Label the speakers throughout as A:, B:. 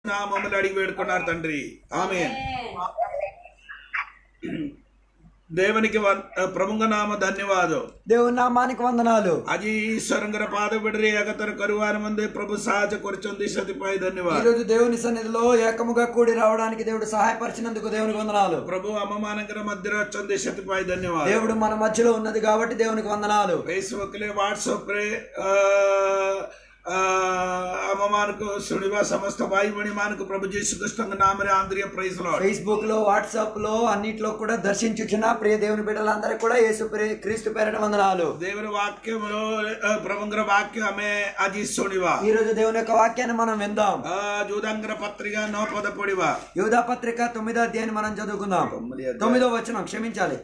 A: నామములు అడిగి వేడుకున్నారు తండ్రి ఆమె దేవునికి వం- ಪ್ರಮುಖ ನಾಮ ಧನ್ಯವಾದ
B: దేవుని నామానికి వందనాలు
A: ಅಜಿ ಈಶ್ವರಂಗರ ಪಾದ ಬಿಡ್ರಿ ಅಗತರ ಕರುವಾರ ಮಂದೆ ಪ್ರಭು ಸಹಜ ಕೊರಚೊಂದಿ ಸತಿಪಾಯಿ
B: ఈ
A: ధన్యవాದ
B: రోజు దేవుని సన్నిధిలో ఏకముగా కూడి రావడానికి దేవుడు సహాయపరిచినందుకు దేవునికి వందనాలు
A: ಪ್ರಭು ಅಮ್ಮಮಾನಕರ ಮಧ್ಯರ ಚೊಂದಿ ಸತಿಪಾಯಿ ಧನ್ಯವಾದ
B: దేవుడు మన మధ్యలో ఉన్నది కాబట్టి దేవునికి వందనాలు
A: ಫೇಸ್ಬುಕ್ ಲೇ ವಾಟ್ಸಪ್ ರೇ అమ్మమానకు శుడివా సమస్త భాయి మణి మానకు ప్రభు జీసు కృష్ణ నామరే ఆంధ్రియ ప్రైజ్ లో
B: ఫేస్బుక్ లో వాట్సాప్ లో అన్నిట్లో కూడా దర్శించుచున్న ప్రియ దేవుని బిడ్డలందరికీ కూడా యేసు ప్రే- క్రీస్తు పేరట వందనాలు
A: ದೇವರ ವಾಕ್ಯములో ಪ್ರಭುಂಗರ ವಾಕ್ಯ ಆమె ಅಜಿ ಸುಣಿವಾ
B: ఈ రోజు దేవుని యొక్క వాక్యాన్ని మనం విందాం
A: జూదంగర పత్రిక నో పద పొడివా
B: యూదా పత్రిక తొమ్మిదో అధ్యాయాన్ని మనం చదువుకుందాం తొమ్మిదో వచనం క్షమించాలి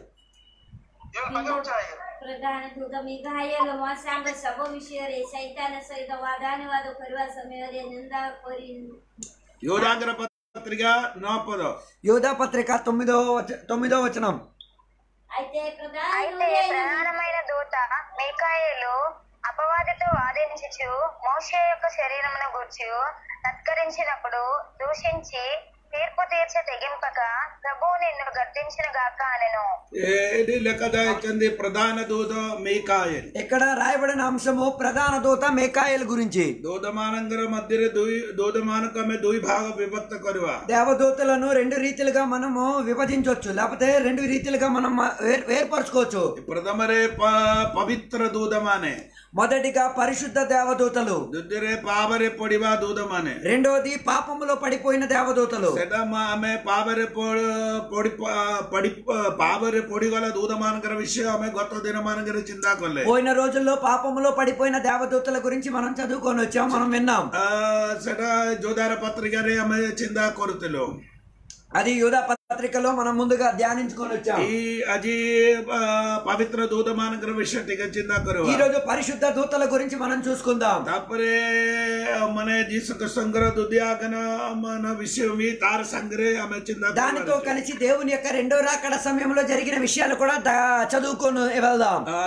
C: ಪ್ರಧಾನ ದೂತ ಮಿಗಾಯಲು ಮಾಸಾಂಗ ಸಭ ವಿಷಯರೇ ಸೈತಾನ ಸಹಿತ ವಾದಾನುವಾದ ಕರುವ ಸಮಯದಲ್ಲಿ ನಿಂದ ಕೋರಿ
A: యోధాంగర పత్రిక నో పద
B: యూదా పత్రిక తొమ్మిదో వచ- తొమ్మిదో వచనం
C: అయితే ప్రధాన
D: అయితే ప్రధానమైన దూత మీకాయలు అపవాదితో వాదించుచు మోషే యొక్క శరీరమును గూర్చు తత్కరించినప్పుడు దూషించి తీర్పు తీర్చ తెగింపక ప్రభువు నిన్ను గద్దించిన గాక అనెను
A: ఏది లెక్కద ఇచ్చింది ప్రధాన దూత మీకాయల్
B: ఇక్కడ రాయబడిన అంశము ప్రధాన దూత మేకాయల గురించి
A: దూతమానంగర మధ్య దుయ్ దూతమానకు ఆమె దుయ్ భాగ విభక్త కరువా
B: దేవదూతలను రెండు రీతిలుగా మనము విభజించవచ్చు లేకపోతే రెండు రీతిలుగా మనం వేర్- వేర్పరచుకోవచ్చు
A: ప్రథమరే ప- పవిత్ర దూతమానే
B: మొదటిగా పరిశుద్ధ దేవదూతలు
A: దుద్దరే పావరే పొడివా దూతమానే
B: రెండోది పాపములో పడిపోయిన దేవదూతలు
A: ସେଟା ମା ଆମେ ପାବରେ ପ- ପଡି ପଡି ପାବରେ ପଡିଗଲା ଦୂତମାନଙ୍କର ବିଷୟ ଆମେ ଗତ ଦିନ ମାନଙ୍କରେ ଚିନ୍ତା କଲେ
B: పోయిన రోజుల్లో పాపములో పడిపోయిన దేవదూతల గురించి మనం చదువుకొని వచ్చాం మనం విన్నాం
A: ଆ, ସେଟା ଯୋଦାର ପତ୍ରିକାରେ ଆମେ ଚିନ୍ତା କରୁଥିଲୁ
B: అది యూదా పత్రికలో మనం ముందుగా ధ్యానించుకొని వచ్చాం
A: ఈ ଆଜି ଆ, ପବିତ୍ର ଦୂତମାନଙ୍କର ବିଷୟ ଟିକେ ଚିନ୍ତା
B: ఈ
A: କରିବା
B: రోజు పరిశుద్ధ దూతల గురించి మనం చూసుకుందాం
A: ତାପରେ ମାନେ ଯୀଶୁ କୃଷ୍ଣଙ୍କର ଦୁଦିଆଗନ మన విషయం ବି ତାର ସାଙ୍ଗରେ ଆମେ ଚିନ୍ତା
B: దానితో
A: କରିବା
B: కలిసి దేవుని యొక్క రెండో రాకడ సమయంలో జరిగిన విషయాలు కూడా దా- చదువుకొని వెళ్దాం
A: ଆ,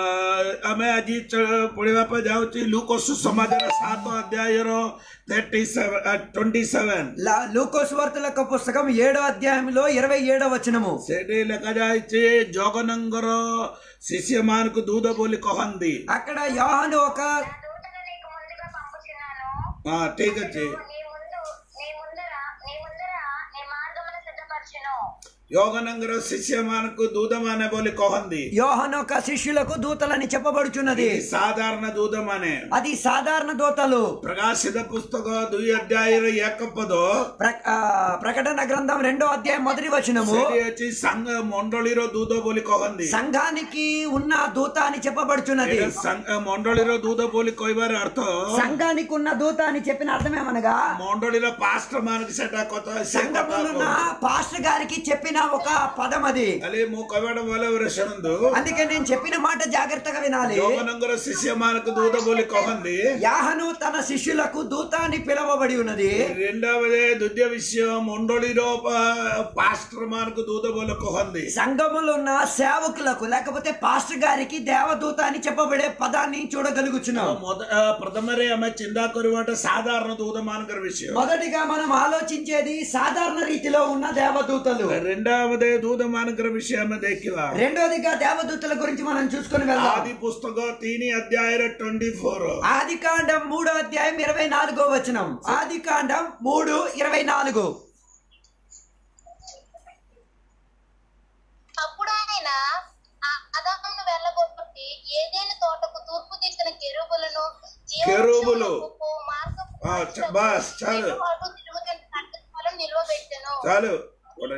A: ଆମେ ଆଜି ଚ- ପଢିବା ପାଇଁ ଯାଉଛି ଲୁକ ସୁସମାଜର ସାତ ଅଧ୍ୟାୟର ଥାର୍ଟି ଟ୍ୱେଣ୍ଟି ସେଭେନ
B: లా- లూకోసు వార్తల యొక్క పుస్తకం ఏడో అధ్యాయంలో ఇరవై ఏడో వచనము
A: ସେଠି ଲେଖାଯାଇଛି ଜଗନ୍ନାଥଙ୍କର ଶିଷ୍ୟମାନଙ୍କୁ ଦୁଧ ବୋଲି କହନ୍ତି
B: అక్కడ యోహాను ఒక
D: నా దూతను నీకు ముందుగా పంపుచున్నాను
A: ହଁ ଠିକ ଅଛି
D: నీ ముందు నీ ముందర నీ ముందర నీ మార్గమును సిద్ధపరచును
A: ଜଗନ୍ନାଥଙ୍କର ଶିଷ୍ୟମାନଙ୍କୁ ଦୂତମାନେ ବୋଲି କହନ୍ତି
B: యోహాను ఒక శిష్యులకు దూతలని చెప్పబడుచున్నది
A: ఈ ସାଧାରଣ ଦୂତମାନେ
B: అది సాధారణ దూతలు
A: ପ୍ରକାଶିତ ପୁସ୍ତକ ଦୁଇ ଅଧ୍ୟାୟର ଏକ ପଦ
B: ప్ర- ఆ, ప్రకటన గ్రంథం రెండో అధ్యాయం మొదటి వచనము
A: ସେଠି ଅଛି ସାଙ୍ଗ ମଣ୍ଡଳୀର ଦୂତ ବୋଲି କହନ୍ତି
B: సంఘానికి ఉన్న దూత అని చెప్పబడుచున్నది
A: ଏଇଟା ସାଙ୍ଗ- ମଣ୍ଡଳୀର ଦୂତ ବୋଲି କହିବାର ଅର୍ଥ
B: సంఘానికి ఉన్న దూత అని చెప్పిన అర్థమేమనగా
A: ମଣ୍ଡଳୀର ପାଷ୍ଟର ମାନଙ୍କୁ ସେଟା କଥା ସେ କଥା
B: సంఘంలో ఉన్న
A: କହନ୍ତି।
B: పాస్టర్ గారికి చెప్పిన ఒక పదం అది
A: ଖାଲି ମୁଁ କହିବାଟା ଭଲ ଭାବରେ ଶୁଣନ୍ତୁ
B: అందుకే నేను చెప్పిన మాట జాగ్రత్తగా వినాలి
A: ଯୌବନଙ୍କର ଶିଷ୍ୟମାନଙ୍କୁ ଦୂତ ବୋଲି କହନ୍ତି
B: యాహను తన శిష్యులకు దూత అని పిలువబడి ఉన్నది
A: రెండవది ద్విତୀୟ విషୟ ମଣ୍ଡଳୀର ପାଷ୍ଟର ମାନଙ୍କୁ ଦୂତ ବୋଲି କହନ୍ତି
B: సంఘములో ఉన్న సేవకులకు లేకపోతే పాస్టర్ గారికి దేవదూత అని చెప్పబడే పదాన్ని చూడగలుగుచున్నాం
A: మొద- ఆ, ప్రథమରେ ଆମେ ଚିନ୍ତା କରିବାଟା ସାଧାରଣ ଦୂତ ମାନଙ୍କର విషୟ
B: మొదటిగా మనం ఆలోచించేది సాధారణ రీతిలో ఉన్న దేవదూతలు
A: రెండవది దూత ମାନଙ୍କର విషୟ ଆମେ ଦେଖିବା
B: రెండోదిగా దేవదూతల గురించి మనం చూసుకొని వెళ్దాం
A: ఆది పుస్తక ତିନି ଅଧ୍ୟାୟର ట్వంటీ ఫోర్
B: ఆది కాండం మూడో అధ్యాయం ఇరవై నాలుగో వచనం ఆది కాండం మూడు ఇరవై నాలుగు
D: అప్పుడు ఆయన ఆ అదామును వెళ్ళగొట్టి ఏదేని తోటకు తూర్పు దిక్కున కెరూబులను
A: కెరూబులు.
D: జీవవృక్షములకు మార్గపు
A: ఆ, చ- బాస్, చాలు.
D: ఇటు అటు తిరుగుతున్న కట్టెలను నిలువబెట్టెను
A: చాలు ఒకటి.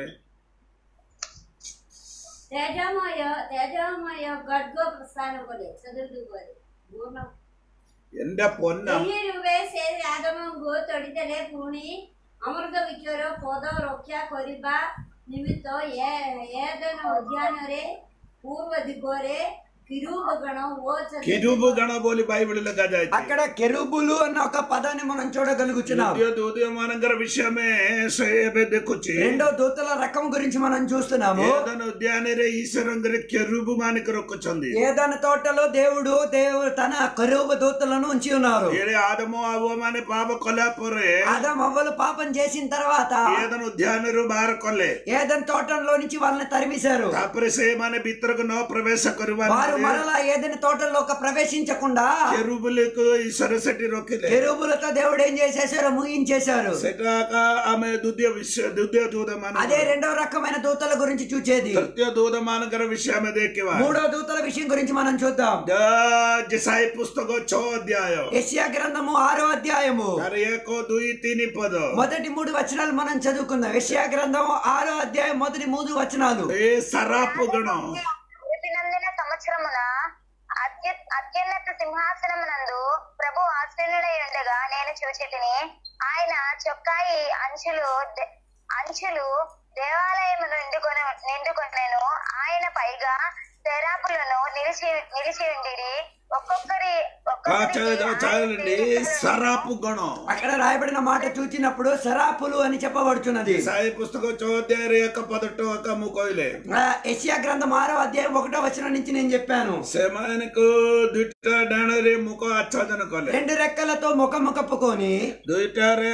C: తేజమయ తేజమయ గడ్గో ప్రస్థాన করে చదువు করে పూర్ణ
A: എന്റെ പൊന്ന
C: ଏହି ରୂପେ ସେ ଆଦମଙ୍କୁ ତଡ଼ିଦେଲେ ପୁଣି ଅମୃତ ବିକ୍ଷର ପଦ ରକ୍ଷା କରିବା ନିମିତ୍ତ ଏ ଏଦନ ଉଦ୍ୟାନରେ ପୂର୍ବ ଦିଗରେ किरूब गण वो च
A: కిరుబు గణ బోలి బైబిల్ లగాଯାଇଛି
B: అక్కడ కెరూబులు అన్న ఒక పదాన్ని మనం చూడగలుగుతున్నాం
A: ଦ୍ୱିତୀୟ ଦୂତ ମାନଙ୍କର ବିଷୟమే ସେ ଏବେ ଦେଖୁଛି
B: రెండో దూతల రకం గురించి మనం చూస్తున్నాము
A: ఏదైనా ఉద్యాନରେ ఈశ్వరంగర కెరుబు మానికి రొక్కుచుంది
B: ఏదైనా తోటలో దేవుడు దేవుడు తన కరువు దూతలను ఉంచి ఉన్నారు
A: ఏడే ఆదము అవ్వ ମାନେ పాప କଲା ପରେ
B: ఆదాం అవ్వలు పాపం చేసిన తర్వాత
A: ఏదైనా ఉద్యానରୁ ବାହାର କଲେ
B: ఏదైనా తోటంలో నుంచి వాళ్ళని తరిమేశారు
A: ତାପରେ ସେମାନେ ଭିତରକୁ ନ ପ୍ରବେଶ କରିବା
B: వారు మరలా ఏదైనా తోటలోకి ప్రవేశించకుండా
A: କେରୁବୁଲିକୁ ଈଶ୍ୱର ସେଠି ରଖିଲେ
B: కెరూబులతో దేవుడు ఏం చేసేసారో ముగించేశారు
A: ସେଟା ଏକା ଆମେ ଦ୍ୱିତୀୟ ବିଷୟ ଦ୍ୱିତୀୟ ଦୂତ ମାନ
B: అదే రెండో రకమైన దూతల గురించి చూచేది
A: ତୃତୀୟ ଦୂତ ମାନଙ୍କର ବିଷୟ ଆମେ ଦେଖିବା
B: మూడో దూతల విషయం గురించి మనం చూద్దాం
A: ଜେସାଇ ପୁସ୍ତକ ଛଅ ଅଧ୍ୟାୟ
B: యెషయా గ్రంథము ఆరో అధ్యాయము
A: ତାର ଏକ ଦୁଇ ତିନି పଦ
B: మొదటి మూడు వచనాలు మనం చదువుకుందాం యెషయా గ్రంథము ఆరో అధ్యాయం మొదటి మూడు వచనాలు
A: ଏ ସାରାପ ଗଣ
D: రేపినందిన సంవత్సరమున అత్య అత్యున్నత సింహాసనమునందు ప్రభు ఆశ్చర్యుడై ఉండగా నేను చూచితిని ఆయన చొక్కాయి అంచులు దే- అంచులు దేవాలయము నిండుకొని నిండుకొనెను ఆయన పైగా శరాపులను నిలిచి నిలిచి ఉండిరి ఒక్కొక్కరి
A: చాలండి సరాపు గణ
B: అక్కడ రాయబడిన మాట చూచినప్పుడు సరాపులు అని చెప్పబడుచున్నది
A: సాయి పుస్తకం ଛଅ ଅଧ୍ୟାୟରେ ଏକ ପଦଟ ଏକ ମୁଁ କହିଲେ
B: ఆ, యెషయా గ్రంథం ఆరో అధ్యాయం ఒకటో వచనం నుంచి నేను చెప్పాను
A: ସେମାନଙ୍କୁ ଦୁଇଟା ଡାଣରେ ମୁଖ ଆଚ୍ଛାଦନ କଲେ
B: రెండు రెక్కలతో ముఖం కప్పుకొని
A: ଦୁଇଟାରେ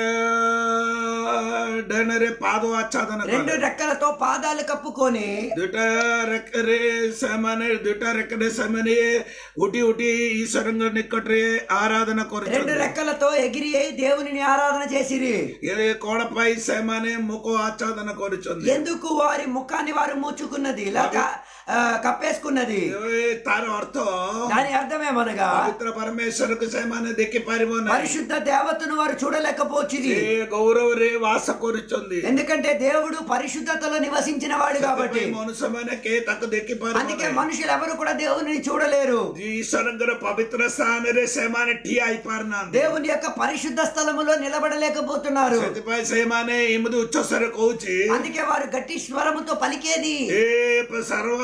A: ଡାଣରେ ପାଦ ଆଚ୍ଛାଦନ
B: రెండు
A: କଲେ
B: రెక్కలతో పాదాలు కప్పుకొని
A: ଦୁଇଟା ରେକରେ ସେମାନେ ଦୁଇଟା ରେକରେ ସେମାନେ ଉଠି ଉଠି ଈଶ୍ୱରଙ୍କ ନିକଟରେ ଆରାଧନା
B: రెండు
A: କରୁଛନ୍ତି
B: రెక్కలతో ఎగిరి దేవునిని ఆరాధన చేసిరి
A: ଏ କଣ ପାଇଁ ସେମାନେ ମୁଖ ଆଚ୍ଛାଦନ କରୁଛନ୍ତି
B: ఎందుకు వారి ముఖాన్ని వారు మూచుకున్నది లేక ఆ, కప్పేసుకున్నది
A: ଏ ତାର ଅର୍ଥ
B: దాని అర్థమేమనగా
A: ପବିତ୍ର ପରମେଶ୍ୱରକୁ ସେମାନେ ଦେଖିପାରିବ ନାହିଁ
B: పరిశుద్ధ దేవతను వారు చూడలేకపోచిరి
A: ସେ ଗୌରବରେ ବାସ କରୁଛନ୍ତି
B: ఎందుకంటే దేవుడు పరిశుద్ధతలో నివసించిన వాడు కాబట్టి
A: ସେଥିପାଇଁ ମନୁଷ୍ୟମାନେ କେହି ତାକୁ ଦେଖିପାରିବ
B: అందుకే
A: ନାହିଁ
B: మనుషులు ఎవరు కూడా దేవుని చూడలేరు
A: ଈଶ୍ୱରଙ୍କର ପବିତ୍ର ସ୍ଥାନରେ ସେମାନେ ଠିଆ ହେଇପାରୁନାହାନ୍ତି
B: దేవుని యొక్క పరిశుద్ధ స్థలములో నిలబడలేకపోతున్నారు
A: ସେଥିପାଇଁ ସେମାନେ ଏମିତି ଉଚ୍ଚସ୍ୱର କହୁଛି
B: అందుకే వారు గట్టి స్వరముతో పలికేది
A: ଏ ସର୍ବ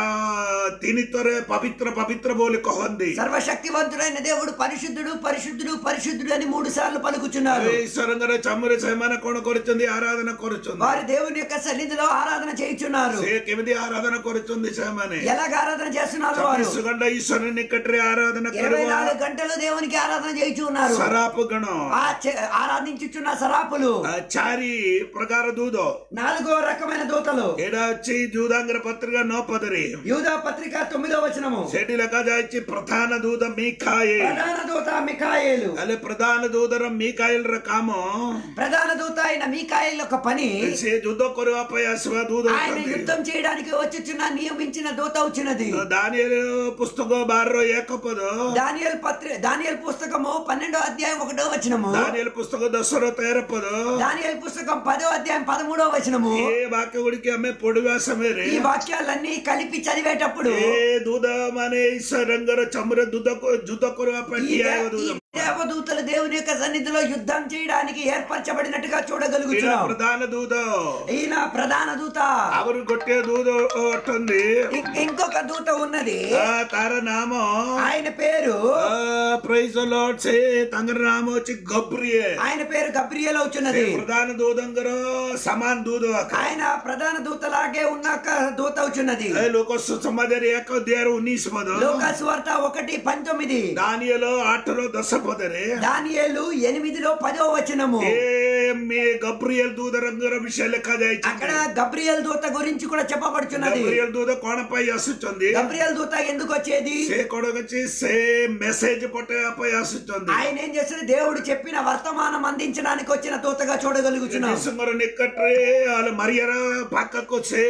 A: ପା- ତିନି ଥର ପବିତ୍ର ପବିତ୍ର ବୋଲି କହନ୍ତି
B: సర్వశక్తివంతుడైన దేవుడు పరిశుద్ధుడు పరిశుద్ధుడు పరిశుద్ధుడు అని మూడు సార్లు పలుకుచున్నారు
A: ଏ ଈଶ୍ୱରଙ୍କର ଚମରେ ସେମାନେ କଣ କରୁଛନ୍ତି ଆରାଧନା କରୁଛନ୍ତି
B: వారు దేవుని యొక్క సన్నిధిలో ఆరాధన చేయుచున్నారు
A: ସେ କେମିତି ଆରାଧନା କରୁଛନ୍ତି ସେମାନେ
B: ఎలాగ ఆరాధన చేస్తున్నారు వారు
A: ଚବିଶ ଘଣ୍ଟା ଈଶ୍ୱର ନିକଟରେ ଆରାଧନା
B: ఇరవై
A: କରିବା
B: నాలుగు గంటలు దేవునికి ఆరాధన చేయుచున్నారు
A: ସରାପ ଗଣ
B: ఆ చే- ఆరాధించుచున్న సరాపులు
A: ଆ, ଚାରି ପ୍ରକାର ଦୂତ
B: నాలుగో రకమైన దూతలు
A: ଏଇଟା ଅଛି ଯୁଦାଙ୍ଗର ପତ୍ରିକା ନଅ ପଦରେ
B: యూదా పత్రిక తొమ్మిదో వచనము
A: ସେଠି ଲେଖାଯାଇଛି ପ୍ରଧାନ ଦୂତ ମିଖାଏଲ
B: ప్రధాన దూత మికాయేలు
A: ହେଲେ ପ୍ରଧାନ ଦୂତର ମିକାଏଲର କାମ
B: ప్రధాన దూత అయిన మీకాయేలు ఒక పని
A: ସେ ଯୁଦ୍ଧ କରିବା ପାଇଁ ଆସିବା ଦୂତ
B: ఆయన
A: ଅଛନ୍ତି।
B: యుద్ధం చేయడానికి వచ్చుచున్న నియమించిన దూత వచ్చినది
A: ଦାନିଏଲ పుస్తକ ବାରର ଏକ పଦ
B: దానియల్ పత్రి దానియల్ పుస్తకము పన్నెండో అధ్యాయం ఒకటో వచనము
A: ଦାନିଏଲ పుస్తକ ଦଶର ତେର పଦ
B: దానియల్ పుస్తకం పదో అధ్యాయం పదమూడో వచనము
A: ଏ ବାକ୍ୟ ଗୁଡିକ ଆମେ ପଢିବା ସମୟରେ
B: ఈ వాక్యాలన్నీ కలిపి చదివేటప్పుడు
A: ଏ ଦୂତ ମାନେ ଈଶ୍ୱରଙ୍କର ଚମର ଯୁଦ୍ଧ ଯୁଦ୍ଧ କରିବା ପାଇଁ
B: ఈ
A: ଠିଆ
B: దే-
A: ହେବା
B: ఈ
A: ଦୂତ
B: దేవదూతలు దేవుని యొక్క సన్నిధిలో యుద్ధం చేయడానికి ఏర్పరచబడినట్టుగా
A: ଏଇଟା
B: చూడగలుగుతున్నాం
A: ପ୍ରଧାନ ଦୂତ
B: ఈయన ప్రధాన దూత
A: ଆହୁରି ଗୋଟିଏ ଦୂତ ଅଟନ୍ତି
B: ఇం- ఇంకొక దూత ఉన్నది
A: ଆ, ତାର ନାମ
B: ఆయన పేరు
A: ପ୍రైଜ ଲର୍ଡ ସେ ତାଙ୍କର ନାମ ଅଛି ଗବ୍ରିଏ
B: ఆయన పేరు గబ్రియల్ అవుతున్నది
A: ପ୍ରଧାନ ଦୂତଙ୍କର ସମାନ ଦୂତ ଆକା।
B: ఆయన ప్రధాన దూతలాగే ఉన్న ఒక దూత అవుతున్నది
A: ଏ ଲୋକ ସୁସମାଜରେ ଏକ ଅଧ୍ୟାୟର ଉଣେଇଶ ପଦ
B: లోకాసు వార్త ఒకటి పంతొమ్మిది
A: ଦାନିଏଲ ଆଠର ଦଶ ପଦରେ
B: దానియేలు ఎనిమిదిలో పదో వచనము
A: ଏ ମେ- ଗବ୍ରିଏଲ ଦୂତଙ୍କର ବିଷୟ ଲେଖାଯାଇଛି
B: అక్కడ గబ్రియల్ దూత గురించి కూడా చెప్పబడుచున్నది
A: ଗବ୍ରିଏଲ ଦୂତ କଣ ପାଇଁ ଆସୁଛନ୍ତି
B: గబ్రియల్ దూత ఎందుకు వచ్చేది
A: ସେ କଣ ଅଛି ସେ ମେସେଜ ପଠେଇବା ପାଇଁ ଆସୁଛନ୍ତି
B: ఆయన ఏం చేసిన దేవుడు చెప్పిన వర్తమానం అందించడానికి వచ్చిన దూతగా చూడగలుగుతున్నాం
A: ଯୀଶୁଙ୍କର ନିକଟରେ ହେଲେ ମାରିଆର ପାଖକୁ ସେ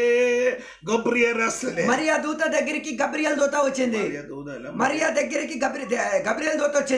A: ଗବ୍ରିଏଲ ଆସିଥିଲେ
B: మరియా దూత దగ్గరికి గబ్రియల్ దూత వచ్చింది
A: ମାରିଆ ଦୂତ ହେଲା
B: మరియా దగ్గరికి గబ్రి గబ్రియల్ దూత వచ్చింది
A: ఆ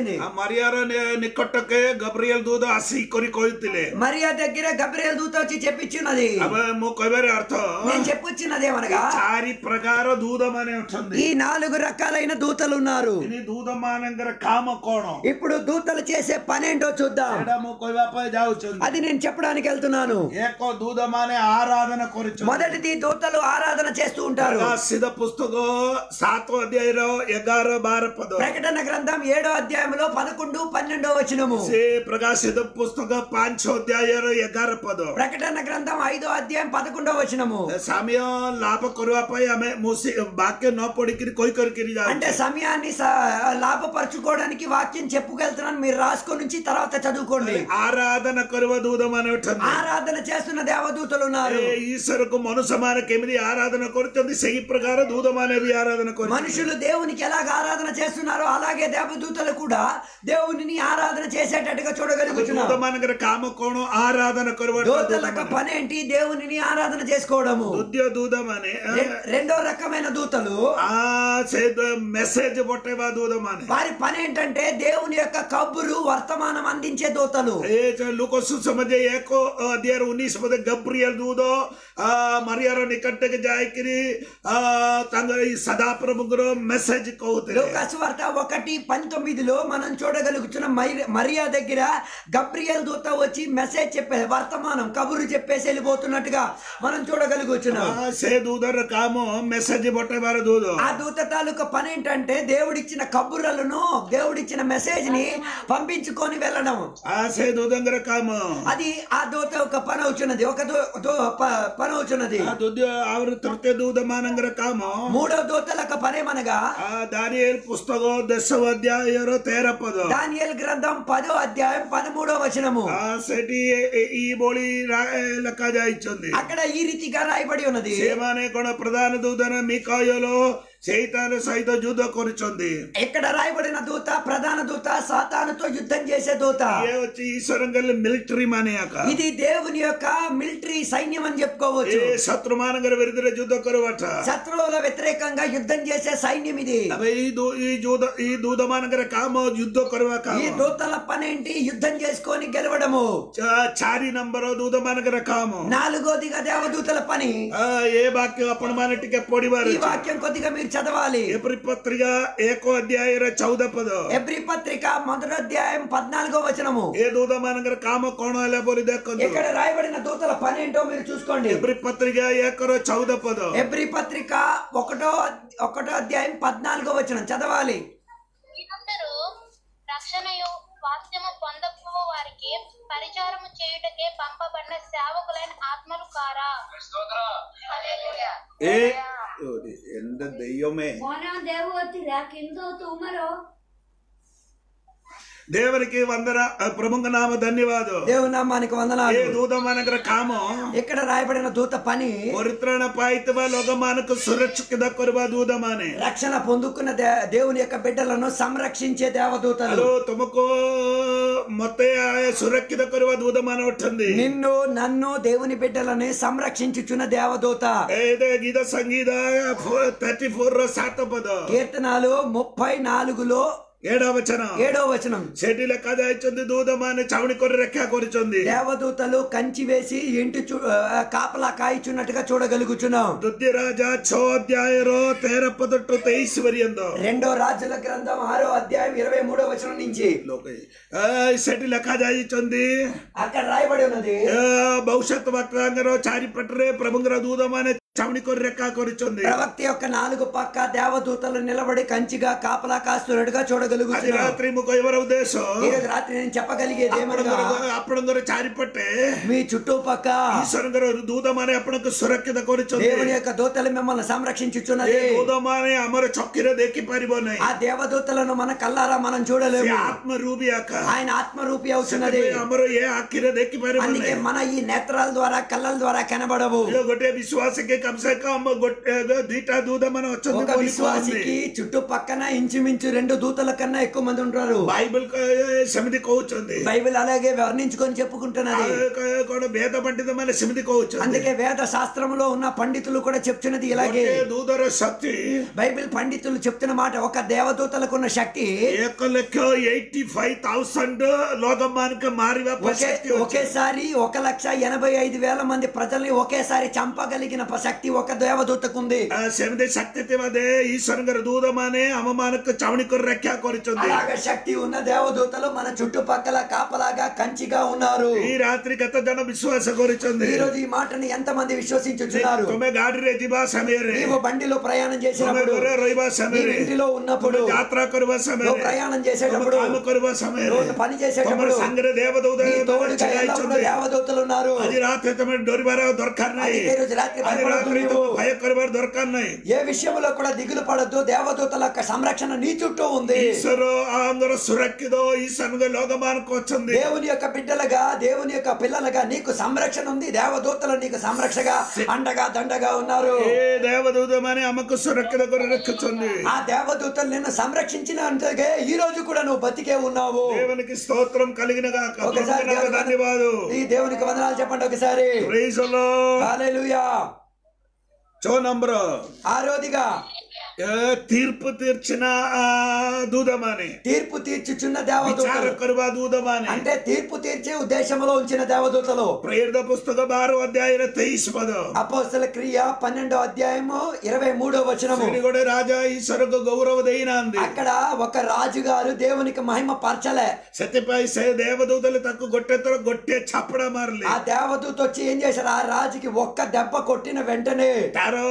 A: ମାରିଆର ନି- ନିକଟକେ ଗବ୍ରିଏଲ ଦୂତ ଆସି କରି କହିଥିଲେ
B: మరియా దగ్గర గబ్రియల్ దూత వచ్చి చెప్పించున్నది
A: ଏବେ ମୁଁ କହିବାର ଅର୍ଥ
B: నేను చెప్పుచ్చినది ఏమనగా
A: ଚାରି ପ୍ରକାର ଦୂତ ମାନେ ଅଛନ୍ତି
B: ఈ నాలుగు రకాలైన దూతలు ఉన్నారు
A: ଏଇ ଦୂତ ମାନଙ୍କର କାମ କଣ
B: ఇప్పుడు దూతలు చేసే పనేంటో చూద్దాం
A: ସେଇଟା ମୁଁ କହିବା ପାଇଁ ଯାଉଛନ୍ତି
B: అది నేను చెప్పడానికి వెళ్తున్నాను
A: ଏକ ଦୂତ ମାନେ ଆରାଧନା କରୁଛନ୍ତି
B: మొదటిది దూతలు ఆరాధన చేస్తూ ఉంటారు
A: ପ୍ରକାଶିତ ପୁସ୍ତକ ସାତ ଅଧ୍ୟାୟର ଏଗାର ବାର ପଦ
B: ప్రకటన గ్రంథం ఏడో అధ్యాయంలో పదకొండు పన్నెండో వచనము
A: ସେ ପ୍ରକାଶିତ ପୁସ୍ତକ ପାଞ୍ଚ ଅଧ୍ୟାୟର ଏଗାର ପଦ
B: ప్రకటన గ్రంథం ఐదో అధ్యాయం పదకొండో వచనము
A: ସାମ୍ୟ ଲାଭ କରିବା ପାଇଁ ଆମେ ମୁଁ ସେ ବାକ୍ୟ ନ ପଢିକିରି କହି କରିକିରି
B: అంటే
A: ଯାଉଛୁ
B: సమయాన్ని స- లాభపరచుకోవడానికి వాక్యం చెప్పుకెళ్తున్నాను మీరు రాసుకొని నుంచి తర్వాత చదువుకోండి
A: ଆରାଧନା କରିବା ଦୂତ ମାନେ ଅଛନ୍ତି
B: ఆరాధన చేస్తున్న దేవదూతలు ఉన్నారు
A: ଏ ଈଶ୍ୱରକୁ ମନୁଷ୍ୟମାନେ କେମିତି ଆରାଧନା କରୁଛନ୍ତି ସେହି ପ୍ରକାର ଦୂତ ମାନେ ବି ଆରାଧନା କରୁଛନ୍ତି
B: మనుషులు దేవునికి ఎలాగ ఆరాధన చేస్తున్నారో అలాగే దేవదూతలు కూడా దేవునిని ఆరాధన చేసేటట్టుగా
A: ଦୂତ
B: చూడగలుగుతున్నారు
A: ମାନଙ୍କର କାମ କଣ ଆରାଧନା କରିବା
B: దూతల యొక్క పని ఏంటి దేవునిని ఆరాధన చేసుకోవడము
A: ଦ୍ୱିତୀୟ ଦୂତ ମାନେ
B: రె- రెండో రకమైన దూతలు
A: ఆ ସେ ମେସେଜ ପଠେଇବା ଦୂତ ମାନେ
B: వారి పని ఏంటంటే దేవుని యొక్క కబురు వర్తమానం అందించే దూతలు
A: ଏ ଯୋଉ ଲୋକ ସୁସମାଜ ଏକ ଅଧ୍ୟାୟର ଉଣେଇଶ ପଦେ ଗବ୍ରିଏଲ ଦୂତ ଆ, ମାରିଆର ନିକଟକୁ ଯାଇକିରି ଆ, ତାଙ୍କର ଏଇ ସଦାପ୍ରଭୁଙ୍କର ମେସେଜ କହୁଥିଲେ
B: లూకాసు వార్త ఒకటి పంతొమ్మిదిలో మనం చూడగలుగుతున్న మరి- మరియా దగ్గర గబ్రియల్ దూత వచ్చి మెసేజ్ చెప్పే వర్తమానం కబురు చెప్పేసి వెళ్ళిపోతున్నట్టుగా మనం చూడగలుగుతున్నాం
A: ఆ, ସେ ଦୂତର କାମ ମେସେଜ ପଠେଇବାର ଦୂତ
B: ఆ దూత తాలూకా పని ఏంటంటే దేవుడిచ్చిన కబుర్లను దేవుడిచ్చిన మెసేజ్ ని పంపించుకొని వెళ్ళడం
A: ఆ ସେ ଦୂତଙ୍କର କାମ
B: అది ఆ దూత ఒక పని అవుతున్నది ఒక దూ- దూ- ప- పని అవుతున్నది
A: ఆ ଦ୍ୱିତୀୟ ଆହୁରି ତୃତୀୟ ଦୂତ ମାନଙ୍କର କାମ
B: మూడో దూతల యొక్క పనేమనగా
A: ఆ దానియేలు పుస్తక దశ అధ్యాୟର ତେର పଦ
B: దానియల్ గ్రంథం పదో అధ్యాయం పదమూడో వచనము
A: ఆ ସେଠି ଏ- ଏ- ఈ ଭଳି ରା- ଲେଖା ଯାଇଛନ୍ତି
B: అక్కడ ఈ రీతిగా రాయబడి ఉన్నది
A: ସେମାନେ କଣ ପ୍ରଧାନ ଦୂତନ ମିକାୟଲ ସେଇତାର ସହିତ ଯୁଦ୍ଧ କରୁଛନ୍ତି
B: ఇక్కడ రాయబడిన దూత ప్రధాన దూత సాతానుతో యుద్ధం చేసే దూత
A: ଇଏ ହଉଛି ଈଶ୍ୱରଙ୍କର ମିଲିଟାରୀ ମାନେ ଆକା
B: ఇది దేవుని యొక్క మిలిటరీ సైన్యం అని చెప్పుకోవచ్చు
A: ଏ ଶତ୍ରୁ ମାନଙ୍କର ବିରୁଦ୍ଧରେ ଯୁଦ୍ଧ କରିବାଟା
B: శత్రువుల వ్యతిరేకంగా యుద్ధం చేసే సైన్యం ఇది
A: ଏବେ ଏଇ ଦୂ- ଏଇ ଯୁଦ୍ଧ ଏଇ ଦୂତ ମାନଙ୍କର କାମ ଯୁଦ୍ଧ କରିବା
B: ఈ
A: କାମ
B: దూతల పనేంటి యుద్ధం చేసుకొని గెలవడము
A: ଚା- ଚାରି ନମ୍ବର ଦୂତ ମାନଙ୍କର କାମ
B: నాలుగోదిగా దేవదూతల పని
A: ଆ, ଏ ବାକ୍ୟ ଆପଣ ମାନେ ଟିକେ ପଢିବାର
B: ఈ
A: ଅଛି।
B: వాక్యం కొద్దిగా మీరు చదవాలి
A: ଏପରି ପତ୍ରିକା ଏକ ଅଧ୍ୟାୟର ଚଉଦ ପଦ
B: ఎబ్రి పత్రిక మొదటి అధ్యాయం పద్నాలుగో వచనము
A: ଏ ଦୂତ ମାନଙ୍କର କାମ କଣ ହେଲା ବୋଲି ଦେଖନ୍ତୁ
B: ఇక్కడ రాయబడిన దూతల పని ఏంటో మీరు చూసుకోండి
A: ଏପରି ପତ୍ରିକା ଏକର ଚଉଦ ପଦ
B: ఎబ్రి పత్రిక ఒకటో ఒకటో అధ్యాయం పద్నాలుగో వచనం చదవాలి
D: మీరందరూ రక్షణయు వాక్యము పొందపు వారికి పరిచారము చేయుటకే పంపబడిన సేవకులైన ఆత్మలు కారా హల్లెలూయా.
A: ଏ എന്റെ ദൈവമേ
C: මොන දෙව්වොත්තිලා කින්දෝ තුමරෝ
A: దేవునికి వందన ప్రముఖ నామ ధన్యవాదం
B: దేవుని నామానికి
A: ఏ
B: వందనాలు
A: దూత మనకర కామం
B: ఇక్కడ రాయబడిన దూత పని
A: ପରିତ୍ରାଣ ପାଇଥିବା ଲୋକମାନଙ୍କୁ ସୁରକ୍ଷିତ କରିବା ଦୂତ ମାନେ
B: రక్షణ పొందుకున్న దే- దేవుని యొక్క బిడ్డలను సంరక్షించే దేవదూతలు
A: ହ୍ୟାଲୋ ତୁମକୁ ମତେ ସୁରକ୍ଷିତ କରିବା ଦୂତ ମାନେ ଅଛନ୍ତି
B: నిన్ను నన్ను దేవుని బిడ్డలని సంరక్షించుచున్న దేవదూత
A: ଏ ଗୀତ ସଙ୍ଗୀତ థర్టీ ఫోర్ ର ସାତ ପଦ
B: కీర్తనాలు ముప్పై నాలుగులో
A: ఏడవ వచన
B: ఏడో వచనం
A: ସେଠି ଲେଖା ଯାଇଛନ୍ତି ଦୂତ ମାନେ ଛାଉଣି କରି ରକ୍ଷା କରୁଛନ୍ତି
B: దేవదూతలు కంచి వేసి ఇంటి చు- ఆ, కాపలా కాయిచున్నట్టుగా చూడగలుగుచున్నాం
A: ଦ୍ୱିତୀୟ ରାଜା ଛଅ ଅଧ୍ୟାୟର ତେର ପଦ ଟୁ ତେଇଶ ପର୍ଯ୍ୟନ୍ତ
B: రెండో రాజుల గ్రంథం ఆరో అధ్యాయం ఇరవై మూడో వచనం నుంచి
A: ଲୋକ ଏ, ସେଠି ଲେଖା ଯାଇଛନ୍ତି
B: అక్కడ రాయబడి ఉన్నది
A: ଏ, ଭବିଷ୍ୟତ ବକ୍ତାଙ୍କର ଚାରିପଟରେ ପ୍ରଭୁଙ୍କର ଦୂତ ମାନେ ଛାଉଣି କରି ରକ୍ଷା କରୁଛନ୍ତି
B: ప్రవక్త యొక్క నాలుగు పక్క దేవదూతలు నిలబడి కంచిగా కాపలా కాస్తున్నట్టుగా
A: ଆଜି
B: చూడగలుగుతున్నాం
A: ରାତ୍ରି ମୁଁ କହିବାର ఉద్దేଶ
B: ఈ రోజు రాత్రి నేను చెప్పగలిగేది ఏమనగా
A: ଆପଣଙ୍କର ଆପଣଙ୍କର ଚାରିପଟେ
B: మీ చుట్టుపక్క
A: ଈଶ୍ୱରଙ୍କର ଦୂତ ମାନେ ଆପଣଙ୍କୁ ସୁରକ୍ଷିତ କରୁଛନ୍ତି
B: దేవుని యొక్క దూతలు మిమ్మల్ని సంరక్షించుచున్నది
A: ଏ ଦୂତ ମାନେ ଆମର ଚକ୍ଷୁରେ ଦେଖିପାରିବ ନାହିଁ
B: ఆ దేవదూతలను మన కల్లారా మనం
A: ସେ
B: చూడలేము
A: ଆତ୍ମରୂପୀ ଆକା
B: ఆయన ఆత్మరూపి అవుతున్నది
A: ସେଥିପାଇଁ ଆମର ଏ ଆଖିରେ ଦେଖିପାରିବ
B: అందుకే
A: ନାହିଁ
B: మన ఈ నేత్రాల ద్వారా కళ్ళల ద్వారా కనబడవు
A: ଏ ଗୋଟେ ବିଶ୍ୱାସ କେ కమ్సే కమ్ గొట్టె దీటా దూద మనం వచ్చింది
B: ఒక విశ్వాసికి చుట్టుపక్కన ఇంచుమించు రెండు దూతల కన్నా ఎక్కువ మంది ఉంటారు
A: బైబిల్ సమితి కోవచ్చుంది
B: బైబిల్ అలాగే వర్ణించుకొని చెప్పుకుంటున్నది
A: కూడా భేద పండితమైన సమితి కోవచ్చు
B: అందుకే వేద శాస్త్రంలో ఉన్న పండితులు కూడా చెప్తున్నది ఇలాగే
A: దూదర శక్తి
B: బైబిల్ పండితులు చెప్తున్న మాట ఒక దేవదూతలకు ఉన్న శక్తి
A: ఏక లెక్క ఎయిటీ ఫైవ్ థౌసండ్ లోకమానికి మారివ
B: ఒకే
A: శక్తి వచ్చింది.
B: ఒకేసారి ఒక లక్ష ఎనభై ఐదు వేల మంది ప్రజల్ని ఒకేసారి చంపగలిగిన ప- శక్తి ఒక దేవదూతకు ఉంది
A: ಆ ಸೆಮದೆ ಶಕ್ತಿ ತಿವದೆ ಈಶ್ವರಂಗರ ದೂದಮಾನೆ ಅವಮಾನಕ್ಕೆ ಚವಣಿಕರು ರೆಕ್ಕೆ ಹಾಕೋರಿಚೊಂది
B: అలాగ శక్తి ఉన్న దేవదూతలు మన చుట్టుపక్కల కాపలాగా కంచిగా ఉన్నారు
A: ಈ ರಾತ್ರಿ ಕತ್ತ ಜನ ವಿಶ್ವಾಸ ಕೋರಿಚೊಂది
B: ఈ రోజు ఈ మాటని ఎంత మంది విశ్వసించుచున్నారు
A: ತೊಂಬೆ ಗಾಡಿ ರೆ ಜಿಬಾ ಸಮಯರೆ
B: నీవు బండిలో ప్రయాణం
A: ತೊಂಬೆ
B: చేసినప్పుడు
A: ಗೊರೆ ರೊಯ್ಬಾ
B: నీవు
A: ಸಮಯರೆ
B: ఇంటిలో ఉన్నప్పుడు
A: ತೊಂಬೆ ಯಾತ್ರಾ ಕರುವ
B: నువ్వు
A: ಸಮಯರೆ
B: ప్రయాణం
A: ತೊಂಬೆ
B: చేసేటప్పుడు
A: ಕಾಮ ಕರುವ ಸಮಯರೆ
B: నువ్వు పని చేసేటప్పుడు
A: ತೊಂಬೆ ಸಂಗರ ದೇವದೂತ
B: నీ తోడుగా ఎల్లప్పుడూ దేవదూతలు ఉన్నారు
A: అది రాత్రి తమ డోరిబార దొరకారు నాయి
B: అందుకే ఈ రోజు రాత్రి
A: అది
B: భయపడొద్దు
A: రాత్రి
B: నీవు.
A: భయ కరిబారు దొరకారు నాయి
B: ఏ విషయంలో కూడా దిగులు పడద్దు దేవదూతల యొక్క సంరక్షణ నీ చుట్టూ ఉంది
A: ఈశ్వరు అందరూ సురక్కిదో ఈశ్వరుగా లోకమానకు వచ్చింది
B: దేవుని యొక్క బిడ్డలుగా దేవుని యొక్క పిల్లలుగా నీకు సంరక్షణ ఉంది దేవదూతలు నీకు సంరక్షగా అండగా దండగా ఉన్నారు
A: ఏ దేవదూతమని అమ్మకు సురక్కిద కొరెక్కుచుంది
B: ఆ దేవదూతలు నిన్ను సంరక్షించినందుకే ఈ రోజు కూడా నువ్వు బతికే ఉన్నావు
A: దేవునికి స్తోత్రం కలిగిన గాక
B: ఒకసారి
A: ప్రభువుకి
B: దేవునికి
A: ధన్యవాదు
B: ఈ దేవునికి వందనాలు చెప్పండి ఒకసారి
A: ప్రైజ్ లో
B: హల్లెలూయా
A: చో నంబర్
B: ఆరోదిగా
A: తీర్పు తీర్చిన ఆ, దూదమాని
B: తీర్పు తీర్చుచున్న
A: విచార
B: దేవదూతలు
A: కరువ దూదమాని
B: అంటే తీర్పు తీర్చే ఉద్దేశంలో ఉంచిన దేవదూతలు
A: ప్రేరిత పుస్తక బారు అధ్యాయ తెయిస్ పద
B: అపోస్తల క్రియ పన్నెండో అధ్యాయము ఇరవై మూడో వచనము
A: సిరిగొడ రాజా ఈశ్వరకు గౌరవ దైనాంది
B: అక్కడ ఒక రాజు గారు దేవునికి మహిమ పరచలే
A: సత్యపై సే దేవదూతలు తక్కువ గొట్టెతో గొట్టె చప్పడ మారలి
B: ఆ దేవదూత వచ్చి ఏం చేశారు ఆ రాజుకి ఒక్క దెబ్బ కొట్టిన వెంటనే
A: ತಾರೋ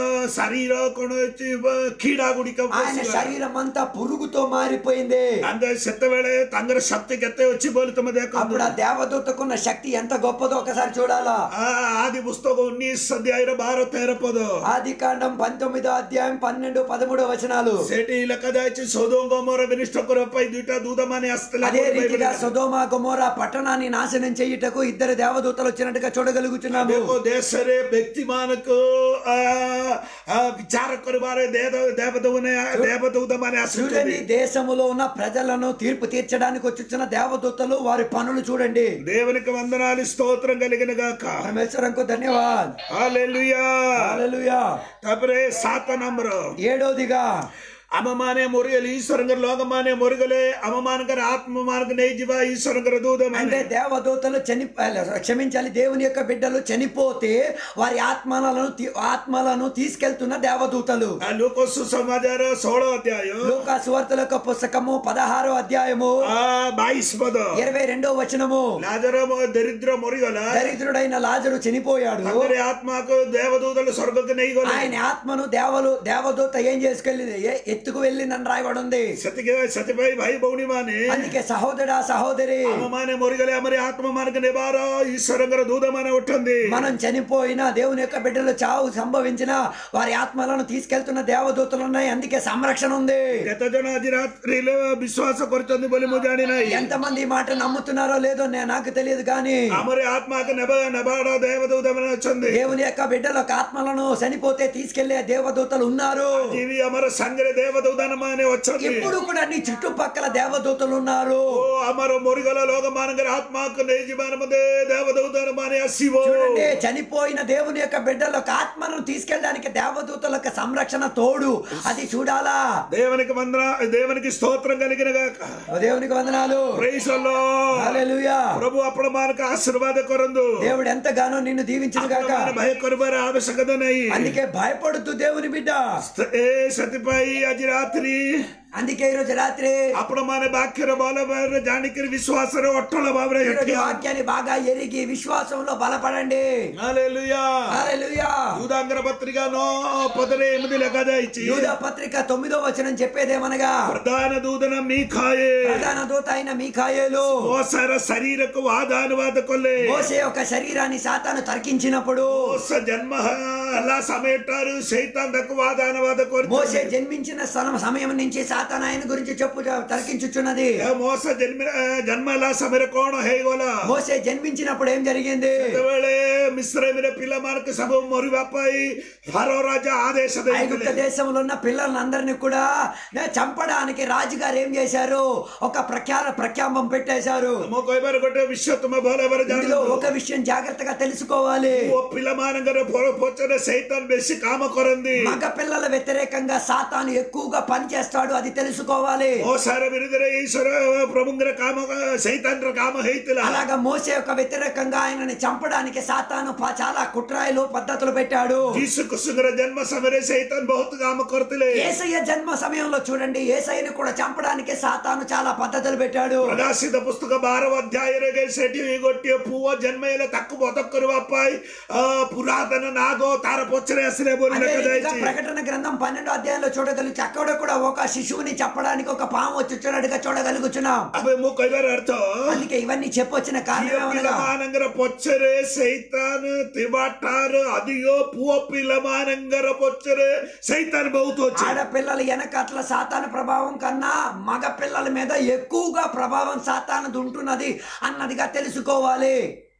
A: ಶರೀರ ಕೊಣೊಚ್ಚಿ ಕೀಡಾ ಗುಡಿಕ
B: ఆయన శరీరం అంతా పురుగుతో మారిపోయింది
A: ಅಂದ ಸೆತ್ತ ವೇಳೆ ತಂಗರ ಶಕ್ತಿ ಕೆತ್ತೆ వచ్చి బోలుతమ
B: అప్పుడు ఆ దేవదూతకున్న శక్తి ఎంత గొప్పదో ఒకసారి చూడాలా
A: ఆది పుస్తకం ఉన్నీస్ అధ్యాయ బారో తెరపదు
B: ఆది కాండం పంతొమ్మిదో అధ్యాయం పన్నెండు పదమూడో వచనాలు
A: సేటి లెక్క దాచి సోదోం గోమోర వినిష్ట కొరపై దుట దూదమని
B: అదే రీతిగా సుధోమ గుమోరా పట్టణాన్ని నాశనం చేయుటకు ఇద్దరు దేవదూతలు వచ్చినట్టుగా చూడగలుగుతున్నాము
A: देखो देश रे व्यक्ति मान को आ, आ, विचार करवारे देव देवदूने देवदूत माने
B: చూడండి
A: आसुचुंदी
B: దేశములో ఉన్న ప్రజలను తీర్పు తీర్చడానికి వచ్చిన దేవదూతలు వారి పనులు చూడండి
A: దేవునికి వందనాలు స్తోత్రం కలిగిన గాక
B: పరమేశ్వరంకు ధన్యవాద్
A: హల్లెలూయా
B: హల్లెలూయా
A: ତାପରେ ସାତ ନମ୍ବର
B: ఏడోదిగా
A: ଆମମାନେ ମରିଗଲେ ଈଶ୍ୱରଙ୍କର ଲୋକମାନେ ମରିଗଲେ ଆମମାନଙ୍କର ଆତ୍ମମାନଙ୍କୁ ନେଇଯିବା ଈଶ୍ୱରଙ୍କର
B: అంటే
A: ଦୂତମାନେ
B: దేవదూతలు చని క్షమించాలి దేవుని యొక్క బిడ్డలు చనిపోతే వారి ఆత్మలను తీ- ఆత్మలను తీసుకెళ్తున్న దేవదూతలు
A: ఆ ଲୋକ ସୁସମାଚାର ଷୋହଳ ଅଧ୍ୟାୟ
B: లూకా సువార్తల యొక్క పుస్తకము పదహారో అధ్యాయము
A: ఆ ବାଇଶ ପଦ
B: ఇరవై రెండో వచనము
A: ଲାଜର ମ- ଦରିଦ୍ର ମରିଗଲା
B: దరిద్రుడైన లాజరు చనిపోయాడు
A: ତାଙ୍କର ଆତ୍ମାକୁ ଦେବଦୂତలు ସ୍ୱର୍ଗକୁ ନେଇଗଲେ
B: ఆయన ఆత్మను దేవలు దేవదూత ఏం చేసుకెళ్ళింది ఏ- ఎత్తుకు వెళ్ళిందని రాయబడి ఉంది
A: ସେତିକି ସେଥିପାଇଁ ଭାଇ ଭଉଣୀ ମାନେ
B: అందుకే సహోదరా సహోదరి
A: ଆମମାନେ మరిଗଲେ ଆମର ଆତ୍ମମାନଙ୍କୁ ନେବାର ଈଶ୍ୱରଙ୍କର ଦୂତମାନେ ଉଠନ୍ତି
B: మనం చనిపోయినా దేవుని యొక్క బిడ్డలు చావు సంభవించిన వారి ఆత్మలను తీసుకెళ్తున్న దేవదూతలు ఉన్నాయి అందుకే సంరక్షణ ఉంది
A: କେତେ ଜଣ ଆଜି ରାତ୍ରିରେ ବିଶ୍ୱାସ କରୁଛନ୍ତି ବୋଲି ମୁଁ ଜାଣିନାହିଁ
B: ఎంతమంది ఈ మాట నమ్ముతున్నారో లేదో నే- నాకు తెలియదు కానీ
A: ଆମର ఆత్మకు నెబ నెబాడ దేవదూతମାନେ ଅଛନ୍ତି
B: దేవుని యొక్క బిడ్డల యొక్క ఆత్మలను చనిపోతే తీసుకెళ్లే దేవదూతలు ఉన్నారు
A: ఇవి అమర సంగరే దేవదూతనମାନେ ଅଛନ୍ତି
B: ఇప్పుడు కూడా నీ చుట్టుపక్కల దేవదూతలు ఉన్నారు
A: ଓ ଆମର ମରିଗଲା ଲୋକମାନଙ୍କର ଆତ୍ମାକୁ ନେଇଯିବାର ମଧ୍ୟ ଦେବଦୂତମାନେ ଆସିବ
B: చూడండి చనిపోయిన దేవుని యొక్క బిడ్డల యొక్క ఆత్మను తీసుకెళ్ళడానికి దేవదూతల యొక్క సంరక్షణ తోడు అది చూడాలా
A: దేవునికి వందన దేవునికి స్తోత్రం కలిగిన గాక
B: ఓ దేవునికి వందనాలు
A: Praise the Lord.
B: హల్లెలూయా
A: ప్రభు అప్పుడు మనకు ఆశీర్వాద కొరందు
B: దేవుడు ఎంతగానో నిన్ను దీవించును గాక
A: భయ కొరబార ఆవశ్యకత నై
B: అందుకే భయపడుతూ దేవుని బిడ్డ
A: ఏ సతిపై అజి రాత్రి
B: అందుకే ఈరోజు రాత్రి
A: ଆପଣ ମାନେ ବାକ୍ୟର ବଲ ଭାବରେ ଜାଣିକରି ବିଶ୍ୱାସରେ ଅଟଳ ଭାବରେ
B: ఈరోజు
A: ଠିଆ
B: వాక్యాన్ని బాగా ఎరిగి విశ్వాసంలో బలపడండి
A: ହାଲେଲୁୟା
B: హల్లెలూయా
A: యూదాంగర పత్రిక నో పదରେ ఎనిమిది ଲେଖାଯାଇଛି
B: యూదా పత్రిక తొమ్మిదో వచనం చెప్పేదేమనగా
A: ప్రధాన దూతన మీఖాయే
B: ప్రధాన దూత అయిన మీకాయేలు
A: మోసర శరీరకు వాదానువాద కొల్లే
B: మోసే యొక్క శరీరాన్ని సాతాను తరికించినప్పుడు
A: మోస జన్మ అలా సమేటారు సైతాంతకు వాదానువాద
B: మోసే
A: కొరి
B: జన్మించిన స్థలం సమయం నుంచి సాతాను ఆయన గురించి చెప్పు తరికించుచున్నది
A: మోస జన్మ జన్మ ఎలా సమర కోణ హేగోల
B: మోసే జన్మించినప్పుడు ఏం జరిగింది
A: ସେତେବେଳେ ମିଶ୍ରମରେ ପିଲାମାନଙ୍କୁ ସବୁ ମରିବା ପାଇଁ ଫାରୋ ରାଜା ଆଦେଶ
B: ఐగుప్త
A: ଦେଇଥିଲେ
B: దేశంలో ఉన్న పిల్లలందరినీ కూడా నే చంపడానికి రాజుగారు ఏం చేశారు ఒక ప్రఖ్యా ప్రఖ్యాంబం పెట్టేశారు
A: ମୁଁ କହିବାର ଗୋଟେ ବିଷୟ ତୁମେ ଭଲ ଭାବରେ
B: ఇందులో
A: ଜାଣିବ
B: ఒక విషయం జాగ్రత్తగా తెలుసుకోవాలి
A: ଓ ପିଲାମାନଙ୍କର ପର- ପଛରେ ସୈତାନ ବେଶୀ କାମ କରନ୍ତି
B: మగ పిల్లల వ్యతిరేకంగా సాతాను ఎక్కువగా పనిచేస్తాడు అది తెలుసుకోవాలి
A: ମୋ ସାର ବିରୁଦ୍ଧରେ ଈଶ୍ୱର ପ୍ରଭୁଙ୍କର କାମ ସୈତାନର କାମ ହେଇଥିଲା
B: అలాగా మోసే యొక్క వ్యతిరేకంగా ఆయనని చంపడానికి సాతాను ప- చాలా కుట్రాయిలు పద్ధతులు పెట్టాడు
A: ଯୀଶୁ କୃଷ୍ଣଙ୍କର ଜନ୍ମ ସମୟରେ ସୈତାନ ବହୁତ କାମ କରିଥିଲେ
B: ఏసయ్య జన్మ సమయంలో చూడండి ఏసయ్యని కూడా చంపడానికి సాతాను చాలా పద్ధతులు పెట్టాడు
A: ପ୍ରକାଶିତ ପୁସ୍ତକ ବାର ଅଧ୍ୟାୟରେ ଗେ- ସେଠି ଗୋଟିଏ ପୁଅ ଜନ୍ମ ହେଲେ ତାକୁ ବଧ କରିବା ପାଇଁ ଅ, ପୁରାତନ ନାଗ ତାର ପଛରେ ଆସିଲେ ବୋଲି
B: అదే రీతిగా
A: ଲେଖାଯାଇଛି
B: ప్రకటన గ్రంథం పన్నెండో అధ్యాయంలో చూడగలుగుచ్చు అక్కడ కూడా ఒక శిశువుని చెప్పడానికి ఒక పాము వచ్చుచున్నట్టుగా చూడగలుగుచున్నాం
A: ଏବେ ମୁଁ କହିବାର ଅର୍ଥ
B: అందుకే ఇవన్నీ చెప్పొచ్చిన కారణం
A: ଝିଅ
B: ఏమనగా
A: ପିଲାମାନଙ୍କର ପଛରେ ସୈତାନ ଥିବା ଠାରୁ ଅଧିକ ପୁଅ ପିଲାମାନଙ୍କର ପଛରେ ସୈତାନ ବହୁତ ଅଛି
B: ఆడపిల్లల వెనకట్ల సాతాను ప్రభావం కన్నా మగ పిల్లల మీద ఎక్కువగా ప్రభావం సాతాను ఉంటున్నది అన్నదిగా తెలుసుకోవాలి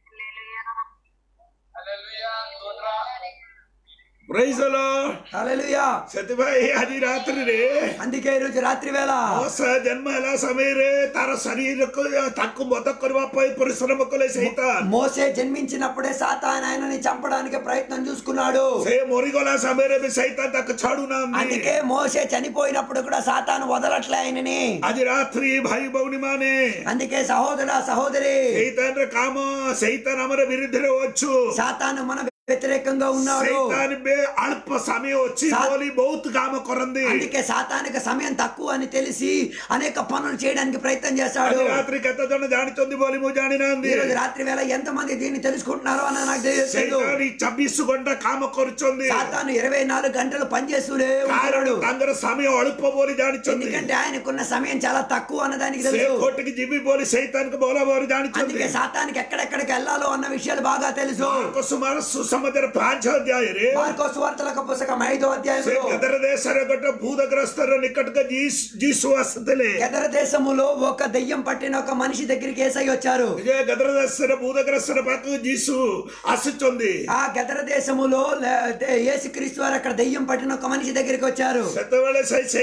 A: Praise the Lord.
B: హల్లెలూయా
A: ସେଥିପାଇଁ ଆଜି ରାତ୍ରିରେ
B: అందుకే ఈ రోజు రాత్రి వేళ
A: ମଶା ଜନ୍ମ ହେଲା ସମୟରେ ତାର ଶରୀରକୁ ତାକୁ ବଧ କରିବା ପାଇଁ ପରିଶ୍ରମ କଲେ ସୈତାନ
B: మోసే జన్మించినప్పుడే సాతాన్ ఆయనని చంపడానికి ప్రయత్నం చూసుకున్నాడు
A: ସେ ମରିଗଲା ସମୟରେ ବି ସୈତାନ ତାକୁ ଛାଡୁନାହାନ୍ତି
B: అందుకే మోసే చనిపోయినప్పుడు కూడా సాతాను వదలట్లే ఆయనని
A: ଆଜି ରାତ୍ରି ଭାଇ ଭଉଣୀ ମାନେ
B: అందుకే సహోదర సహోదరి
A: ସୈତାନର କାମ ସୈତାନ ଆମର ବିରୁଦ୍ଧରେ ଅଛୁ
B: సాతాను మన వ్యతిరేకంగా ఉన్నాడు
A: ସୈତାନ ବେ ଅଳ୍ପ ସମୟ ଅଛି
B: ସା-
A: ବୋଲି ବହୁତ କାମ କରନ୍ତି
B: అందుకే సాతానికి సమయం తక్కువ అని తెలిసి అనేక పనులు చేయడానికి ప్రయత్నం చేశాడు
A: ଆଜି ରାତ୍ରି କେତେ ଜଣ ଜାଣିଛନ୍ତି ବୋଲି ମୁଁ ଜାଣିନାହାନ୍ତି
B: ఈ రోజు రాత్రి వేళ ఎంత మంది దీన్ని తెలుసుకుంటున్నారో అని నాకు తెలియదు
A: ସୈତାନ ଚବିଶ ଘଣ୍ଟା କାମ କରୁଛନ୍ତି
B: సాతాను ఇరవై నాలుగు గంటలు పనిచేస్తూనే
A: କାରଣ
B: ఉంటాడు
A: ତାଙ୍କର ସମୟ ଅଳ୍ପ ବୋଲି ଜାଣିଛନ୍ତି
B: ఎందుకంటే ఆయనకున్న సమయం చాలా తక్కువ అన్నదానికి
A: ସେ
B: తెలుసు
A: కోటికి ଯିବି ବୋଲି సైతానికి ଭଲ ଭାବରେ ଜାଣିଛନ୍ତି
B: అందుకే సాతానికి ఎక్కడెక్కడికి వెళ్ళాలో అన్న విషయాలు బాగా తెలుసు
A: ମାର୍କ ସୁମାର ସୁସମାଚାର ପାଞ୍ଚ ଅଧ୍ୟାୟରେ
B: మార్కో సువార్తలకు పుస్తకం ఐదో
A: ସେ
B: అధ్యాయంలో
A: ଗଦର ଦେଶରେ ଗୋଟେ ଭୂତଗ୍ରସ୍ତର ନିକଟକୁ ଯୀଶୁ ଯୀଶୁ ଆସିଥିଲେ
B: గదర దేశములో ఒక దెయ్యం పట్టిన ఒక మనిషి దగ్గరికి ఏసై వచ్చారు
A: ଯେ ଗଦର ଦେଶରେ ଭୂତଗ୍ରସ୍ତର ପାଖକୁ ଯୀଶୁ ଆସୁଛନ୍ତି
B: ఆ గదర దేశములో లే- దే- యేసుక్రీస్తు వారు అక్కడ దెయ్యం పట్టిన ఒక మనిషి దగ్గరికి వచ్చారు
A: ସେତେବେଳେ ସେ ସେ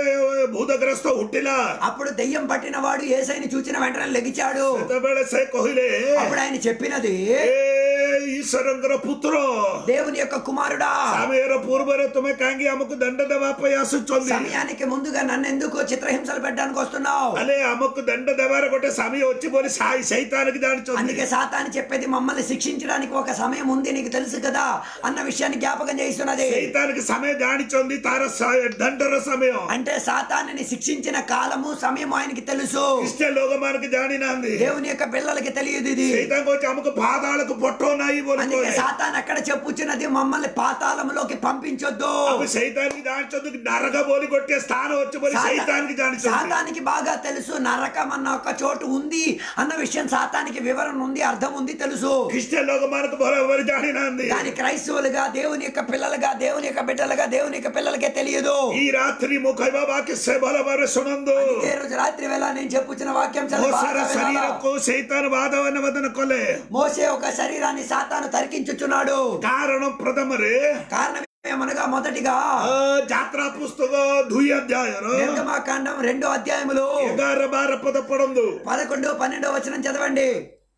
A: ଭୂତଗ୍ରସ୍ତ ଉଠିଲା
B: అప్పుడు దెయ్యం పట్టిన వాడు ఏసైని చూచిన వెంటనే లెగిచాడు
A: ସେତେବେଳେ ସେ କହିଲେ
B: అప్పుడు ఆయన చెప్పినది
A: ଏ ଈଶ୍ୱରଙ୍କର ପୁତ୍ର
B: దేవుని యొక్క కుమారుడా
A: ସମୟର ପୂର୍ବରେ ତୁମେ କାହିଁକି ଆମକୁ ଦଣ୍ଡ ଦେବା ପାଇଁ ଆସୁଛନ୍ତି
B: సమయానికి ముందుగా నన్ను ఎందుకు చిత్రహింసలు పెట్టడానికి వస్తున్నావు
A: ହେଲେ ଆମକୁ ଦଣ୍ଡ ଦେବାର ଗୋଟେ ସମୟ ଅଛି ବୋଲି ସାଇ ସୈତାନିକ ଜାଣିଛନ୍ତି
B: అందుకే సాతాని చెప్పేది మమ్మల్ని శిక్షించడానికి ఒక సమయం ఉంది నీకు తెలుసు కదా అన్న విషయాన్ని జ్ఞాపకం చేస్తున్నది
A: సైతానికి సమయం జానిచొంది తార స- దండర సమయం
B: అంటే సాతాన్ని శిక్షించిన కాలము సమయం ఆయనకి తెలుసు
A: క్రిస్టియన్ లోకమానికి జానినాంది
B: దేవుని యొక్క పిల్లలకి తెలియదు ఇది
A: సైతాన్ వచ్చి అమ్మకు పాదాలకు పొట్టోనాయి
B: అందుకే సాతాన్ అక్కడ చెప్పుచున్నది మమ్మల్ని పాతాళంలోకి పంపించొద్దు
A: అవి సైతానికి జానిచొందుకు నరక బోలి కొట్టే స్థానం వచ్చి బోలి
B: సాతా-
A: సైతానికి జానిచొంది
B: సాతానికి బాగా తెలుసు నరకం అన్న ఒక చోటు ఉంది అన్న విషయం సాతానికి వివరణ ఉంది అర్థం ఉంది తెలుసు
A: క్రిస్టియన్ లోకమానికి బరోబరి జానినాంది
B: కానీ క్రైస్తవులుగా దేవుని యొక్క పిల్లలుగా దేవుని యొక్క బిడ్డలుగా దేవుని యొక్క పిల్లలకే తెలియదు
A: ఈ రాత్రి ముఖైవ వాక్య సేవల వారు సునందు
B: ఈ రోజు రాత్రి వేళ నేను చెప్పుచిన వాక్యం చాలా
A: మోసర
B: బాగా వినాలా?
A: శరీరకు సైతాన్ వాదవన్న వదన కొలే
B: మోసే ఒక శరీరాన్ని సాతాను తరికించుచున్నాడు
A: కారణం ప్రథమరే
B: కారణం ఏమనగా మొదటిగా
A: ಆ, ಜಾತ್ರಾ ಪುಸ್ತಕ ದುಯಿ ಅಧ್ಯಾಯರು
B: నిర్గమాకాండం రెండో అధ్యాయములో
A: ಎಗಾರ ಬಾರ ಪದ ಪಡೊಂದು
B: పదకొండు పన్నెండో వచనం చదవండి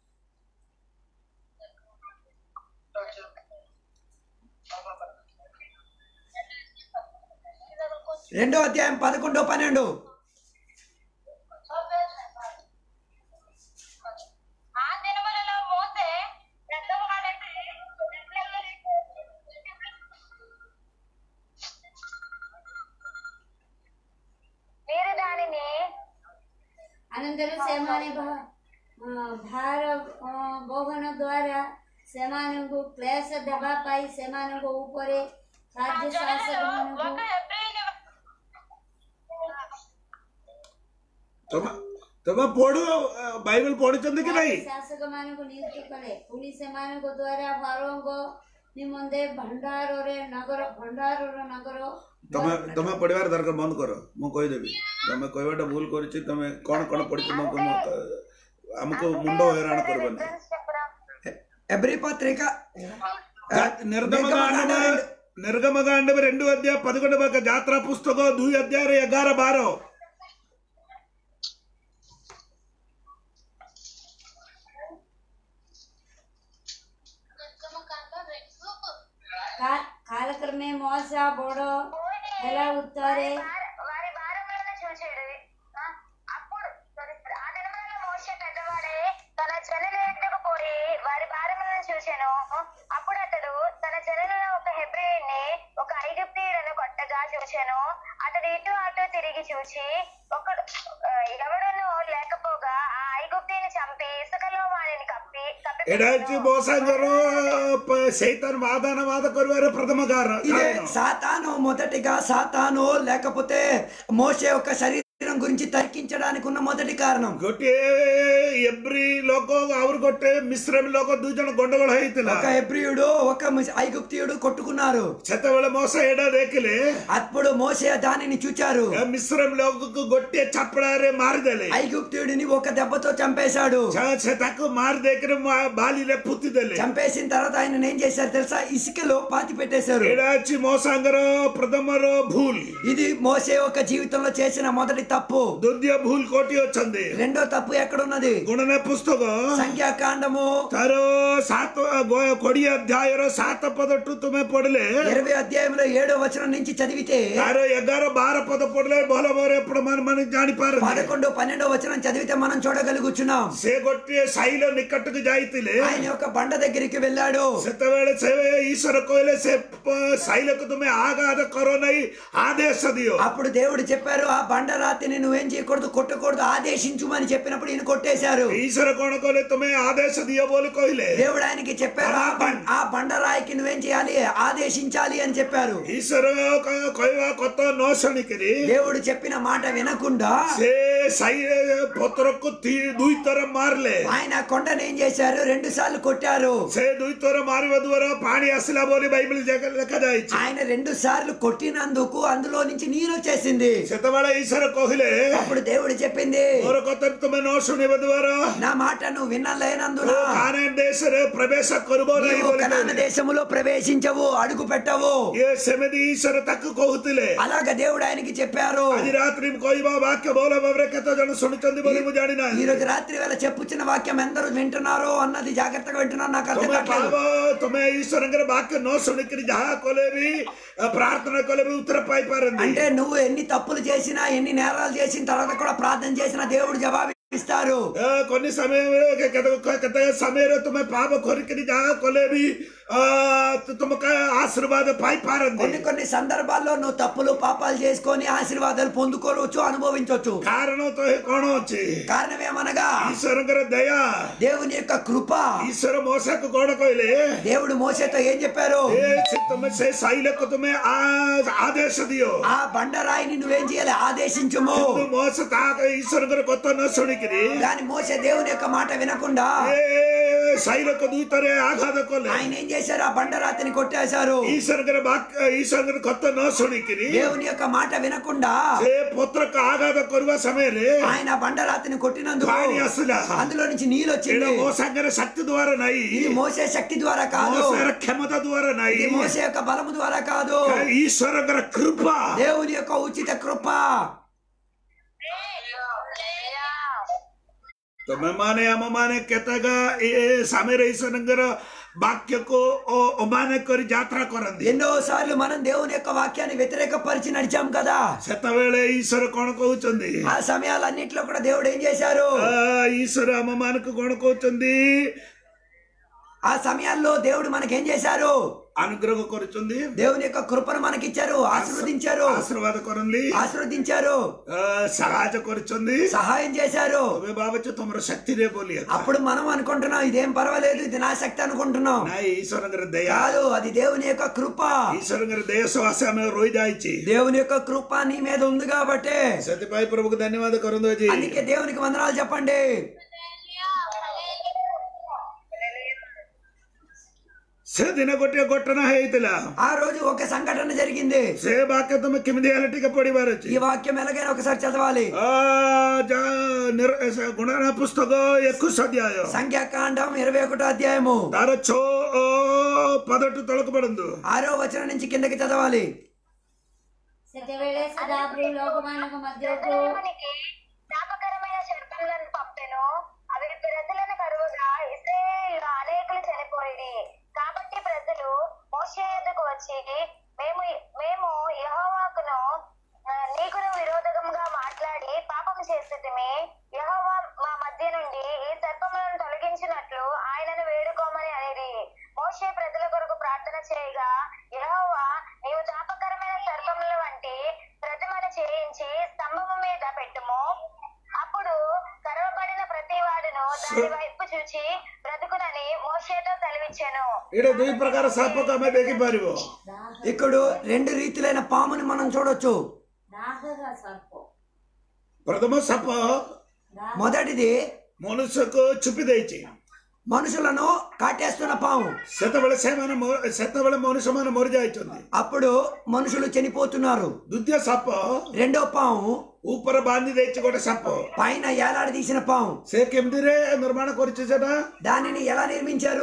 B: రెండో అధ్యాయం పదకొండు పన్నెండు
D: ఆ దినములలో మోసే పెద్దవాడైతే మీరు దానిని
C: अनन्तरं ସେମାନେ ଭା- ଅ, ଭାର ଅ, ବହନ ଦ୍ୱାରା ସେମାନଙ୍କୁ କ୍ଲେଶ ଦେବା ପାଇଁ ସେମାନଙ୍କ ଉପରେ ରାଜ୍ୟ
D: జనులలో
C: ଶାସକମାନଙ୍କୁ
D: ఒక హెబ్రీయుని
A: ତମେ ତମେ ପଢୁ ବାଇବେଲ ପଢିଛନ୍ତି କି ନାଇଁ
C: ଶାସକମାନଙ୍କୁ ନିଯୁକ୍ତ କଲେ ପୁଣି ସେମାନଙ୍କ ଦ୍ୱାରା ଫାରୋଙ୍କ ନିମନ୍ତେ ଭଣ୍ଡାରରେ ନଗର ଭଣ୍ଡାରର ନଗର
A: ତମେ ତମେ ପଢିବାର ଦରକାର ବନ୍ଦ କର ମୁଁ କହିଦେବି ତମେ କହିବାଟା ଭୁଲ କରିଛି ତମେ କଣ କଣ ପଢିଛ ତମକୁ ମୁଁ- ଆମକୁ ମୁଣ୍ଡ ହଇରାଣ କରିବନି
B: ఎబ్రి పత్రిక
A: ನಿರ್ಗಮಕಾಂಡ ನಿರ್ಗಮಕಾಂಡ రెండు అధ్యాయ పదకొండు భాగ జాత్రా పుస్తక ଦୁଇ అధ్యాయ ఎగార బారో
D: నిర్గమకాండం రెండు
C: కా- కాలక్రమే మోస బోడో ఎలా ఉత్తారే
E: వారి భారములను చూచాడు ఆ, అప్పుడు sorry, ఆ దినములలో మోషే పెద్దవాడే తన చెల్లెల యొద్దకు పోయి వారి భారములను చూశాను అప్పుడు అతడు తన చెల్లెలలో ఒక హెబ్రియుని ఒక ఐగుప్తీయుడను కొట్టగా చూశాను అతడు ఇటు అటు తిరిగి చూచి ఒకడు ఆ, ఎవడును లేకపోగా ఆ ఐగుప్తీని చంపి ఇసుకలో వాడిని కప్పి కప్పి
A: ఎడాచి మోసంగరు సైతాన్ వాదన వాద కొరివారు ప్రథమ గారు
B: ఇదే సాతాను మొదటిగా సాతాను లేకపోతే మోసే యొక్క శరీరం గురించి తర్కించడానికి ఉన్న మొదటి కారణం
A: ଗୋଟିଏ ଏବ୍ରି ଲୋକ ଆହୁରି ଗୋଟେ ମିଶ୍ରମୀ ଲୋକ ଦୁଇ ଜଣ ଗଣ୍ଡଗୋଳ ହେଇଥିଲା
B: ఒక హెబ్రియుడు ఒక ము- ఐగుప్తియుడు కొట్టుకున్నారు
A: ସେତେବେଳେ ମୋସ ଏଇଟା ଦେଖିଲେ
B: అప్పుడు మోసే దానిని చూచారు
A: ଏ ମିଶ୍ରମୀ ଲୋକକୁ ଗୋଟିଏ ଚାପଡ଼ାରେ ମାରିଦେଲେ
B: ఐగుప్తియుడిని ఒక దెబ్బతో చంపేశాడు
A: ସେ- ସେ ତାକୁ ମାରି ଦେଇକିରି ମା- ବାଲିରେ ପୁତି ଦେଲେ
B: చంపేసిన తర్వాత ఆయన ఏం చేశారు తెలుసా ఇసుకలో పాతి పెట్టేశారు
A: ଏଇଟା ଅଛି ମୋ ସାଙ୍ଗର ପ୍ରଥମର ଭୁଲ
B: ఇది మోసే ఒక జీవితంలో చేసిన మొదటి తప్పు
A: ଦ୍ୱିତୀୟ ଭୁଲ କୋଟି ଅଛନ୍ତି
B: రెండో తప్పు ఎక్కడున్నది
A: ଗୁଣନ ପୁସ୍ତକ
B: సంఖ్యాకాండము
A: ତାର ସାତ ଗ- କୋଡିଏ ଅଧ୍ୟାୟର ସାତ ପଦଠୁ ତୁମେ ପଢିଲେ
B: ఇరవై అధ్యాయంలో ఏడో వచనం నుంచి చదివితే
A: ତାର ଏଗାର ବାର ପଦ ପଢିଲେ ଭଲ ଭାବରେ ଆପଣ ମାନେ ମାନେ ଜାଣିପାରନ୍ତି
B: పదకొండు పన్నెండో వచనం చదివితే మనం చూడగలుగుచున్నాం
A: ସେ ଗୋଟିଏ ସାଇଲ ନିକଟକୁ ଯାଇଥିଲେ
B: ఆయన ఒక బండ దగ్గరికి వెళ్ళాడు
A: ସେତେବେଳେ ସେ ଈଶ୍ୱର କହିଲେ ସେ ପ- ସାଇଲକୁ ତୁମେ ଆଘାତ କର ନାହିଁ ଆଦେଶ ଦିଅ
B: అప్పుడు దేవుడు చెప్పారు ఆ బండ రాతిని నువ్వేం చేయకూడదు కొట్టకూడదు ఆదేశించుమని చెప్పినప్పుడు ఈయన కొట్టేశారు
A: ଈଶ୍ୱର କଣ କହିଲେ ତୁମେ ଆଦେଶ ଦିଅ ବୋଲି କହିଲେ
B: దేవుడు ఆయనకి చెప్పారు ఆ బం- ఆ బండరాయికి నువ్వేం చేయాలి ఆదేశించాలి అని చెప్పారు
A: ଈଶ୍ୱର କ- କହିବା କଥା ନ ଶୁଣିକିରି
B: దేవుడు చెప్పిన మాట వినకుండా
A: ସେ ସାଇ ପତ୍ରକୁ ତି- ଦୁଇ ଥର ମାରିଲେ
B: ఆయన కొండను ఏం చేశారు రెండు సార్లు కొట్టారు
A: ସେ ଦୁଇ ଥର ମାରିବା ଦ୍ୱାରା ପାଣି ଆସିଲା ବୋଲି ବାଇబଲ ଜାଗାରେ ଲେଖାଯାଇଛି
B: ఆయన రెండు సార్లు కొట్టినందుకు అందులో నుంచి నీరు వచ్చేసింది
A: ସେତେବେଳେ ଈଶ୍ୱର କହିଲେ
B: అప్పుడు దేవుడు చెప్పింది
A: ମୋର କଥା ତୁମେ ନ ଶୁଣିବା ଦ୍ୱାରା
B: నా మాట నువ్వు వినలేనందున
A: କାନାନ దేశରେ ପ୍ରବେଶ କରିବ ନାହିଁ
B: నీవు
A: ବୋଲି
B: కనాన
A: କହିଲେ।
B: దేశములో ప్రవేశించవు అడుగు పెట్టవు
A: ଇଏ ସେମିତି ଈଶ୍ୱର ତାକୁ କହୁଥିଲେ
B: అలాగ దేవుడు ఆయనకి చెప్పారు
A: ଆଜି ରାତ୍ରି ମୁଁ କହିବା ବାକ୍ୟ ଭଲ ଭାବରେ କେତେ ଜଣ ଶୁଣିଛନ୍ତି ବୋଲି ମୁଁ
B: ఈ
A: ଜାଣିନାହିଁ
B: రోజు రాత్రి వేళ చెప్పుచ్చిన వాక్యం ఎందరూ వింటున్నారో అన్నది జాగ్రత్తగా వింటున్నారు నాకు అర్థం
A: ତୁମେ
B: కావట్లేదు
A: ପାପ ତୁମେ ଈଶ୍ୱରଙ୍କର ବାକ୍ୟ ନ ଶୁଣିକିରି ଯାହା କଲେ ବି ପ୍ରାର୍ଥନା କଲେ ବି ଉତ୍ତର ପାଇପାରନ୍ତି
B: అంటే నువ్వు ఎన్ని తప్పులు చేసినా ఎన్ని నేరాలు చేసిన తర్వాత కూడా ప్రార్థన చేసినా దేవుడు జవాబు ఇస్తారు
A: ଏ, కొన్ని సమୟରେ କେତେ କେତେ ସମୟରେ ତୁମେ ପାପ କରିକିରି ଯାହା କଲେ ବି ଆ, ତୁ- ତୁମକୁ ఆశీర్వాద ପାଇପାରନ୍ତି
B: కొన్ని కొన్ని సందర్భాల్లో నువ్వు తప్పులు పాపాలు చేసుకొని ఆశీర్వాదాలు పొందుకోవచ్చు అనుభవించవచ్చు
A: କାରଣ ତ ଏ କଣ ଅଛି
B: కారణం ఏమనగా
A: ଈଶ୍ୱରଙ୍କର ଦୟା
B: దేవుని యొక్క కృప
A: ଈଶ୍ୱର ମోସାକୁ କଣ କହିଲେ
B: దేవుడు మోసేతో ఏం చెప్పారు
A: ଏ ସେ- ତୁମେ ସେ ଶୈଳକୁ ତୁମେ ଆ- ଆଦେଶ ଦିଅ
B: ఆ బండరాయిని నువ్వేం చేయాలి ఆదేశించుము
A: କିନ୍ତୁ మోస ତା ଈଶ୍ୱରଙ୍କର କଥା ନ ଶୁଣିକିରି
B: దాని మోసే దేవుని యొక్క మాట వినకుండా
A: ଏ ଶୈଳକୁ ଦୁଇ ଥର ଆଘାତ କଲେ
B: ఆయన ఏం చేశారు ఆ బండరాతిని కొట్టేశారు
A: ଈଶ୍ୱରଙ୍କର ବାକ୍ୟ ଈଶ୍ୱରଙ୍କର କଥା ନ ଶୁଣିକିରି
B: దేవుని యొక్క మాట వినకుండా
A: ସେ ପତ୍ରକୁ ଆଘାତ କରିବା ସମୟରେ
B: ఆయన ఆ బండరాతిని కొట్టినందుకు
A: ପାଣି ଆସିଲା
B: అందులో నుంచి నీళ్ళు
A: ଏଇଟା
B: వచ్చింది
A: ମୋ ସାଙ୍ଗରେ ଶକ୍ତି ଦ୍ୱାରା ନାହିଁ
B: ఇది మోసే శక్తి ద్వారా కాదు
A: ମోସର କ୍ଷମତା ଦ୍ୱାରା ନାହିଁ
B: ఇది మోసే యొక్క బలము ద్వారా కాదు
A: ଈଶ୍ୱରଙ୍କର କୃପା
B: దేవుని యొక్క ఉచిత కృప
A: ତମେ ମାନେ ଆମ ମାନେ କେତେକ ଏ ସମୟରେ ଈଶ୍ୱରଙ୍କର ବାକ୍ୟକୁ ଅ- ଅମାନ୍ୟ କରି ଯାତ୍ରା କରନ୍ତି
B: ఎన్నో సార్లు మనం దేవుని యొక్క వాక్యాన్ని వ్యతిరేకపరిచి నడిచాం కదా
A: ସେତେବେଳେ ଈଶ୍ୱର କଣ କହୁଛନ୍ତି
B: ఆ సమయాలన్నింటిలో కూడా దేవుడు ఏం చేశారు
A: ଆ, ଈଶ୍ୱର ଆମ ମାନଙ୍କୁ କଣ କହୁଛନ୍ତି
B: ఆ సమయాల్లో దేవుడు మనకేం చేశారు
A: ଅନୁଗ୍ରହ କରୁଛନ୍ତି
B: దేవుని యొక్క కృపను మనకిచ్చారు ఆశీర్వదించారు
A: ଆଶୀର୍ବାଦ କରନ୍ତି
B: ఆశీర్వదించారు
A: ଆ, ସାହାଯ୍ୟ କରୁଛନ୍ତି
B: సహాయం చేశారు
A: ତମେ ଭାବୁଛ ତମର ଶକ୍ତିରେ ବୋଲି
B: అప్పుడు మనం అనుకుంటున్నాం ఇదేం పర్వాలేదు ఇది నా శక్తి అనుకుంటున్నాం
A: ନାଇଁ ଈଶ୍ୱରଙ୍କର ଦୟା
B: కాదు అది దేవుని యొక్క కృప
A: ଈଶ୍ୱରଙ୍କର ଦେହ ସକାଶେ ଆମେ ରହିଯାଇଛି
B: దేవుని యొక్క కృప నీ మీద ఉంది కాబట్టి
A: ସେଥିପାଇଁ ପ୍ରଭୁକୁ ଧନ୍ୟବାଦ କରନ୍ତୁ ଆଜି
B: అందుకే దేవునికి వందనాలు చెప్పండి
A: ସେ ଦିନ ଗୋଟିଏ ଘଟଣା ହେଇଥିଲା
B: ఆ రోజు ఒక సంఘటన జరిగింది
A: ସେ ବାକ୍ୟ ତମେ କେମିତି ହେଲେ ଟିକେ ପଢିବାର ଅଛି
B: ఈ వాక్యం ఎలాగైనా ఒకసారి చదవాలి
A: ఆ, ଯା- ନିର- ଏ- ଗୁଣନା ପୁସ୍ତକ ଏକୋଇଶ ଅଧ୍ୟାୟ
B: సంఖ్యాకాండం ఇరవై ఒకటో అధ్యాయము
A: ତାର ଛଅ ପଦଠୁ ତଳକୁ ପଡନ୍ତୁ
B: ఆరో వచనం నుంచి కిందకి చదవాలి
C: ସେତେବେଳେ ସଦାପ୍ରଭୁ ଲୋକମାନଙ୍କ ମଧ୍ୟକୁ
E: దేవునికి జ్ఞాపకరమైన శర్పంలను పంపెను అవి ప్రజలను కరువుగా ఇస్రాయేల్ అనేకులు చనిపోయి కాబట్టి ప్రజలు మోషే యొద్దకు వచ్చి మేము మేము యెహోవాకును ఆ, నీకును విరోధకంగా మాట్లాడి పాపం చేస్తుమే యెహోవా మా మధ్య నుండి ఈ సర్పములను తొలగించినట్లు ఆయనను వేడుకోమని అనేది మోషే ప్రజల కొరకు ప్రార్థన చేయగా యెహోవా నీవు తాపకరమైన సర్పముల వంటి ప్రతిమను చేయించి స్తంభము మీద పెట్టుము అప్పుడు కరవబడిన ప్రతి వాడును దాని వైపు చూచి బ్రతుకునని మోషేతో సెలవిచ్చాను
A: ଏଇଟା ଦୁଇ ପ୍ରକାର ସାପକୁ ଆମେ ଦେଖିପାରିବ
B: ఇక్కడ రెండు రీతిలైన పాముని మనం చూడొచ్చు
C: ଦାହର ସର୍ପ
A: ପ୍ରଥମ ସାପ
C: ଦାହ
B: మొదటిది
A: ମନୁଷ୍ୟକୁ ଚୁପି ଦେଇଛି
B: మనుషులను కాటేస్తున్న పాము
A: ସେତେବେଳେ ସେମାନେ ମ- ସେତେବେଳେ ମନୁଷ୍ୟମାନେ ମରିଯାଇଛନ୍ତି
B: అప్పుడు మనుషులు చనిపోతున్నారు
A: ଦ୍ୱିତୀୟ ସାପ
B: రెండో పాము
A: ଉପରେ ବାନ୍ଧି ଦେଇଛି ଗୋଟେ ସାପ
B: పైన ఏలాడి తీసిన పాము
A: ସେ କେମିତିରେ ନିର୍ମାଣ କରିଛି ସେଟା
B: దానిని ఎలా నిర్మించారు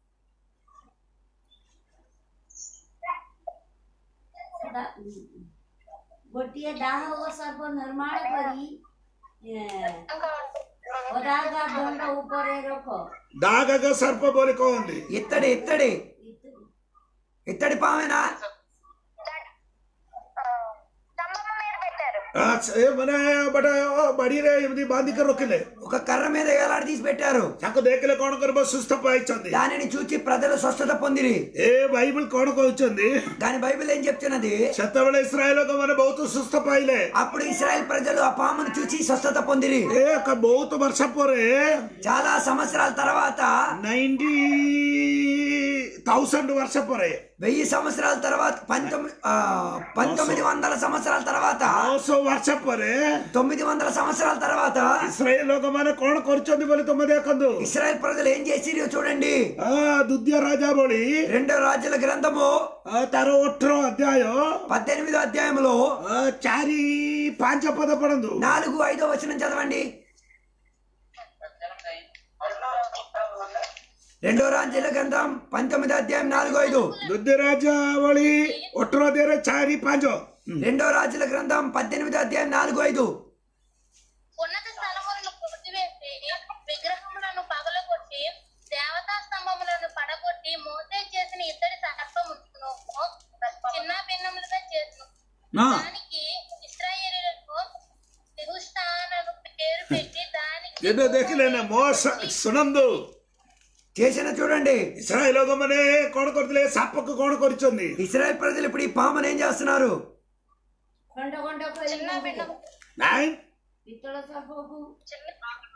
C: ସେଟା ଗୋଟିଏ ଦାହ ସର୍ପ ନିର୍ମାଣ କରି ଏ, ଅଦାଗା ଦଣ୍ଡ ଉପରେ ରଖ
A: ଦାଗ ସର୍ପ ବୋଲି କହନ୍ତି
B: ఇత్తడి ఇత్తడి ఇత్తడి పామేనా
E: స్తంభము మీద పెట్టారు
A: ଆ, ସେ ମାନେ ଗୋଟେ ବାଡିରେ ଏମିତି ବାନ୍ଧିକି ରଖିଲେ
B: ఒక కర్ర మీద ఏలాడి తీసి పెట్టారు
A: ତାକୁ ଦେଖିଲେ କଣ କରିବ ସୁସ୍ଥ ପାଇଛନ୍ତି
B: దానిని చూచి ప్రజలు స్వస్థత పొందిరి
A: ଏ ବାଇବଲ କଣ କହୁଛନ୍ତି
B: కానీ బైబిల్ ఏం చెప్తున్నది
A: ସେତେବେଳେ ଇସ୍ରାଏଲ ଲୋକମାନେ ବହୁତ ସୁସ୍ଥ ପାଇଲେ
B: అప్పుడు ఇస్రాయల్ ప్రజలు ఆ పామును చూచి స్వస్థత పొందిరి
A: ଏ ଏକ ବହୁତ ବର୍ଷ ପରେ
B: చాలా సంవత్సరాల తర్వాత
A: నైన్టీ థౌసండ్ వర్ష ପରେ
B: వెయ్యి సంవత్సరాల తర్వాత పంతొమ్మిది ఆ, పంతొమ్మిది వందల సంవత్సరాల తర్వాత
A: ନଅଶହ ବର୍ଷ ପରେ
B: తొమ్మిది వందల సంవత్సరాల తర్వాత
A: ଇସ୍ରାଏଲ ଲୋକମାନେ କଣ କରୁଛନ୍ତି ବୋଲି ତମେ ଦେଖନ୍ତୁ
B: ఇస్రాయల్ ప్రజలు ఏం చేసిరో చూడండి
A: ଆ, ଦ୍ୱିତୀୟ ରାଜା ଭଳି
B: రెండో రాజ్యుల గ్రంథము
A: ଆ, ତାର ଅଠର ଅଧ୍ୟାୟ
B: పద్దెనిమిదో అధ్యాయంలో
A: ଆ, ଚାରି ପାଞ୍ଚ ପଦ ପଢନ୍ତୁ
B: నాలుగు ఐదో వచనం చదవండి రెండో రాజ్యుల గ్రంథం పంతొమ్మిదో అధ్యాయం నాలుగు ఐదు
A: ଦ୍ୱିତୀୟ ରାଜା ଭଳି ଅଠର ଅଧ୍ୟାୟରେ ଚାରି ପାଞ୍ଚ
B: రెండో రాజుల గ్రంథం పద్దెనిమిదో అధ్యాయం నాలుగు ఐదు
D: ఉన్నత స్థలములను కొట్టివేసి విగ్రహములను పగలగొట్టి దేవతా స్తంభములను పడగొట్టి మోసే చేసిన ఇద్దరి సర్పమును చిన్న భిన్నములుగా చేసిన
A: ନା
D: దానికి ఇస్రాయేలీలకు నిహుష్టానను పేరు పెట్టి దానికి
A: ଏବେ ଦେଖିଲେ ନା ମୋ ସ- ଶୁଣନ୍ତୁ
B: చేసిన చూడండి
A: ଇସ୍ରାଏଲ ଲୋକମାନେ କଣ କରିଥିଲେ ସାପକୁ କଣ କରିଛନ୍ତି
B: ఇస్రాయల్ ప్రజలు ఇప్పుడు ఈ పామును ఏం చేస్తున్నారు
C: ଖଣ୍ଡ ଖଣ୍ଡ କରି
D: చిన్న భిన్నము
A: ନାଇଁ
C: ପିତ୍ତଳ ସର୍ପକୁ
D: చిన్న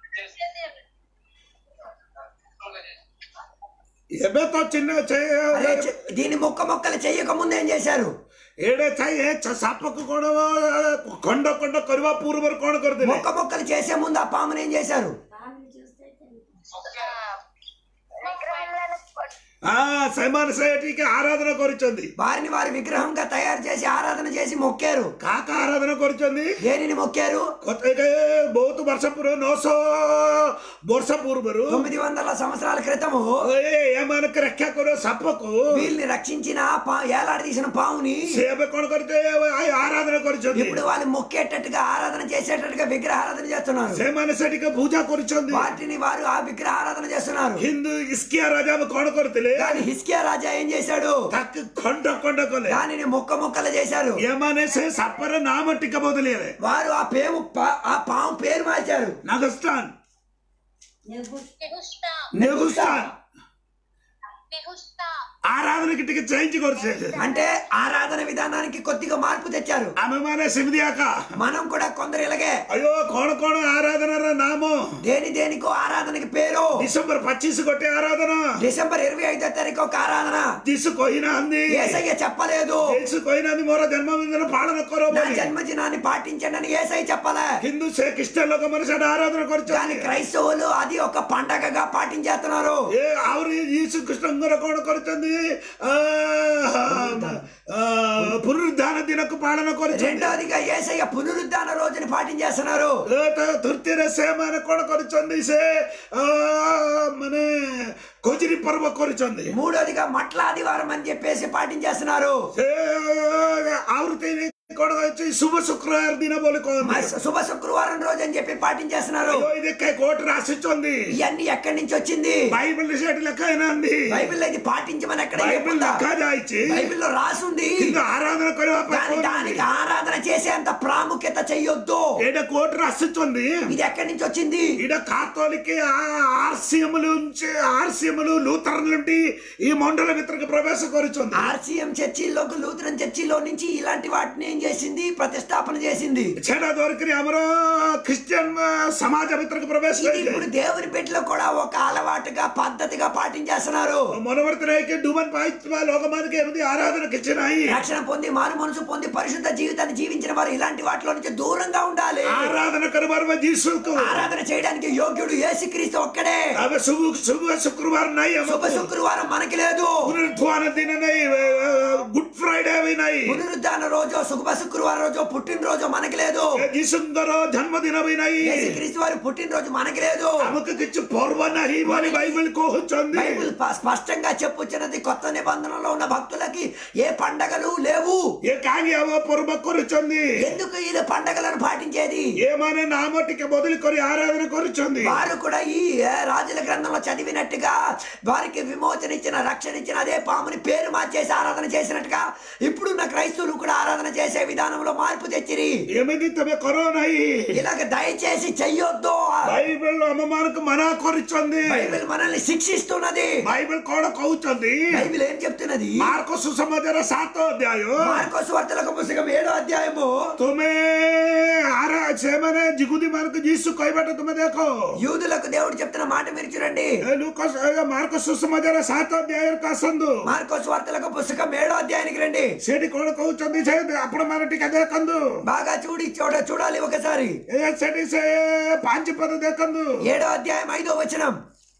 A: ଏବେ ତ ଚିହ୍ନ
B: అరే చె- దీని మొక్క మొక్కలు చెయ్యక ముందు ఏం చేశారు
A: ଏଡେ ଥାଇ ଏ ଛ- ସାପକୁ କଣ ଖଣ୍ଡ ଖଣ୍ଡ କରିବା ପୂର୍ବରୁ କଣ କରିଥିଲେ
B: మొక్క మొక్కలు చేసే ముందు ఆ పామును ఏం చేశారు
C: ପାଣି చూస్తే తెలుసు.
E: విగ్రహములను కొట్టి
A: ହଁ ସେମାନେ ସେ ଟିକେ ଆରାଧନା କରିଛନ୍ତି
B: వారిని వారి విగ్రహంగా తయారు చేసి ఆరాధన చేసి మొక్కారు
A: କାହାକୁ ଆରାଧନା କରିଛନ୍ତି
B: దేనిని మొక్కారు
A: କତ- ଏ ବହୁତ ବର୍ଷ ପୂର୍ବ ନଅଶହ ବର୍ଷ ପୂର୍ବରୁ
B: తొమ్మిది వందల సంవత్సరాల క్రితము
A: ଏ ଏମାନଙ୍କୁ ରକ୍ଷା କର ସାପକୁ
B: వీళ్ళని రక్షించిన ఆ పా- ఏలాడదీసిన పాముని
A: ସେ ଏବେ କଣ କରିଥିଲେ ଆରାଧନା କରିଛନ୍ତି
B: ఇప్పుడు వాళ్ళు మొక్కేటట్టుగా ఆరాధన చేసేటట్టుగా విగ్రహ ఆరాధన చేస్తున్నారు
A: ସେମାନେ ସେଠିକି ପୂଜା କରୁଛନ୍ତି
B: వాటిని వారు ఆ విగ్రహ ఆరాధన చేస్తున్నారు
A: ହିନ୍ଦୁ ଇସ୍କିଆ ରାଜା କଣ କରିଥିଲେ
B: కానీ హిస్కియా రాజా ఏం చేశాడు
A: ତାକୁ ଖଣ୍ଡ ଖଣ୍ଡ କଲେ
B: దానిని మొక్క మొక్కలు చేశారు
A: ଏମାନେ ସେ ସାପର ନାମ ଟିକେ ବଦଳିଲେ
B: వారు ఆ పేము పా- ఆ పాము పేరు మార్చారు
A: ନାଗସ୍ତାନ
C: ନେବୁ-
D: నిహుష్ట
A: ନେଗୁସ୍ତାନ
D: నిహుష్ట
A: ଆରାଧନାକି ଟିକେ ଚେଞ୍ଜ କରୁଛେ
B: అంటే ఆరాధన విధానానికి కొద్దిగా మార్పు తెచ్చారు
A: ଆମେ ମାନେ ସେମିତି ଆକା
B: మనం కూడా కొందరు ఇలాగే
A: అయ్యో କଣ କଣ ଆରାଧନାର ନାମ
B: దేని దేనికో ఆరాధనకి పేరు
A: ଡିସେମ୍ବର ପଚିଶ ଗୋଟେ ଆରାଧନା
B: డిసెంబర్ ఇరవై ఐదో తారీఖు ఒక ఆరాధన
A: ଯୀଶୁ କହିନାହାନ୍ତି
B: ఏసయ్య చెప్పలేదు
A: ଯୀଶୁ କହିନାହାନ୍ତି ମୋର ଜନ୍ମଦିନ ପାଳନ କର
B: నా
A: ବୋଲି
B: జన్మదినాన్ని పాటించండి అని ఏసై చెప్పలే
A: କିନ୍ତୁ ସେ ଖ୍ରୀଷ୍ଟିଆନ ଲୋକମାନେ ସେଟା ଆରାଧନା
B: కానీ
A: କରିଛନ୍ତି
B: క్రైస్తవులు అది ఒక పండగగా పాటించేస్తున్నారు
A: ଏ ଆହୁରି ଯୀଶୁ କୃଷ୍ଣଙ୍କ ପ୍ରଭୁଙ୍କର କଣ କରିଛନ୍ତି ଆ, ଆ, ପୁନରୁଦ୍ଧାନ ଦିନକୁ ପାଳନ କରିଛନ୍ତି
B: రెండవదిగా ఏసయ్య పునరుద్ధాన రోజుని పాటించేస్తున్నారు
A: ଏ ତ ତୃତୀୟରେ ସେମାନେ କଣ କରିଛନ୍ତି ସେ ଆ, ମାନେ ଖୋଜିରି ପର୍ବ କରିଛନ୍ତି
B: మూడోదిగా మట్ల ఆదివారం అని చెప్పేసి పాటించేస్తున్నారు
A: ସେ ଆହୁରି କଣ ଅଛି ଶୁଭ ଶୁକ୍ରବାର ଦିନ ବୋଲି କହନ୍ତି
B: మ- శుభ శుక్రవారం రోజు అని చెప్పి పాటించేస్తున్నారు
A: ଦେଖେ କୋର୍ଟରେ ଆସିଛନ୍ତି
B: ఇవన్నీ ఎక్కడి నుంచి వచ్చింది
A: బైబిల్ ସେଠି ଲେଖା ହେଇନାହାନ୍ତି
B: బైబిల్ ఇది పాటించమని ఎక్కడ
A: బైబిల్
B: చెప్పుందా?
A: ଲେଖା ଯାଇଛି
B: బైబిల్లో రాసుంది
A: କିନ୍ତୁ ఆరాధన କରିବା ପାଇଁ
B: కానీ
A: କହୁନାହାନ୍ତି।
B: దానికి ఆరాధన చేసేంత ప్రాముఖ్యత చెయ్యొద్దు
A: ଏଇଟା କୋର୍ଟରେ ଆସିଛନ୍ତି
B: ఇది ఎక్కడి నుంచి వచ్చింది
A: ఈడ కాథోలిక్ ఆర్సీఎం నుంచి ఆర్సీఎం లూథరన్ నుండి ఈ మండల మిత్రకు ప్రవేశ କରୁଛନ୍ତି
B: ఆర్సీఎం చర్చిల్లోకి లూథరన్ చర్చిలో నుంచి ఇలాంటి వాటిని ఏం చేసింది ప్రతిష్టాపన చేసింది
A: ଛେଡ଼ା ଧରିକରି ଆମର ଖ୍ରୀଷ୍ଟିଆନ ସମାଜ ଭିତରକୁ ପ୍ରବେଶ
B: ఇది
A: କରିଯାଏ
B: ఇప్పుడు దేవుని బిడ్డలో కూడా ఒక అలవాటుగా పద్ధతిగా పాటించేస్తున్నారు
A: ମନୋବର୍ତ୍ତନ ହେଇକି ଡୁମନ ପାଇଥିବା ଲୋକମାନଙ୍କୁ ଏମିତି ఆరాధన କିଛି ନାହିଁ
B: రక్షణ పొంది మారు మనసు పొంది పరిశుద్ధ జీవితాన్ని జీవించిన వారు ఇలాంటి వాటిలో నుంచి దూరంగా ఉండాలి
A: ఆరాధన କରିବାର ଯୀଶୁକୁ
B: ఆరాధన చేయడానికి యోగ్యుడు యేసుక్రీస్తు ఒక్కడే
A: ଆମେ ଶୁଭ ଶୁଭ ଶୁକ୍ରବାର ନାହିଁ
B: శుభ
A: ଆମକୁ
B: శుక్రవారం మనకి లేదు
A: ପୁନରୁଦ୍ଧାନ ଦିନ ନାହିଁ ଗୁଡ୍ ଫ୍ରାଇଡେ ବି ନାହିଁ
B: పునరుద్ధాన రోజు శుభ శుక్రవారం రోజు పుట్టినరోజు మనకి లేదు
A: ଯୀଶୁଙ୍କର ଜନ୍ମଦିନ ବି ନାହିଁ
B: యేసుక్రీస్తు వారి పుట్టినరోజు మనకి లేదు
A: ଆମକୁ କିଛି ପର୍ବ ନାହିଁ ବୋଲି ବାଇబଲ କହୁଛନ୍ତି
B: బైబిల్ స్ప- స్పష్టంగా చెప్పుచ్చినది కొత్త నిబంధనలో ఉన్న భక్తులకి ఏ పండగలు లేవు
A: ଏ କାହିଁକି ଆମ ପର୍ବ କରୁଛନ୍ତି
B: ఎందుకు వీళ్ళు పండగలను పాటించేది
A: ଏମାନେ ନାମ ଟିକେ ବଦଳି କରି ఆరాధన କରୁଛନ୍ତି
B: వారు కూడా ఈ ఏ, రాజుల గ్రంథంలో చదివినట్టుగా వారికి విమోచన ఇచ్చిన రక్షణ ఇచ్చిన అదే పాముని పేరు మార్చేసి ఆరాధన చేసినట్టుగా ఇప్పుడున్న క్రైస్తవులు కూడా ఆరాధన చేసే విధానంలో మార్పు తెచ్చిరి
A: ଏମିତି ତମେ କର ନାହିଁ
B: ఇలాగ దయచేసి చెయ్యొద్దు
A: ବାଇବେଲ ଆମମାନଙ୍କୁ ମନା କରିଛନ୍ତି
B: బైబిల్ మనల్ని శిక్షిస్తున్నది
A: ବାଇବେଲ କଣ କହୁଛନ୍ତି
B: బైబిల్ ఏం చెప్తున్నది
A: ମାର୍କ ସୁସମାଚାର ସାତ ଅଧ୍ୟାୟ
B: మార్కోసు వార్తలకు పుస్తకం ఏడో అధ్యాయము
A: ତୁମେ ଆରା ସେମାନେ ଜିଗୁଦି ମାନଙ୍କୁ ଯୀଶୁ କହିବାଟା ତୁମେ ଦେଖ
B: యూదులకు దేవుడు చెప్తున్న మాట మీరు చూడండి
A: ଏ ଲୁକ ଏ ମାର୍କ ସୁସମାଚାର ସାତ ଅଧ୍ୟାୟକୁ ଆସନ୍ତୁ
B: మార్కోసు వార్తలకు పుస్తకం ఏడో అధ్యాయానికి రండి
A: ସେଠି କଣ କହୁଛନ୍ତି ସେ ଆପଣ ମାନେ ଟିକେ ଦେଖନ୍ତୁ
B: బాగా చూడి చూడ చూడాలి ఒకసారి
A: ଏ ସେଠି ସେ ପାଞ୍ଚ ପଦ ଦେଖନ୍ତୁ
B: ఏడో అధ్యాయం ఐదో వచనం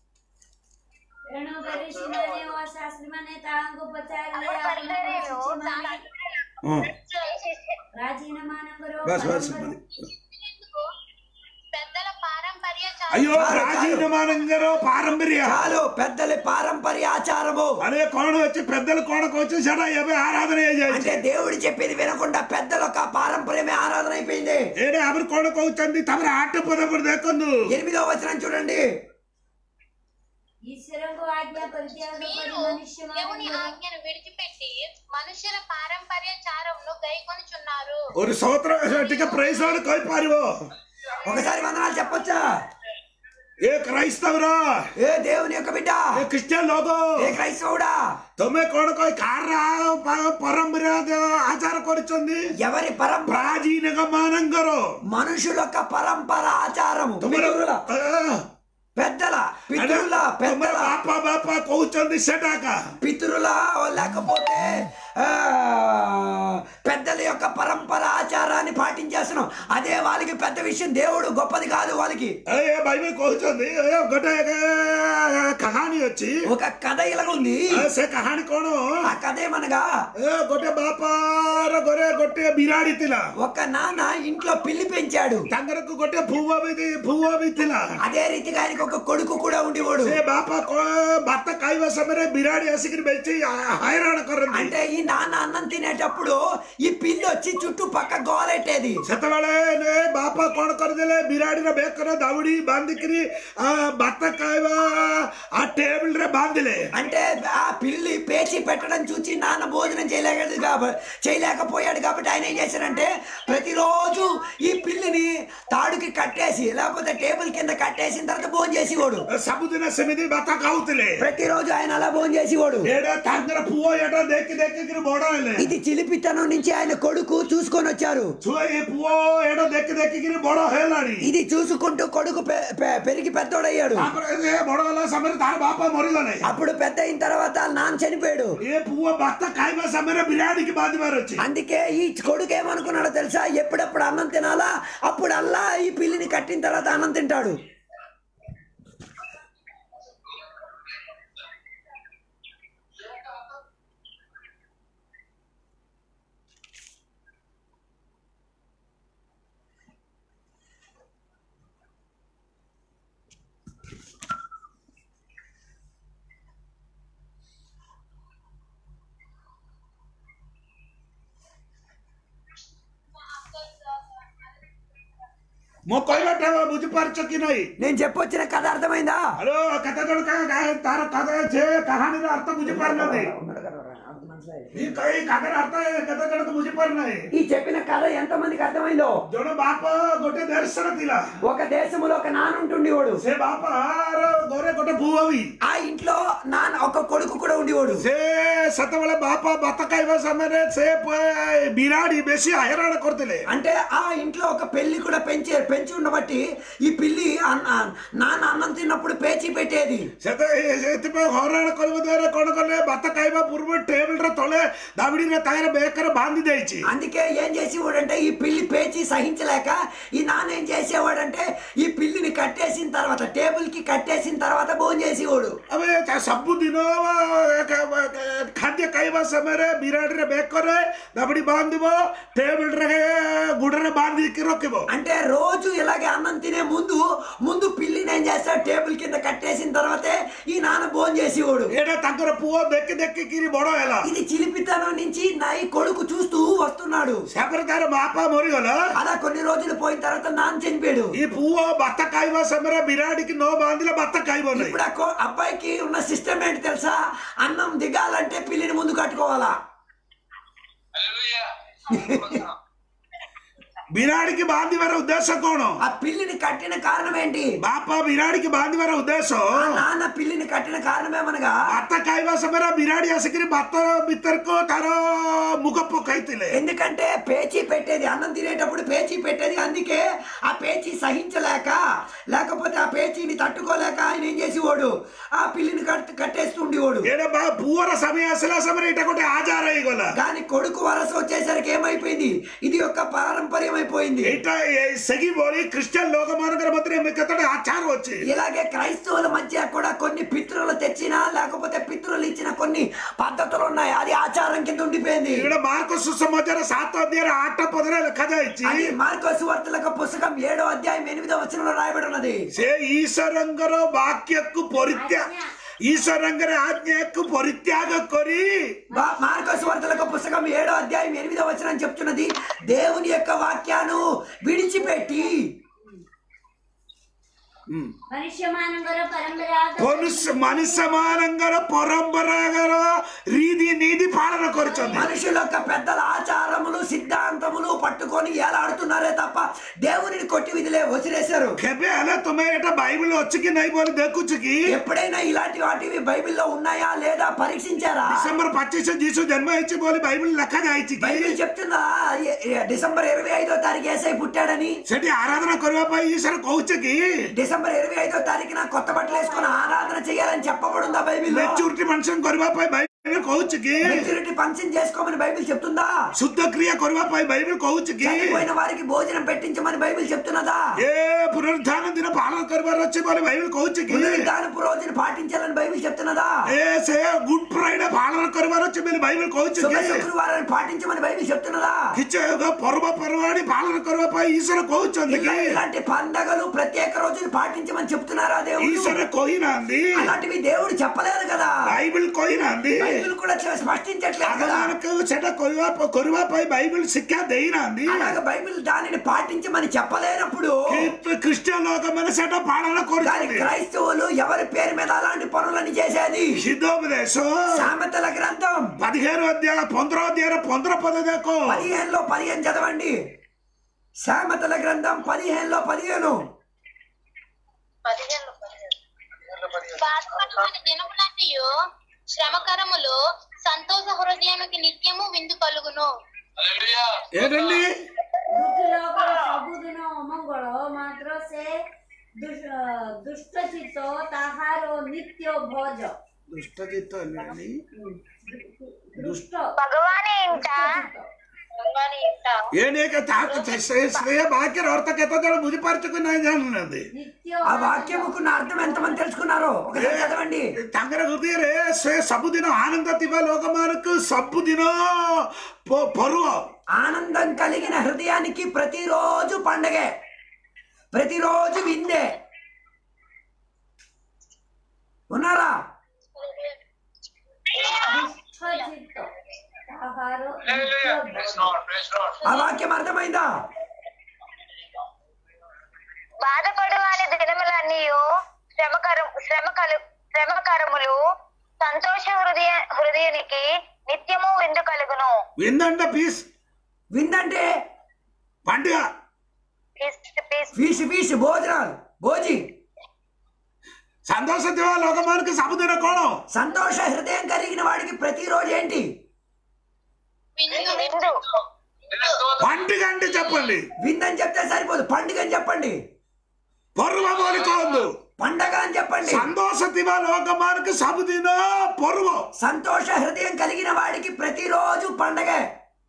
C: ତେଣୁ ଫେରିସିମାନେ ଓ ଶାସ୍ତ୍ରୀମାନେ ତାହାଙ୍କୁ ପଚାରିଲେ ଆପଣଙ୍କ ଶିଷ୍ୟମାନେ
A: ହଁ
C: ପ୍ରାଚୀନମାନଙ୍କର
A: ବାସ୍ ବାସ୍
C: ପରମ୍ପରା-
D: పెద్దల పారంపర్య
A: అయ్యో
B: చాలు, చాలు.
A: ప్రాచీన మానంగర పారంపర్య
B: చాలు పెద్దల పారంపర్య ఆచారము
A: అరే కోణ వచ్చి పెద్దలు కోణకు వచ్చి సడా ఎవరి ఆరాధన
B: అంటే
A: చేయాలి
B: దేవుడు చెప్పేది వినకుండా పెద్దల ఒక పారంపర్యమే ఆరాధన అయిపోయింది
A: ఏడే ఎవరి కోణకు వచ్చండి తమర ఆట పదప్పుడు దేకొందు
B: ఎనిమిదో వచనం చూడండి
C: ଈଶ୍ୱରଙ୍କ ଆଜ୍ଞା ପରିତ୍ୟାଗ କରି
D: మీరు దేవుని
C: ମନୁଷ୍ୟମାନଙ୍କର
D: ఆజ్ఞను విడిచిపెట్టి మనుషుల పారంపర్య చారంను గైకొనుచున్నారు
A: ഒരു സ്വോത്ര ടിക്കെ പ്രൈസ് ആണ് കൈ പാരുവോ
B: ఒకసారి వందనాలు చెప్పొచ్చా
A: ఏ క్రైస్తవర
B: ఏ దేవుని యొక్క బిడ్డ
A: ఏ క్రిస్టియన్ లోగో
B: ఏ క్రైస్తవుడా
A: ତମେ କଣ କହି କାର ପରମ୍ପରା ଆଚାର କରୁଛନ୍ତି
B: ఎవరి పరంపర
A: ପ୍ରାଚୀନ ମାନଙ୍କର
B: మనుషుల యొక్క పరంపర ఆచారము
A: ତମର
B: పితరుల పెద్దల పితరుల
A: ତମର
B: పెద్దల
A: ବାପା ବାପା କହୁଛନ୍ତି ସେଟାକା
B: పితరుల లేకపోతే ఆ, పెద్దల యొక్క పరంపర ఆచారాన్ని పాటించేస్తున్నాం అదే వాళ్ళకి పెద్ద విషయం దేవుడు గొప్పది కాదు వాళ్ళకి
A: ఏ బైబిల్ କହୁଛନ୍ତି ଏ ଗୋଟେ କାହାଣୀ ଅଛି
B: ఒక కథ ఇలాగ ఉంది
A: ଏ ସେ କାହାଣୀ କଣ
B: ఆ కథ ఏమనగా
A: ଏ ଗୋଟେ ବାପାର ଘରେ ଗୋଟେ ବିରାଡି ଥିଲା
B: ఒక నాన్న ఇంట్లో పిల్లి పెంచాడు
A: ତାଙ୍କରକୁ ଗୋଟେ ପୁଅ ବି ପୁଅ ବି ଥିଲା
B: అదే రీతిగా ఆయనకు ఒక కొడుకు కూడా ఉండేవాడు
A: ସେ ବାପା କ- ଭାତ ଖାଇବା ସମୟରେ ବିରାଡି ଆସିକିରି ବେଶୀ ହଇରାଣ କରନ୍ତି
B: అంటే ఈ నాన్న అన్నం తినేటప్పుడు ఈ పిల్లి వచ్చి చుట్టూ పక్క గోలెట్టేది
A: ସେତେବେଳେ ନେ ବାପା କଣ କରିଦେଲେ ବିରାଡିର ବେକରେ ଦାଉଡି ବାନ୍ଧିକିରି ଆ, ଭାତ ଖାଇବା ఆ టేబుల్ ରେ బాంధిలే
B: అంటే ఆ పిల్లి పేచి పెట్టడం చూసి నాన్న భోజనం చేయలేక కాబట్టి చేయలేకపోయాడు కాబట్టి ఆయన ఏం చేశారంటే ప్రతిరోజు ఈ పిల్లిని తాడుకి కట్టేసి లేకపోతే టేబుల్ కింద కట్టేసిన తర్వాత భోజనం చేసేవాడు
A: ସବୁଦିନ ସେମିତି ଭାତ ଖାଉଥିଲେ
B: ప్రతిరోజు ఆయన అలా భోజనం చేసేవాడు
A: ଏଇଟା ତାଙ୍କର ପୁଅ ଏଇଟା ଦେଖି ଦେଖିକିରି ବଡ ହେଲେ
B: ఇది చిలిపితనం నుంచి ఆయన కొడుకు చూసుకొని వచ్చారు
A: ଛୁଆ ଏ ପୁଅ ଏଇଟା ଦେଖି ଦେଖିକିରି ବଡ ହେଲାଣି
B: ఇది చూసుకుంటూ కొడుకు పె- పె- పెరిగి పెద్దోడయ్యాడు
A: ତାପରେ ସେ ବଡ ହେଲା ସମୟରେ ତାର ବାପା ମରିଗଲେ
B: అప్పుడు పెద్ద అయిన తర్వాత నాన్న చనిపోయాడు
A: ଏ ପୁଅ ଭାତ ଖାଇବା ସମୟରେ ବିରାଡିକି ବାନ୍ଧିବାର ଅଛି
B: అందుకే ఈ కొడుకు ఏమనుకున్నాడో తెలుసా ఎప్పుడెప్పుడు అన్నం తినాలా అప్పుడు అల్లా ఈ పిల్లిని కట్టిన తర్వాత అన్నం తింటాడు
A: ମୋ କହିବାଟା ବୁଝିପାରୁଛ କି ନାହିଁ
B: నేను చెప్పొచ్చిన కథ అర్థమైందా
A: ହ୍ୟାଲୋ କେତେ ଜଣ କା- କା- ତାର କథ ସେ କାହାଣୀର ଅର୍ଥ ବୁଝିପାରୁନାହାନ୍ତି ఈ କ- ఈ କଥାର ଅର୍ଥ କେତେ ଜଣକୁ ବୁଝିପାରୁନାହିଁ
B: ఈ చెప్పిన కథ ఎంత మందికి అర్థమైందో
A: ଜଣେ ବାପ ଗୋଟେ ଦେଶରେ ଥିଲା
B: ఒక దేశములో ఒక నాన్న ఉంటుండేవాడు
A: ସେ ବାପାର ଘରେ ଗୋଟେ ପୁଅ ବି
B: ఆ ఇంట్లో నాన్న ఒక కొడుకు కూడా ఉండేవాడు
A: ସେ ସେତେବେଳେ ବାପ ଭାତ ଖାଇବା ସମୟରେ ସେ ପ- ବିରାଡ଼ି ବେଶୀ ହଇରାଣ କରୁଥିଲେ
B: అంటే ఆ ఇంట్లో ఒక పెళ్లి కూడా పెంచి పెంచి ఉండబట్టి ఈ పిల్లి అన్న- నాన్న అన్నం తిన్నప్పుడు పేచి పెట్టేది
A: ସେତେ ସେଥିପାଇଁ ହଇରାଣ କରିବା ଦ୍ୱାରା କଣ କଲେ ଭାତ ଖାଇବା ପୂର୍ବରୁ ଟେବୁଲର ତଳେ ଦାବିଡ଼ିରେ ତାଙ୍କର ବେକରେ ବାନ୍ଧି ଦେଇଛି
B: అందుకే ఏం చేసేవాడంటే ఈ పిల్లి పేచి సహించలేక ఈ నాన్న ఏం చేసేవాడంటే ఈ పిల్లిని కట్టేసిన తర్వాత టేబుల్ కి కట్టేసిన తర్వాత భోజనం చేసేవాడు
A: ଆମେ ତା- ସବୁଦିନ ଖାଦ୍ୟ ଖାଇବା ସମୟରେ ବିରାଡ଼ିରେ ବେକରେ ଦାବିଡ଼ି ବାନ୍ଧିବ ଟେବୁଲରେ ଗୁଡ଼ରେ ବାନ୍ଧିକି ରଖିବ
B: అంటే రోజు ఇలాగే అన్నం తినే ముందు ముందు పిల్లిని ఏం చేస్తాడు టేబుల్ కింద కట్టేసిన తర్వాతే ఈ నాన్న భోజనం చేసేవాడు
A: ଏଇଟା ତାଙ୍କର ପୁଅ ଦେଖି ଦେଖିକିରି ବଡ ହେଲା
B: ఇది చిలిపితనం నుంచి నా ఈ కొడుకు చూస్తూ వస్తున్నాడు
A: ତାପରେ ତାର ବାପା ମରିଗଲା
B: అలా కొన్ని రోజులు పోయిన తర్వాత నాన్న చనిపోయాడు
A: ఈ ପୁଅ ଭାତ ଖାଇବା ସମୟରେ ବିରାଡ଼ିକି ନ ବାନ୍ଧିଲେ ଭାତ ଖାଇବ ନାହିଁ
B: ఇప్పుడు ఆ కో- అబ్బాయికి ఉన్న సిస్టమ్ ఏంటి తెలుసా అన్నం దిగాలంటే పిల్లిని ముందు కట్టుకోవాలా
A: ବିରାଡ଼ିକି ବାନ୍ଧିବାର ଉଦ୍ଦେଶ୍ୟ କଣ
B: ఆ పిల్లిని కట్టిన కారణం ఏంటి
A: ବାପା ବିରାଡ଼ିକି ବାନ୍ଧିବାର ଉଦ୍ଦେଶ୍ୟ
B: ఆ నాన్న పిల్లిని కట్టిన కారణమేమనగా
A: ଭାତ ଖାଇବା ସମୟରେ ବିରାଡ଼ି ଆସିକିରି ଭାତ ଭିତରକୁ ତାର ମୁଖ ପକାଇଥିଲେ
B: ఎందుకంటే పేచీ పెట్టేది అన్నం తినేటప్పుడు పేచీ పెట్టేది అందుకే ఆ పేచీ సహించలేక లేకపోతే ఆ పేచీని తట్టుకోలేక ఆయన ఏం చేసేవాడు ఆ పిల్లిని కట్ కట్టేస్తుండేవాడు
A: ଏଇଟା ବା ପୁଅର ସମୟ ଆସିଲା ସମୟରେ ଏଇଟା ଗୋଟେ ଆଜାର ହେଇଗଲା
B: కానీ కొడుకు వరస వచ్చేసరికి ఏమైపోయింది ఇది ఒక పారంపర్యం అయిపోయింది
A: ଏଇଟା ଏ- ସେହି ଭଳି ଖ୍ରୀଷ୍ଟିଆନ ଲୋକମାନଙ୍କର ମଧ୍ୟରେ ଏମିତି କେତୋଟି ଆଚାର ଅଛି
B: ఇలాగే క్రైస్తవుల మధ్య కూడా కొన్ని పితృలు తెచ్చిన లేకపోతే పితృలు ఇచ్చిన కొన్ని పద్ధతులు ఉన్నాయి అది ఆచారం కింద ఉండిపోయింది
A: ଏଇଟା ମାର୍କ ସୁସମାଚାର ସାତ ଅଧ୍ୟାୟରେ ଆଠ ପଦରେ ଲେଖାଯାଇଛି
B: అది మార్కోసు వార్తలకు పుస్తకం ఏడో అధ్యాయం ఎనిమిదో వచనంలో రాయబడి ఉన్నది
A: ସେ ଈଶ୍ୱରଙ୍କର ବାକ୍ୟକୁ ପରିତ୍ୟାଗ ଈଶ୍ୱରଙ୍କର ଆଜ୍ଞାକୁ ପରିତ୍ୟାଗ କରି
B: వా- మార్కోసు వార్తలకు పుస్తకం ఏడో అధ్యాయం ఎనిమిదో వచనం చెప్తున్నది దేవుని యొక్క వాక్యాను విడిచిపెట్టి
C: మనుష్యమానంగర పరంపరాగత
A: ମନୁଷ୍ୟ ମନୁଷ୍ୟମାନଙ୍କର ପରମ୍ପରାଗର ରୀତି ନୀତି ପାଳନ କରୁଛନ୍ତି
B: మనుషుల యొక్క పెద్దల ఆచారములు సిద్ధాంతములు పట్టుకొని ఏలాడుతున్నారే తప్ప దేవునిని కొట్టి విధిలే వసిరేశారు
A: କେବେ ହେଲେ ତୁମେ ଏଇଟା ବାଇବଲ ଅଛି କି ନାହିଁ ବୋଲି ଦେଖୁଛୁ କି
B: ఎప్పుడైనా ఇలాంటి వాటివి బైబిల్లో ఉన్నాయా లేదా పరీక్షించారా
A: ଡିସେମ୍ବର ପଚିଶ ଯୀଶୁ ଜନ୍ମ ହେଇଛି ବୋଲି ବାଇବଲ ଲେଖାଯାଇଛି କି
B: బైబిల్ చెప్తుందా ఎ- ఎ- డిసెంబర్ ఇరవై ఐదో తారీఖు ఏసై పుట్టాడని
A: ସେଠି ଆରାଧନା କରିବା ପାଇଁ ଈଶ୍ୱର କହୁଛି କି
B: డిసెంబర్ ఇరవై ఐదో తారీఖున కొత్త బట్టలు వేసుకొని ఆరాధన చేయాలని చెప్పబడుందా బైబిల్
A: ମେଚୁରିଟି ଫଙ୍କସନ କରିବା ପାଇଁ ବାଇବଲ କହୁଛି କି
B: మెచ్యూరిటీ ఫంక్షన్ చేసుకోమని బైబిల్ చెప్తుందా
A: ଶୁଦ୍ଧ କ୍ରିୟା କରିବା ପାଇଁ ବାଇବଲ କହୁଛି କି
B: చనిపోయిన వారికి భోజనం పెట్టించమని బైబిల్ చెప్తున్నదా
A: ଏ పునరుద్ధాନ ଦିନ ପାଳନ କରିବାର ଅଛି ବୋଲି ବାଇବଲ କହୁଛି କି
B: పునరుద్ధానపు రోజున పాటించాలని బైబిల్ చెప్తున్నదా
A: ଏ ସେ ଗୁଡ ଫ୍ରାଇଡେ ପାଳନ କରିବାର ଅଛି ବୋଲି ବାଇବଲ କହୁଛି
B: శుభ
A: କି
B: శుక్రవారాన్ని పాటించమని బైబిల్ చెప్తున్నదా
A: କିଛି ଏକ ପର୍ବପର୍ବାଣି ପାଳନ କରିବା ପାଇଁ ଈଶ୍ୱର କହୁଛନ୍ତି
B: ఇలా
A: କି
B: ఇలాంటి పండగలు ప్రత్యేక రోజులు పాటించమని చెప్తున్నారా దేవుడు
A: ଈଶ୍ୱର କହିନାହାନ୍ତି
B: అలాంటివి దేవుడు చెప్పలేదు కదా
A: ବାଇବଲ କହିନାହାନ୍ତି
B: బైబిల్ కూడా చ- స్పష్టించట్లేదు కదా
A: ଆମମାନଙ୍କୁ ସେଟା କରିବା କରିବା ପାଇଁ ବାଇବଲ ଶିକ୍ଷା ଦେଇନାହାନ୍ତି
B: అలాగ బైబిల్ దానిని పాటించమని చెప్పలేనప్పుడు
A: କିନ୍ତୁ ଖ୍ରୀଷ୍ଟିଆନ ଲୋକମାନେ ସେଟା ପାଳନ
B: దాని
A: କରୁଛନ୍ତି
B: క్రైస్తవులు ఎవరి పేరు మీద అలాంటి పనులని చేసేది
A: ସିଦ୍ଧୋପଦେଶ
B: సామెతల గ్రంథం
A: పదిహేను అధ్యాయ పంద్ర అధ్యాయ పంద్ర పద దేకో
B: పదిహేనులో పదిహేను చదవండి సామెతల గ్రంథం పదిహేనులో పదిహేను
E: పదిహేను బాధపడుతున్న దినములన్నయు శ్రమకరములు సంతోష హృదయానికి నిత్యము విందు కలుగును
A: ఏంటండి
C: ଦୁଃଖୀଲୋକର ସବୁଦିନ ଅମଙ୍ଗଳ ମାତ୍ର ସେ ଦୁଷ୍- ଦୁଷ୍ଟ ଚିତ୍ତ ତାହାର ନିତ୍ୟ ଭୋଜ
A: దుష్ట చిత్త
C: ଦୁଷ୍ଟ
E: భగవాని ఇంట
C: ଚିତ୍ତ।
E: భగవాని ఇంట
A: ఏనేక తాకు శ్రేయ వాక్య అర్థ କେତେ ଜଣ ବୁଝିପାରୁଛୁ କି ନାହିଁ ଜାଣୁନାହାନ୍ତି
C: ନିତ୍ୟ
B: ఆ వాక్యముకున్న అర్థం ఎంతమంది తెలుసుకున్నారో ఒకసారి చదవండి
A: ତାଙ୍କର ହୃଦୟରେ ସେ ସବୁଦିନ ଆନନ୍ଦ ଥିବା ଲୋକମାନଙ୍କୁ ସବୁଦିନ ପ- ପର୍ବ
B: ఆనందం కలిగిన హృదయానికి ప్రతిరోజు పండగే ప్రతిరోజు విందే ఉన్నారా
C: ଦୁଷ୍ଟ ଚିତ୍ତ ତାହାର ନିତ୍ୟ ଭୋଜ।
B: ఆ వాక్యం అర్థమైందా
E: పండుగలన్నీయు శ్రమకరం శ్రమకలు శ్రమకరములు సంతోష హృదయ హృదయునికి నిత్యము విందు కలుగును
A: విందంట పీస్
B: విందంటే
A: పండుగ
E: పీస్ పీస్
B: ఫీసు ఫీసు భోజనాలు భోజి
A: సంతోష దివా లోకమానికి సముద్ర కోణం
B: సంతోష హృదయం కలిగిన వాడికి ప్రతిరోజు ఏంటి
E: విందు
A: పండుగ అంటే చెప్పండి
B: విందని చెప్తే సరిపోదు పండుగ అని చెప్పండి
A: పొర్వమోని కోందు
B: పండగ అని చెప్పండి
A: సంతోష దివా లోకమానికి సముదిన పొరువు
B: సంతోష హృదయం కలిగిన వాడికి ప్రతిరోజు పండగే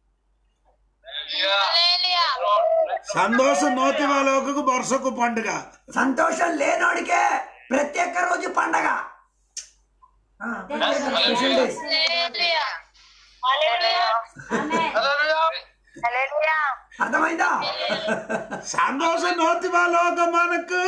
A: సంతోష నోతివా లోకకు బొర్సకు పండుగ
B: సంతోషం లేనోడికే ప్రత్యేక రోజు పండగ ఆ, స్పెషల్ డేస్.
C: ఆమె
E: హల్లెలూయా
B: అర్థమైందా
A: సంతోష నోతివా లోకమానకు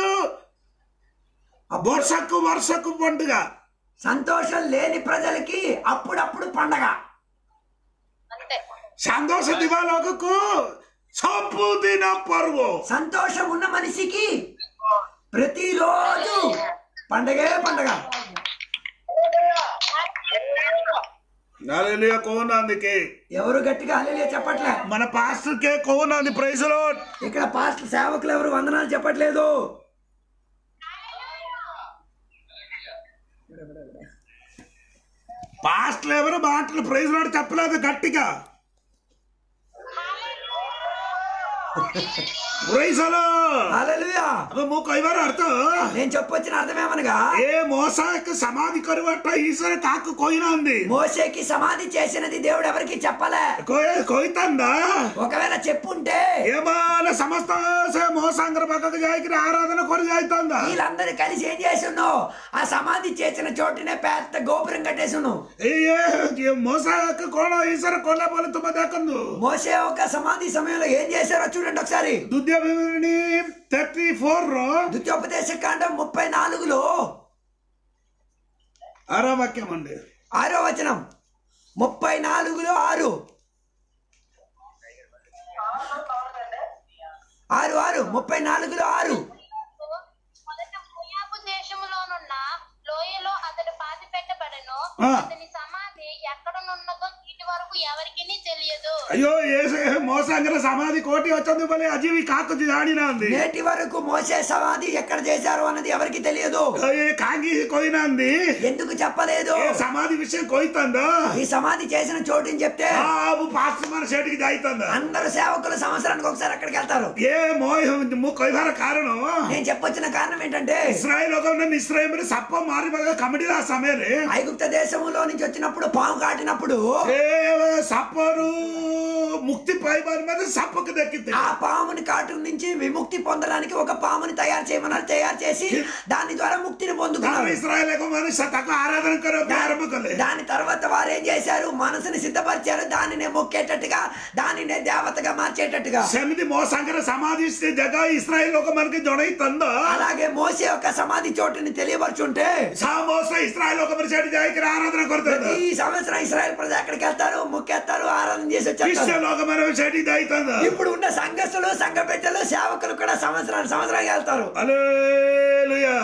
A: బొర్సకు వర్షకు పండుగ
B: సంతోషం లేని ప్రజలకి అప్పుడప్పుడు పండగ
E: అంతే
A: సంతోష దివా లోకకు సొప్పు దిన పరువు
B: సంతోషం ఉన్న మనిషికి ప్రతిరోజు పండగే పండగ
A: నాలుగు కోనందుకే
B: ఎవరు గట్టిగా అల్లెలియా చెప్పట్లే
A: మన పాస్టర్ కే కోనంది ప్రైజ్ లో
B: ఇక్కడ పాస్ట్ సేవకులు ఎవరు వందనాలు చెప్పట్లేదు
A: పాస్టర్లు ఎవరు మాటలు ప్రైజ్ లో చెప్పలేదు గట్టిగా ప్రైజ్ లో
B: హల్లెలూయా
A: మూ కైవారు అర్థం
B: నేను చెప్పొచ్చిన అర్థమేమనగా
A: ఏ మోసాకు సమాధి కరువట్ట ఈశ్వర కాకు కోయినా ఉంది
B: మోసేకి సమాధి చేసినది దేవుడు ఎవరికి చెప్పలే
A: కోయ కోయితందా
B: ఒకవేళ చెప్పుంటే
A: ఏమాన సమస్త సే మోసాంగర పక్కకు జాయికి ఆరాధన కొరి జాయితందా
B: వీళ్ళందరూ కలిసి ఏం చేస్తున్నావు ఆ సమాధి చేసిన చోటునే పెద్ద గోపురం కట్టేసును
A: ఏ మోసాకు కోణ ఈశ్వర కొల్ల పోలి తుమ్మ దేకందు
B: మోసే ఒక సమాధి సమయంలో ఏం చేశారో చూడండి ఒకసారి
A: దుద్య వివరణి థర్టీ ఫోర్ లో
B: ద్వితీయోపదేశ కాండం ముప్పై నాలుగులో
A: ఆరో వాక్యం అండి
B: ఆరో వచనం ముప్పై నాలుగులో ఆరు ఆరు ఆరు ముప్పై నాలుగులో ఆరు
E: మొదట మోయాబు దేశములోనున్న లోయలో అతడు పాతి పెట్టబడెను
A: ఆ.
E: అతని సమాధి ఎక్కడనున్నదో ఇటు వరకు ఎవరికి తెలియదు
A: అయ్యో ఏ మోసాంగర సమాధి కోటి వచ్చింది బలి అజీవి కాకు జాడినా ఉంది
B: నేటి వరకు మోసే సమాధి ఎక్కడ చేశారు అన్నది ఎవరికి తెలియదు
A: ఏ కాంగి కోయినా ఉంది
B: ఎందుకు చెప్పలేదు
A: ఏ సమాధి విషయం కోయితందా
B: ఈ సమాధి చేసిన చోటుని చెప్తే
A: ఆబు పాస్టర్ మన షేటికి జాయితందా
B: అందరు సేవకులు సంవత్సరానికి ఒకసారి అక్కడికి వెళ్తారు
A: ఏ మోయ ము కొయ్యార కారణం
B: నేను చెప్పొచ్చిన కారణం ఏంటంటే
A: ఇస్రాయల్ ఒక ఇస్రాయల్ మీద సప్ప మారి బాగా కమిటీ ఆ సమయలే
B: ఐగుప్త దేశంలో నుంచి వచ్చినప్పుడు పాము కాటినప్పుడు
A: ఏ సప్పరు ముక్తి పైబారి మీద సప్పకు దక్కింది
B: ఆ పాముని కాటు నుంచి విముక్తి పొందడానికి ఒక పాముని తయారు చేయమన్నారు తయారు చేసి దాని ద్వారా ముక్తిని పొందుకున్నారు
A: ఇస్రాయల్ ఒక మనిషి తక్కువ ఆరాధన కరో ప్రారంభ కలే
B: దాని తర్వాత వారు ఏం చేశారు మనసుని సిద్ధపరిచారు దానినే మొక్కేటట్టుగా దానినే దేవతగా మార్చేటట్టుగా
A: సెమిది మోసంకర సమాధిస్తే జగ ఇస్రాయల్ ఒక మనకి జొడై తంద
B: అలాగే మోసే యొక్క సమాధి చోటుని తెలియపరుచుంటే
A: సామోస ఇస్రాయల్ ఒక మనిషి అటు జాయికి ఆరాధన కొడుతుంది
B: ఈ సంవత్సరం ఇస్రాయల్ ప్రజలు ఎక్కడికి వెళ్తారు మొక్కేస్తారు ఆరాధన చేసి వచ్చేస్తారు
A: క్రిస్టియన్ ఒక మన చెడి దాయితంద
B: ఇప్పుడు ఉన్న సంఘస్థులు సంఘ బిడ్డలు సేవకులు కూడా సంవత్సరాలు సంవత్సరాలు వెళ్తారు
A: అలేలుయా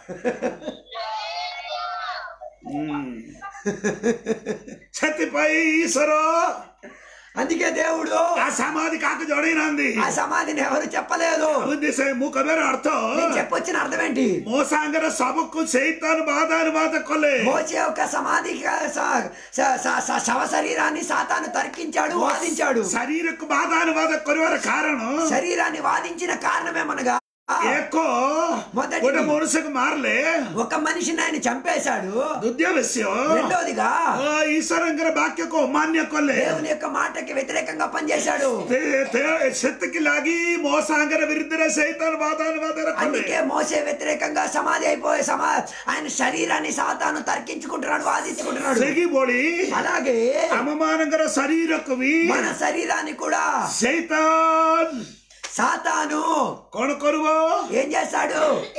A: సత్యపై ఈశ్వరో
B: అందుకే దేవుడు
A: ఆ సమాధి కాక జోడైనంది
B: ఆ సమాధిని ఎవరు చెప్పలేదు
A: ఉద్దేశం మూకమేర అర్థం
B: నేను చెప్పొచ్చిన అర్థం ఏంటి
A: మోసాంగర సభకు సైతాను బాధాను బాధ కొల్లే
B: మోసే యొక్క సమాధి స- స- స- స- శవ శరీరాన్ని సాతాను తర్కించాడు వాదించాడు
A: శరీరకు బాధాను బాధ కొరివార కారణం
B: శరీరాన్ని వాదించిన కారణమేమనగా
A: ఏకో
B: మొదటిది.
A: ఒక మనుషుకు మారలే
B: ఒక మనిషిని ఆయన చంపేశాడు
A: దుద్యవశ్యం
B: రెండోదిగా
A: ఈశ్వరంగర వాక్యకు మాన్య కొల్లే
B: దేవుని యొక్క మాటకి వ్యతిరేకంగా పనిచేశాడు
A: శక్తికి లాగి మోసాంగర విరుద్ధ సైతాను బాధాను బాధ కొల్లే
B: అందుకే మోసే వ్యతిరేకంగా సమాధి అయిపోయే సమా ఆయన శరీరాన్ని సాతాను తర్కించుకుంటున్నాడు వాదించుకుంటున్నాడు
A: సెగిబోడి
B: అలాగే
A: అవమానంగర శరీరకువి
B: మన శరీరాన్ని కూడా
A: సైతాన్
B: సాతాను
A: కొనుకొరువో
B: ఏం చేస్తాడు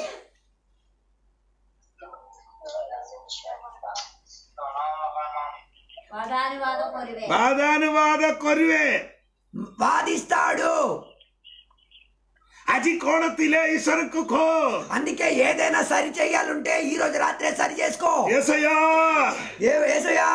C: వాదానువాద కొరివే
A: బాధానువాద కొరివే
B: వాదిస్తాడు
A: ଆଜି କଣ ଥିଲେ ଈଶ୍ୱରଙ୍କୁ ଖୋ
B: అందుకే ఏదైనా సరి చేయాలంటే ఈ రోజు రాత్రే సరి చేసుకో
A: ଏସୟା
B: ఏ ఏసయ్యా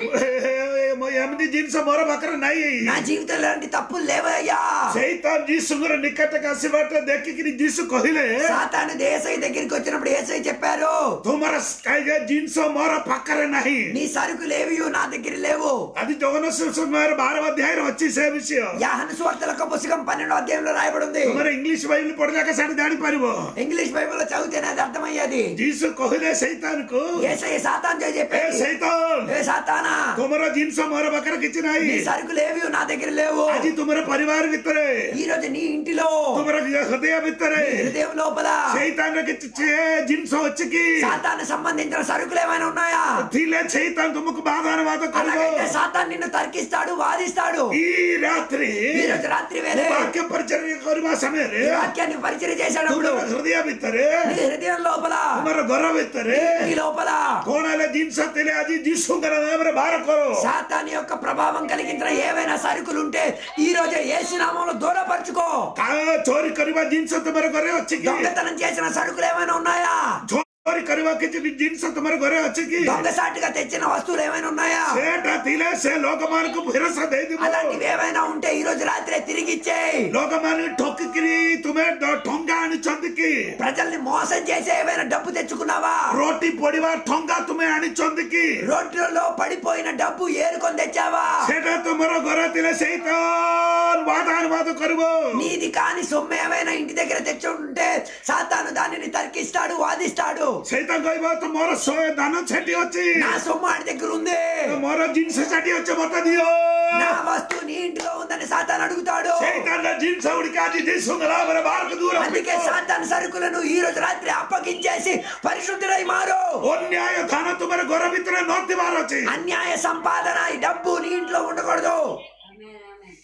A: ଏମିତି ଜିନିଷ ମୋର ପାଖରେ ନାହିଁ
B: నా జీవితంలో ఎలాంటి తప్పులు లేవయ్యా
A: ସେଇ ତ ଯୀଶୁଙ୍କର ନିକଟକୁ ଆସିବାଟା ଦେଖିକିରି ଯୀଶୁ କହିଲେ
B: సాతాను ఏసై దగ్గరికి వచ్చినప్పుడు ఏసై చెప్పారు
A: ତୁମର ଏ ଜିନିଷ ମୋର ପାଖରେ ନାହିଁ
B: నీ సరుకులు ఏవి నా దగ్గర లేవు
A: ଆଜି ଜଗନ୍ନାଥ ସମୟରେ ବାର ଅଧ୍ୟାୟରେ ଅଛି ସେ ବିଷୟ
B: యాహన సువార్తలకు పుస్తకం పన్నెండు అధ్యాయంలో రాయబడి ఉంది
A: ତୁମର ଇଂଲିଶ ବାଇବଲ ପଢିଲାక ସେଠି ଜାଣିପାରିବ
B: ఇంగ్లీష్ బైబిల్లో చదివితేనే అది అర్థమయ్యేది
A: ଯୀଶୁ କହିଲେ ସୈତାନକୁ
B: ఏసై సాతాన్
A: ଏ
B: చెప్పేది
A: ସୈତାନ
B: ఏ సాతానా
A: ତୁମର ଜିନିଷ ମୋର ପାଖରେ କିଛି
B: నీ
A: ନାହିଁ
B: సరుకులు ఏవి నా దగ్గర లేవు
A: ଆଜି ତୁମର ପରିବାର ଭିତରେ
B: ఈ రోజు నీ ఇంటిలో
A: ତୁମର ହୃଦୟ ଭିତରେ
B: నీ హృదయం లోపల
A: ସୈତାନର କିଛି ଚେ- ଜିନିଷ ଅଛି କି
B: సాతాను సంబంధించిన సరుకులు ఏమైనా ఉన్నాయా
A: ଥିଲେ ସୈତାନ ତୁମକୁ ବାଧାନବାଦ କରିବ
B: అలాగైతే సాతాన్ నిన్ను తర్కిస్తాడు వాదిస్తాడు
A: ఈ రాత్రి
B: ఈ రోజు రాత్రి వేళ
A: వాక్య పరిచర్య କରିବା ସମୟରେ
B: ఈ వాక్యాన్ని పరిచయం చేసేటప్పుడు
A: ତୁମର ହୃଦୟ ଭିତରେ
B: నీ హృదయం లోపల
A: ତୁମର ଘର ଭିତରେ
B: నీ లోపల
A: କଣ ହେଲେ ଜିନିଷ ଥିଲେ ଆଜି ଯୀଶୁଙ୍କର ନାମରେ ବାହାର କର
B: సాతాన్ యొక్క ప్రభావం కలిగించిన ఏవైనా సరుకులు ఉంటే ఈ రోజు ఏసునామంలో దూరపరచుకో
A: କା- ଚୋରି କରିବା ଜିନିଷ ତୁମର ଘରେ ଅଛି କି
B: దొంగతనం చేసిన సరుకులు ఏమైనా ఉన్నాయా
A: ଚୋରି କରିବା କିଛି ବି ଜିନିଷ ତୁମର ଘରେ ଅଛି କି
B: దొంగసాటుగా తెచ్చిన వస్తువులు ఏమైనా ఉన్నాయా
A: ସେଟା ଥିଲେ ସେ ଲୋକମାନଙ୍କୁ ଭରସା ଦେଇଦିବ
B: అలాంటివి ఏమైనా ఉంటే ఈ రోజు రాత్రి తిరిగి ఇచ్చేయి
A: ଲୋକମାନେ ଠକିକିରି ତୁମେ ଦ- ଠଙ୍ଗା ଆଣିଛନ୍ତି କି
B: ప్రజల్ని మోసం చేసి ఏమైనా డబ్బు తెచ్చుకున్నావా
A: ରୋଟି ପଡିବା ଠଙ୍ଗା ତୁମେ ଆଣିଛନ୍ତି କି
B: రోడ్లలో పడిపోయిన డబ్బు ఏరుకొని తెచ్చావా
A: ସେଟା ତୁମର ଘର ଥିଲେ ସେଇ ତ వాదానువాଦ କରିବ
B: నీది కాని సొమ్ము ఏమైనా ఇంటి దగ్గర తెచ్చి ఉంటే సాతాను దానిని తర్కిస్తాడు వాదిస్తాడు
A: ସେଇତ କହିବ ତ ମୋର ଶହେ ଦାନ ସେଠି ଅଛି
B: నా సొమ్ము ఆడి దగ్గర ఉంది
A: ମୋର ଜିନିଷ ସେଠି ଅଛି ମତେ ଦିଅ
B: నా వస్తువు నీ ఇంటిలో ఉందని సాతాను అడుగుతాడు
A: ସେଇତାର ଜିନିଷ ଗୁଡ଼ିକ ଆଜି ଯୀଶୁଙ୍କ ନାମରେ ବାହାରକୁ ଦୂର
B: అందుకే సాతాను సరుకులను ఈ రోజు రాత్రి అప్పగించేసి పరిశుద్ధుడై మారు
A: ଅନ୍ୟାୟ ଧାନ ତୁମର ଘର ଭିତରେ ନଥିବାର ଅଛି
B: అన్యాయ సంపాదన ఈ డబ్బు నీ ఇంట్లో ఉండకూడదు
C: ఆమేన్ ఆమేన్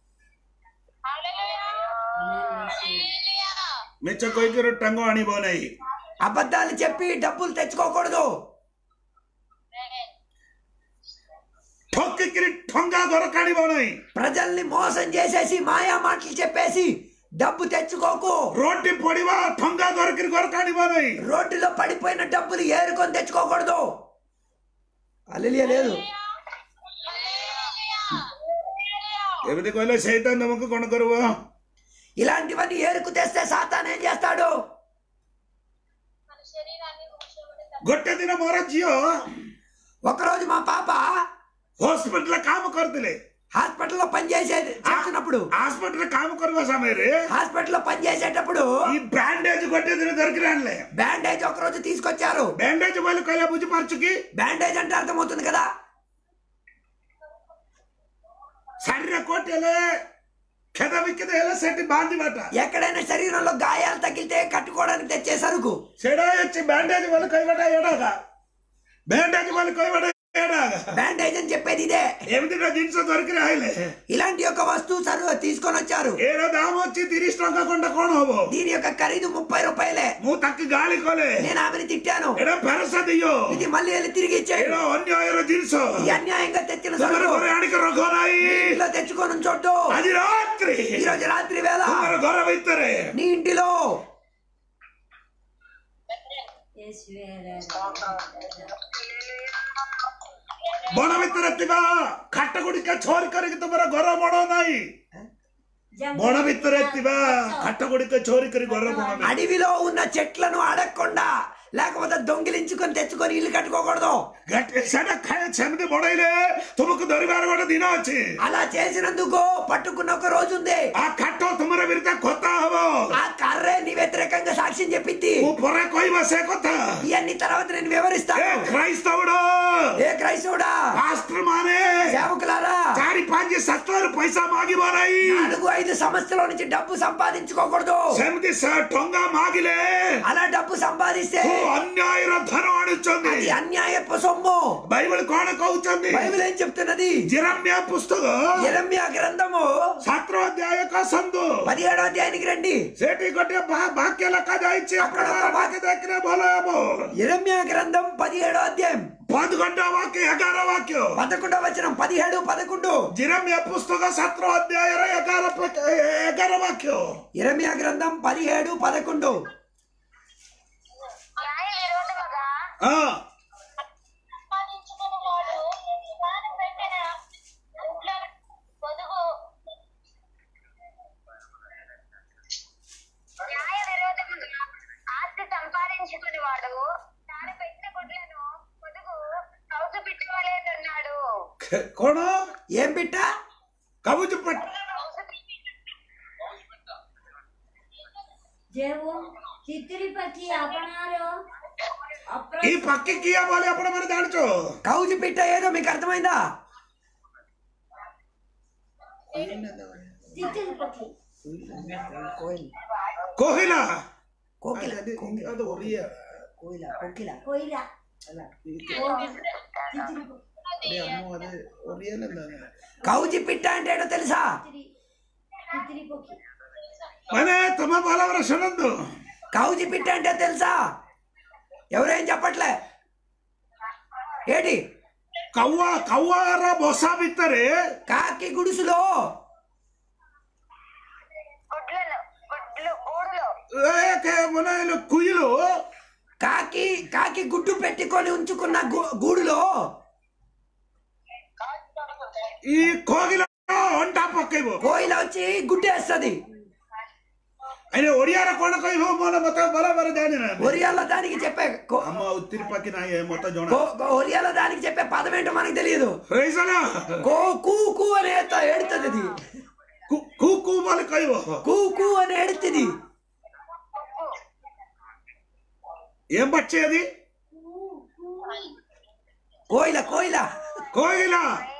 D: హల్లెలూయా హల్లెలూయా
A: ମିଛ କହିକିରି ଟାଙ୍ଗ ଆଣିବ ନାହିଁ
B: అబద్ధాలు చెప్పి డబ్బులు తెచ్చుకోకూడదు
A: ଠକିକିରି ଠଙ୍ଗା ଘର କାଢିବ ନାହିଁ
B: ప్రజల్ని మోసం చేసేసి మాయా మాటలు చెప్పేసి డబ్బు తెచ్చుకోకు
A: ରୋଟି ପଡିବା ଠଙ୍ଗା ଧରିକିରି ଘର କାଢିବ ନାହିଁ
B: రోడ్డులో పడిపోయిన డబ్బులు ఏరుకొని తెచ్చుకోకూడదు అల్లెలియ లేదు
A: ଏମିତି କହିଲେ ସେଇଟା ତମକୁ କଣ କରିବ
B: ఇలాంటివన్నీ ఏరుకు తెస్తే సాతాన్ ఏం చేస్తాడు
D: మన శరీరాన్ని కూర్చోబెట్టి
A: ଗୋଟେ ଦିନ ମୋର ଝିଅ
B: ఒకరోజు మా పాప
A: ହସ୍ପିଟାଲ କାମ କରିଥିଲେ
B: హాస్పిటల్లో పనిచేసేది చేస్తున్నప్పుడు
A: ହସ୍ପିଟାଲ କାମ କରିବା ସମୟରେ
B: హాస్పిటల్లో పనిచేసేటప్పుడు
A: ఈ బ్యాండేజ్ ଗୋଟେ ଦିନ ଧରିକିରି ଆଣିଲେ
B: బ్యాండేజ్ ఒకరోజు తీసుకొచ్చారు
A: ବ୍ୟାଣ୍ଡେଜ ବୋଲି କହିଲେ ବୁଝିପାରୁଛୁ କି
B: బ్యాండేజ్ అంటే అర్థమవుతుంది కదా
A: ଶାଢୀରେ କୋଟି ହେଲେ ଖେଦ ବିକ୍ଷତ ହେଲେ ସେଠି ବାନ୍ଧିବାଟା
B: ఎక్కడైనా శరీరంలో గాయాలు తగిలితే కట్టుకోవడానికి తెచ్చే సరుకు
A: ସେଟା ଅଛି ବ୍ୟାଣ୍ଡେଜ ବୋଲି କହିବାଟା ଏଇଟା ବ୍ୟାଣ୍ଡେଜ ବୋଲି କହିବାଟା ଏଇଟା
B: బ్యాండేజ్ అని చెప్పేది ఇదే
A: ଏମିତିଟା ଜିନିଷ ଧରିକିରି ଆଇଲେ
B: ఇలాంటి యొక్క వస్తువు సరువు తీసుకొని వచ్చారు
A: ଏର ଦାମ ଅଛି ତିରିଶ ଟଙ୍କା ଖଣ୍ଡେ କଣ ହବ
B: దీని యొక్క ఖరీదు ముప్పై రూపాయలే
A: ମୁଁ ତାକୁ ଗାଳି କଲେ
B: నేను ఆమెను తిట్టాను
A: ଏଇଟା ଫେରସ୍ତ ଦିଅ
B: ఇది మళ్ళీ వెళ్ళి తిరిగి ఇచ్చేయడు
A: ଏଇଟା ଅନ୍ୟାୟର ଜିନିଷ
B: ఈ అన్యాయంగా తెచ్చిన
A: ତୁମର
B: సరుకు
A: ଘରେ ଆଣିକି ରଖ ନାହିଁ
B: ఇంట్లో తెచ్చుకొని చోటు
A: ଆଜି ରାତ୍ରି
B: ఈ రోజు రాత్రి వేళ
A: ତୁମର ଘର ଭିତରେ
B: నీ ఇంటిలో
C: యేసువే
A: ବଣ ଭିତରେ ଥିବା ଖାଟ ଗୁଡ଼ିକ ଛୋରି କରିକି ତୁମର ଘର ବଣ ନାହିଁ ବଣ ଭିତରେ ଥିବା ଖାଟ ଗୁଡ଼ିକ ଛୋରି କରି ଘର ବଣ ନାହିଁ
B: అడవిలో ఉన్న చెట్లను అడగకుండా లేకపోతే దొంగిలించుకొని తెచ్చుకొని ఇల్లు కట్టుకోకూడదు
A: ଗେଟ୍- ସେଟା ଖାଏ ସେମିତି ବଢେଇଲେ ତୁମକୁ ଧରିବାର ଗୋଟେ ଦିନ ଅଛି
B: అలా చేసినందుకు పట్టుకున్న ఒక రోజు ఉంది
A: ఆ ଖାଟ ତୁମର ବିରୁଦ୍ଧ କଥା ହବ
B: ఆ కర్రే నీ వ్యతిరేకంగా సాక్ష్యం చెప్పింది
A: ମୁଁ ପରେ କହିବ ସେ କଥା
B: ఇవన్నీ తర్వాత నేను
A: ଏ
B: వివరిస్తాను
A: ଖ୍ରାଇସ୍ତవుଡ
B: ఏ క్రైస్తవుడా
A: ପାଷ୍ଟର ମାନେ
B: సేవకులారా
A: ଚାରି ପାଞ୍ଚ ସାତରୁ ପଇସା ମାଗିବ ନାହିଁ
B: నాలుగు ఐదు సంవత్సరాల నుంచి డబ్బు సంపాదించుకోకూడదు
A: ସେମିତି ସେ ଟଙ୍କା ମାଗିଲେ
B: అలా డబ్బు సంపాదిస్తే
A: ତୁ ଅନ୍ୟାୟର ଧନ ଆଣୁଛନ୍ତି
B: అది అన్యాయపు సొమ్ము
A: ବାଇବଲ କଣ କହୁଛନ୍ତି
B: బైబిల్ ఏం చెప్తున్నది
A: ଜିରାମ୍ୟା పుస్తକ
B: ఎరమ్యా గ్రంథము
A: ସାତ ଅଧ୍ୟାୟ କସନ୍ତୁ
B: పదిహేడో అధ్యాయానికి రండి
A: ସେଠି ଗୋଟେ ଭା- ବାକ୍ୟ ଲେଖା ଯାଇଛି ଆପଣ ବାକ୍ୟ ଦେଖିଲେ ଭଲ ହବ
B: ఎరమ్యా గ్రంథం పదిహేడో అధ్యాయం
A: పదకొండవ వాక్యం ఎగార వాక్యం
B: పదకొండవ వచనం పదిహేడు పదకొండు
A: ಜಿರಮ್ಯ ಪುಸ್ತಕ ಸತ್ರ ಅಧ್ಯಾಯ ಎಗಾರ ಪ್ರಕ- ಎಗಾರ ವಾಕ್ಯ
B: ఇరమియా గ్రంథం పదిహేడు పదకొండు
E: న్యాయ విరోధముగా
A: ఆ
E: సంపాదించుకున్న వాడు తాను పెట్టిన గుడ్ల పొదుగు న్యాయ విరోధముగా ఆస్తి సంపాదించుకుని వాడు తాను పెట్టిన గుడ్లను పొదుగు కౌసు పెట్టుకోలేదున్నాడు
A: ಕೋಣ
B: ఏం బిట్ట
A: ಕಬುಜು ಪಟ್
E: కౌసు పెట్టి
C: જેવું ચિત્રી પછી આપણારો
A: ಈ ಪಕ್ಕಿ ಕಿಯ ಬೋಲೆ ಅಪ್ಪಣ ಮನೆ ದಾಡ್ಚೋ
B: కౌజు పిట్ట ఏదో మీకు అర్థమైందా
C: ચિત્રી પછી
A: ಕೋಹಿಲ
B: కోకిల
A: ಅದು ಒರಿಯ
B: కోకిల కోకిల
C: કોયલા ચિત્રી
A: ಅಮ್ಮ ಅದೇ ಒರಿಯಲ್ಲ
B: కౌజి పిట్ట అంటే ఏంటో తెలుసా
C: ચિત્રી પક્ષી
A: ಮನೆ ತಮ್ಮ ಬಾಲವರ ಶನಂದು
B: కౌజి పిట్ట అంటే తెలుసా ఎవరేం చెప్పట్లే ఏంటి
A: ಕವ್ವ ಕವ್ವಾರ ಬೊಸ ಬಿತ್ತರೆ
B: కాకి గుడుసులో
E: గుడ్లను గుడ్లు గూడులో
A: ಏಕೆ ಮನೆಯಲ್ಲಿ ಕುಯಿಲು
B: కాకి కాకి గుడ్డు పెట్టుకొని ఉంచుకున్న గు- గూడులో
A: ಈ ಕೋಗಿಲ ಹೊಂಟ ಪಕ್ಕೈವು
B: కోయిల వచ్చి గుడ్డేస్తుంది
A: అయినా ఒడియార కోಣ ಕೈವು ಮೊಲ ಮತ್ತೆ ಬರ ಬರ ಜಾಣಿನ
B: ఒరియాల దానికి చెప్పే కో-
A: అమ్మ తిరుపతి నా మొత్తం జోణ
B: కో- కో- ఒరియాల దానికి చెప్పే పదం ఏంటో మనకు తెలియదు
A: రైసనా
B: కో కూ కూ అని ఏత- ఏడుతుంది అది
A: ಕೂ ಕೂ ಬಾಲ ಕೈವು
B: కూ కూ అని ఏడుతుంది
A: ఏం బచ్చే అది
B: కోయిల కోయిల
A: కోయిల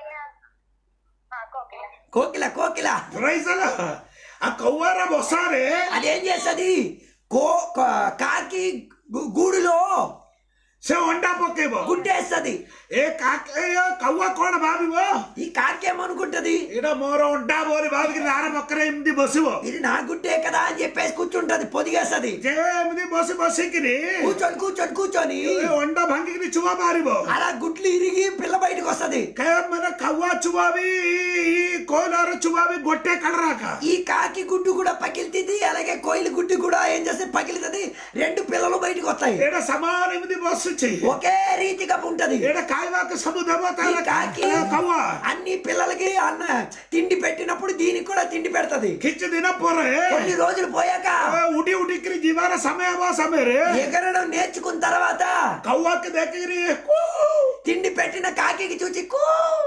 E: కోకిల
B: కోకిల కోకిల
A: రైసల ఆ కవ్వార బొసారే
B: అదేం చేస్తుంది కో క- కాకి గు- గూడులో
A: సే వంట పక్కేబో
B: గుడ్డేస్తుంది
A: ఏ కాకేయ కవ్వ కోణ బాబివో
B: ఈ కాకి ఏమనుకుంటది
A: ఇడ మోర ఉంటా బోరి బాబికి నార పక్కన ఎనిమిది బస్సువో
B: ఇది నా గుడ్డే కదా అని చెప్పేసి కూర్చుంటది పొదిగేస్తుంది
A: ఎనిమిది బస్సు బస్సుకిని
B: కూర్చొని కూర్చొని కూర్చొని
A: వంట భంగికి చువా మారిబో
B: అలా గుడ్లు ఇరిగి పిల్ల బయటకు వస్తది
A: మన కవ్వ చువావి ఈ కోలార చువావి గొట్టే కడరాక
B: ఈ కాకి గుడ్డు కూడా పగిలితుంది అలాగే కోయిల గుడ్డు కూడా ఏం చేస్తే పగిలితుంది రెండు పిల్లలు బయటకు వస్తాయి
A: ఏడ సమాన ఎనిమిది బస్సు చెయ్యి
B: ఒకే రీతిగా ఉంటది
A: ఏడ కాయవాక సముద్రమో
B: ఈ కాకి
A: కవ్వ
B: అన్ని పిల్లలకి అన్న తిండి పెట్టినప్పుడు దీనికి కూడా తిండి పెడతది
A: కిచ్చు దిన పోరే
B: కొన్ని రోజులు పోయాక
A: ఉడి ఉడికిరి జీవాన సమయమా సమయరే
B: ఎగరడం నేర్చుకున్న తర్వాత
A: కవ్వకి దగ్గరి
B: తిండి పెట్టిన కాకి చూసి కూ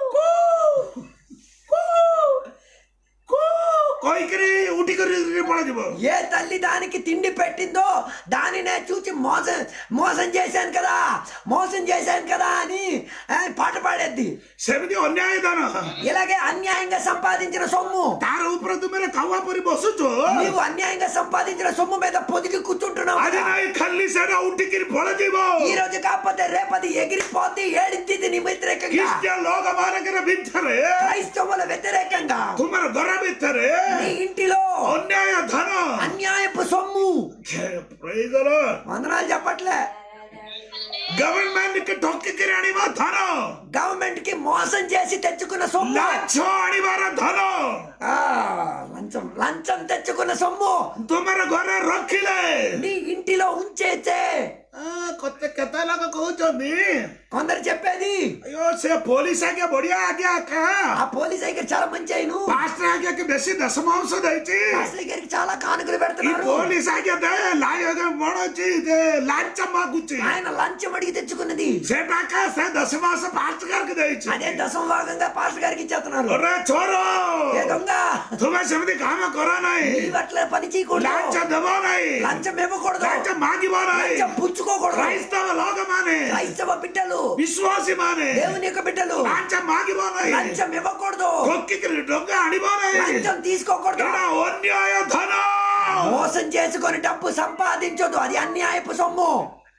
A: కొయ్కిరి ఉటికిరి పడజిబో
B: ఏ తల్లి దానికి తిండి పెట్టిందో దానినే చూసి మోసం మోసం చేశాను కదా మోసం చేశాను కదా అని ఆ, పాట పాడేద్ది
A: సెమిది అన్యాయదాన
B: ఇలాగే అన్యాయంగా సంపాదించిన సొమ్ము
A: తార ఉపర తుమ్మెర కవ్వ పరి బస్సుచు
B: నీవు అన్యాయంగా సంపాదించిన సొమ్ము మీద పొదిగి కూర్చుంటున్నావు
A: అది
B: కదా.
A: నాయి కల్లి సేన ఉటికిరి పొడజిబో
B: ఈ రోజు కాకపోతే రేపది ఎగిరిపోతే ఏడింది నీ వ్యతిరేకంగా
A: క్రిస్టియన్ లోక మానకర బిత్తరే
B: క్రైస్తవుల వ్యతిరేకంగా
A: తుమ్మర గొర్ర బిత్తరే
B: నీ ఇంటిలో
A: అన్యాయ ధన
B: అన్యాయపు సొమ్ము
A: ప్రైజలో
B: వందనాలు చెప్పట్లే
A: గవర్నమెంట్ కి టొక్కికిరి అణివా ధన
B: గవర్నమెంట్ కి మోసం చేసి తెచ్చుకున్న సొమ్ము
A: లంచం అణివార ధన
B: ఆ, లంచం లంచం తెచ్చుకున్న సొమ్ము
A: తుమ్మర గొర్రె రొక్కిలే
B: నీ ఇంటిలో ఉంచేచే
A: ఆ, కొత్త కథలాగా కూర్చోంది
B: కొందరు చెప్పేది
A: ಅಯ್ಯೋ ಸೇ ಪೊಲೀಸ್ ಆಗಿ ಬಡಿಯ ಆಗಿ ಅಕ್ಕ
B: ఆ పోలీస్ దగ్గర చాలా మంచి అయిన
A: ಪಾಸ್ಟರ್ ಆಗಿ ಬೆಸಿ ದಶಮಾಂಸದ ಐತಿ
B: దగ్గరికి చాలా కానుకలు
A: ಈ
B: పెడుతున్నారు
A: ಪೊಲೀಸ್ ಆಗ್ಯದ ಲಾಯ ಮಾಡೋಚಿ ಇದೆ ಲಾಂಚಮ್ಮ ಗುಚ್ಚಿ
B: ఆయన లంచం అడిగి తెచ్చుకున్నది
A: ಸೇಟಾಕ ಸೇ ದಶಮಾಂಸ ಪಾಸ್ಟರ್ గారికి దయచి
B: అదే దశమ భాగంగా పాస్టర్ గారికి ఇచ్చేస్తున్నారు
A: ఒరే చోరు
B: ఏ దొంగ
A: తుమ్మె సెమిది కామ కొరానాయి
B: నీవు అట్లా పని చేయకూడదు
A: లాంచ దబానాయి
B: లంచం ఇవ్వకూడదు
A: లాంచ మాగిబానాయి
B: లంచం పుచ్చుకోకూడదు
A: క్రైస్తవ లోకమానే
B: క్రైస్తవ బిడ్డలు
A: విశ్వాసి మానే
B: దేవుని యొక్క బిడ్డలు
A: లాంచ మాగిబానాయి
B: లంచం ఇవ్వకూడదు
A: కొక్కికి దొంగ అడిబానాయి
B: లంచం తీసుకోకూడదు
A: ఇక్కడ అన్యాయ ధన
B: మోసం చేసుకొని డబ్బు సంపాదించొద్దు అది అన్యాయపు సొమ్ము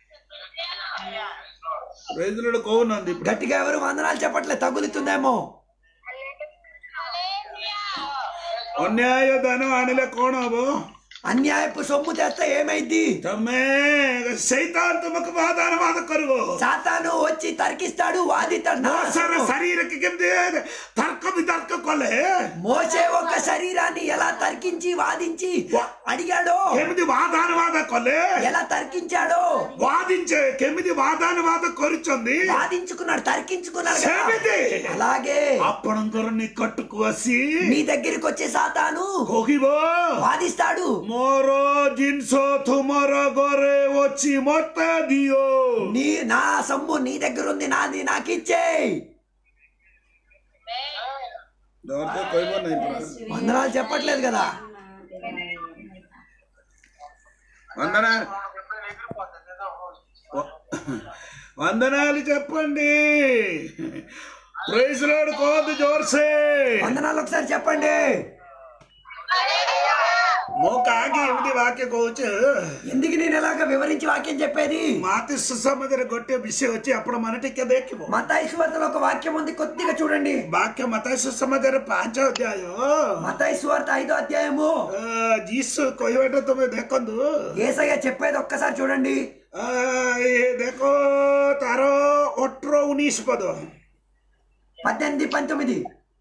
A: రైతులు కోవునంది ఇప్పుడు
B: గట్టిగా ఎవరు వందనాలు చెప్పట్లే తగులుతుందేమో
A: ಅನ್ಯಾಯ ಧನ ಅನಿಲ ಕೋಣ ಅವು
B: అన్యాయపు సొమ్ము తెస్తే ఏమైంది
A: తమ్మే సైతాన్ తుమకు వాదానవాద కరువు
B: సాతాను వచ్చి తర్కిస్తాడు వాదిస్తాడు నా
A: మోసర
B: సొమ్ము.
A: శరీరకి కింద తర్క వితర్క కొలే
B: మోసే ఒక శరీరాన్ని ఎలా తర్కించి వాదించి అడిగాడో
A: కెమిది వాదానవాద కొలే
B: ఎలా తర్కించాడో
A: వాదించే కెమిది వాదానవాద కొరుచుంది
B: వాదించుకున్నాడు తర్కించుకున్నాడు కదా.
A: ସେମିତି
B: అలాగే
A: ଆପଣଙ୍କର ନିକଟକୁ ଆସି
B: మీ దగ్గరికి వచ్చే సాతాను
A: କହିବ
B: వాదిస్తాడు
A: ମୋର ଜିନିଷ ତୁମର ଘରେ ଅଛି ମତେ ଦିଅ
B: నీ నా సొమ్ము నీ దగ్గర ఉంది నాది నాకు ఇచ్చేయ్
A: କହିବ ନାହିଁ
B: వందనాలు చెప్పట్లేదు కదా
A: వందనా వందనాలు చెప్పండి ప్రైజ్ లోడ్ కోదు జోర్సే
B: వందనాలు ఒకసారి చెప్పండి
A: మోక ఆగి ఎమిది వాక్య కోచు
B: ఎందుకు నేను ఎలాగ వివరించి వాక్యం చెప్పేది
A: మాతి సుసమాజర గొట్టె విషయం వచ్చి అప్పుడు మన టిక్క దేకివో
B: మతాయిశ్వర్తలో ఒక వాక్యం ఉంది కొద్దిగా చూడండి
A: వాక్య మత సుసమాజర పాంచ అధ్యాయం
B: మతాయిశ్వార్త ఐదో అధ్యాయము
A: ఆ, జీసు కొయ్యబెట్ట తొమ్మిది దెక్కందు
B: ఏసయ్య చెప్పేది ఒక్కసారి చూడండి
A: ఆ, ఏ దేకో తారో ఒట్రో ఉనీస్ పద
B: పద్దెనిమిది పంతొమ్మిది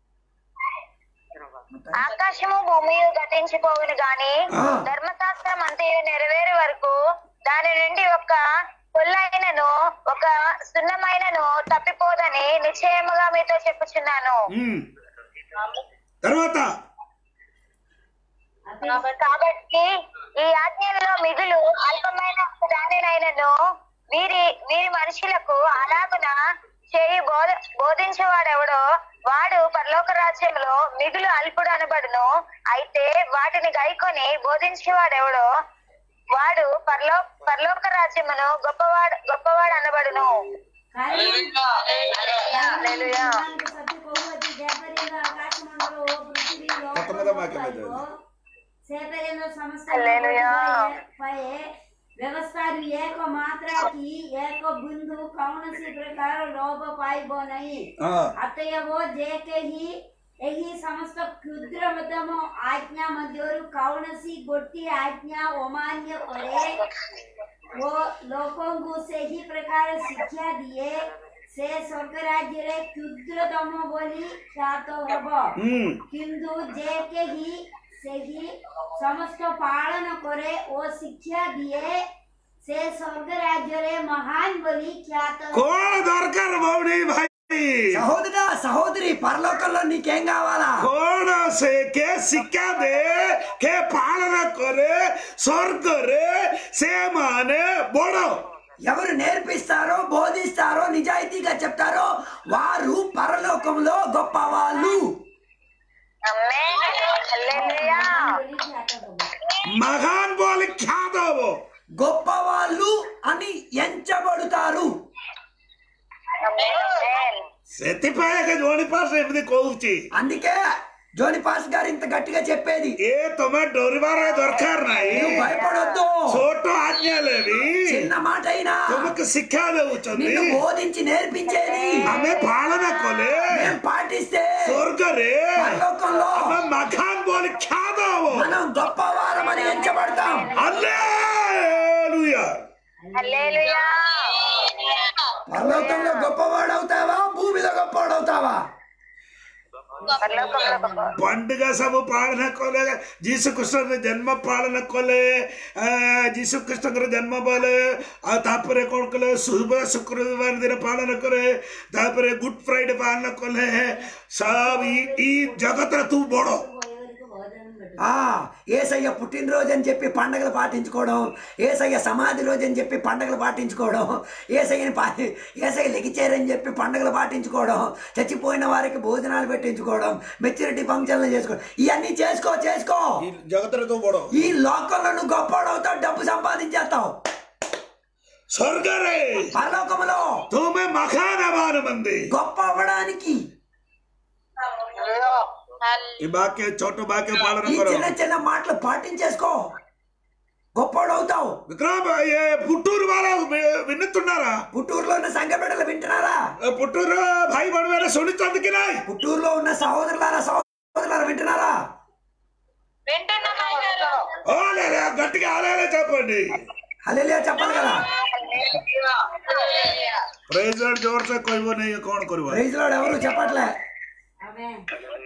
E: ఆకాశము భూమియు గతించిపోవును గాని
B: ఆ.
E: ధర్మశాస్త్రం అంతయు నెరవేరే వరకు దాని నుండి ఒక పొల్లైనను ఒక సున్నమైనను తప్పిపోదని నిశ్చయముగా మీతో చెప్పుచున్నాను
A: ఉమ్. తర్వాత
E: కాబట్టి ఈ ఆజ్ఞల్లో మిగులు అల్పమైన దానినైనను వీరి వీరి మనుషులకు అలాగున చేయి బోధ బోధించేవాడెవడో వాడు పరలోక రాజ్యంలో మిగులు అల్పుడు అనబడును అయితే వాటిని గైకొని బోధించేవాడెవడో వాడు పరలో పరలోక రాజ్యమును గొప్పవాడు గొప్పవాడు అనబడును హల్లెలూయా.
C: సత్య కొవ్వొత్తి జయపరిలో ఆకాశమండలో ఓ పృథివీలో
A: పంతొమ్మిదో వాక్యం అది.
C: సేపరిలో సమస్త
E: హల్లెలూయా.
C: पये व्यवस्थारु एक मात्रा की एक बिंदु कौनसी प्रकार लोभ पाइबो नहीं
A: ఆ,
C: अतएव जे के ही ଏହି ସମସ୍ତ କ୍ଷୁଦ୍ରତମ ଆଜ୍ଞା ମଧ୍ୟରୁ କୌଣସି ଗୋଟିଏ ଆଜ୍ଞା ଅମାନ୍ୟ କରେ ଓ ଲୋକଙ୍କୁ ସେହି ପ୍ରକାର ଶିକ୍ଷା ଦିଏ ସେ ସ୍ୱର୍ଗ ରାଜ୍ୟରେ କ୍ଷୁଦ୍ରତମ ବୋଲି ଖ୍ୟାତ ହେବ
A: ఉమ్.
C: କିନ୍ତୁ ଯେ କେହି ସେହି ସମସ୍ତ ପାଳନ କରେ ଓ ଶିକ୍ଷା ଦିଏ ସେ ସ୍ୱର୍ଗ ରାଜ୍ୟରେ ମହାନ ବୋଲି ଖ୍ୟାତ ହେବ।
A: కోణ దొరకారు భౌని భాయ్
B: సహోదరా సహోదరి పరలోకంలో నీకేం కావాలా
A: কোণ সে কে শিক্ষা দে কে পালন করে স্বর্গরে সে মানে বড়
B: ఎవరు నేర్పిస్తారో బోధిస్తారో నిజాయితీగా చెప్తారో వారు పరలోకంలో గొప్ప వాళ్ళు
E: ఆమేన్. హల్లెలూయా.
C: ବୋଲି ଖ୍ୟାତ ହେବ।
A: మహాన్ బోలి ఖ్యాదవు
B: గొప్ప వాళ్ళు అని ఎంచబడుతారు
E: ఆమేన్.
A: ସେଥିପାଇଁ ଜଣେ ପାସ ଏମିତି କହୁଛି
B: అందుకే జోని పాస్ గారు ఇంత గట్టిగా చెప్పేది
A: ଏ ତମେ ଡରିବାର ଦରକାର
B: నువ్వు
A: ନାହିଁ
B: భయపడొద్దు
A: ଛୋଟ ଆଜ୍ଞା ବି
B: చిన్న మాట అయినా
A: ତୁମକୁ ଶିକ୍ଷା ଦେଉଛନ୍ତି
B: నిన్ను బోధించి నేర్పించేది
A: ଆମେ ପାଳନ କଲେ
B: మేము పాటిస్తే
A: ସ୍ୱର୍ଗରେ
B: పరలోకంలో
A: ଆମେ ମାଖାନ ବୋଲି ଖ୍ୟାତ ହବ
B: మనం గొప్ప వారమని ఎంచబడతాం
A: హల్లెలూయా
E: హల్లెలూయా.
B: పరలోకంలో గొప్పవాడు అవుతావా భూమిలో గొప్పవాడు అవుతావా
E: పరలోకంలో గొప్ప
A: పండుగ ସବୁ ପାଳନ କଲେ ଯୀଶୁଖ୍ରୀଷ୍ଟଙ୍କ ଜନ୍ମ ପାଳନ କଲେ ଆ, ଯୀଶୁଖ୍ରୀଷ୍ଟଙ୍କର ଜନ୍ମ ବଲେ ଆଉ ତାପରେ କ'ଣ କଲେ ଶୁଭ ଶୁକ୍ରବାର ଦିନ ପାଳନ କଲେ ତାପରେ ଗୁଡ୍ ଫ୍ରାଇଡେ ପାଳନ କଲେ ସବ ఈ- ఈ జగత్ర తూ బଡ଼
C: ఎవరికి బోధన పెట్టు.
B: ఆ ఏసయ్య పుట్టినరోజు అని చెప్పి పండగలు పాటించుకోవడం ఏసయ్య సమాధి రోజు అని చెప్పి పండగలు పాటించుకోవడం ఏసయ్యని పా ఏసయ్య లెగిచారని చెప్పి పండగలు పాటించుకోవడం చచ్చిపోయిన వారికి భోజనాలు పెట్టించుకోవడం మెచ్యూరిటీ ఫంక్షన్లు చేసుకోవడం ఇవన్నీ చేసుకో చేసుకో
A: ఈ జగత్ర తూ బଡ଼
B: ఈ లోకంలో నువ్వు గొప్పవాడవుతావు డబ్బు సంపాదించేస్తావు
A: స్వర్గరే
B: పరలోకంలో
A: ତୁମେ ମଖାନ ମାନ మంది
B: గొప్ప అవ్వడానికి
A: ఈ వాక్య చోట వాక్య పాలన
B: ఈ
A: కరో
B: చిన్న చిన్న మాటలు పాటించేసుకో గొప్పవాడవుతావు
A: విక్రమ్ ఏ పుట్టూరు వాళ్ళ వి- విన్నుతున్నారా
B: పుట్టూరులో ఉన్న సంఘ బిడ్డలు వింటున్నారా
A: ఏ పుట్టూరు భాయి బణవేల సునితందుకి నాయ్
B: పుట్టూరులో ఉన్న సహోదరులారా సహోదరులారా వింటున్నారా
D: వింటున్నాం అయ్యగారు
A: ఓ లేదా గట్టిగా ఆలేలే చెప్పండి
B: హల్లెలూయా చెప్పాలి కదా
A: ప్రైజ్ లార్డ్ जोर से कोई वो नहीं है कौन करवा
B: ప్రైజ్ లోడ్ ఎవరు చెప్పట్లే
C: ఆమేన్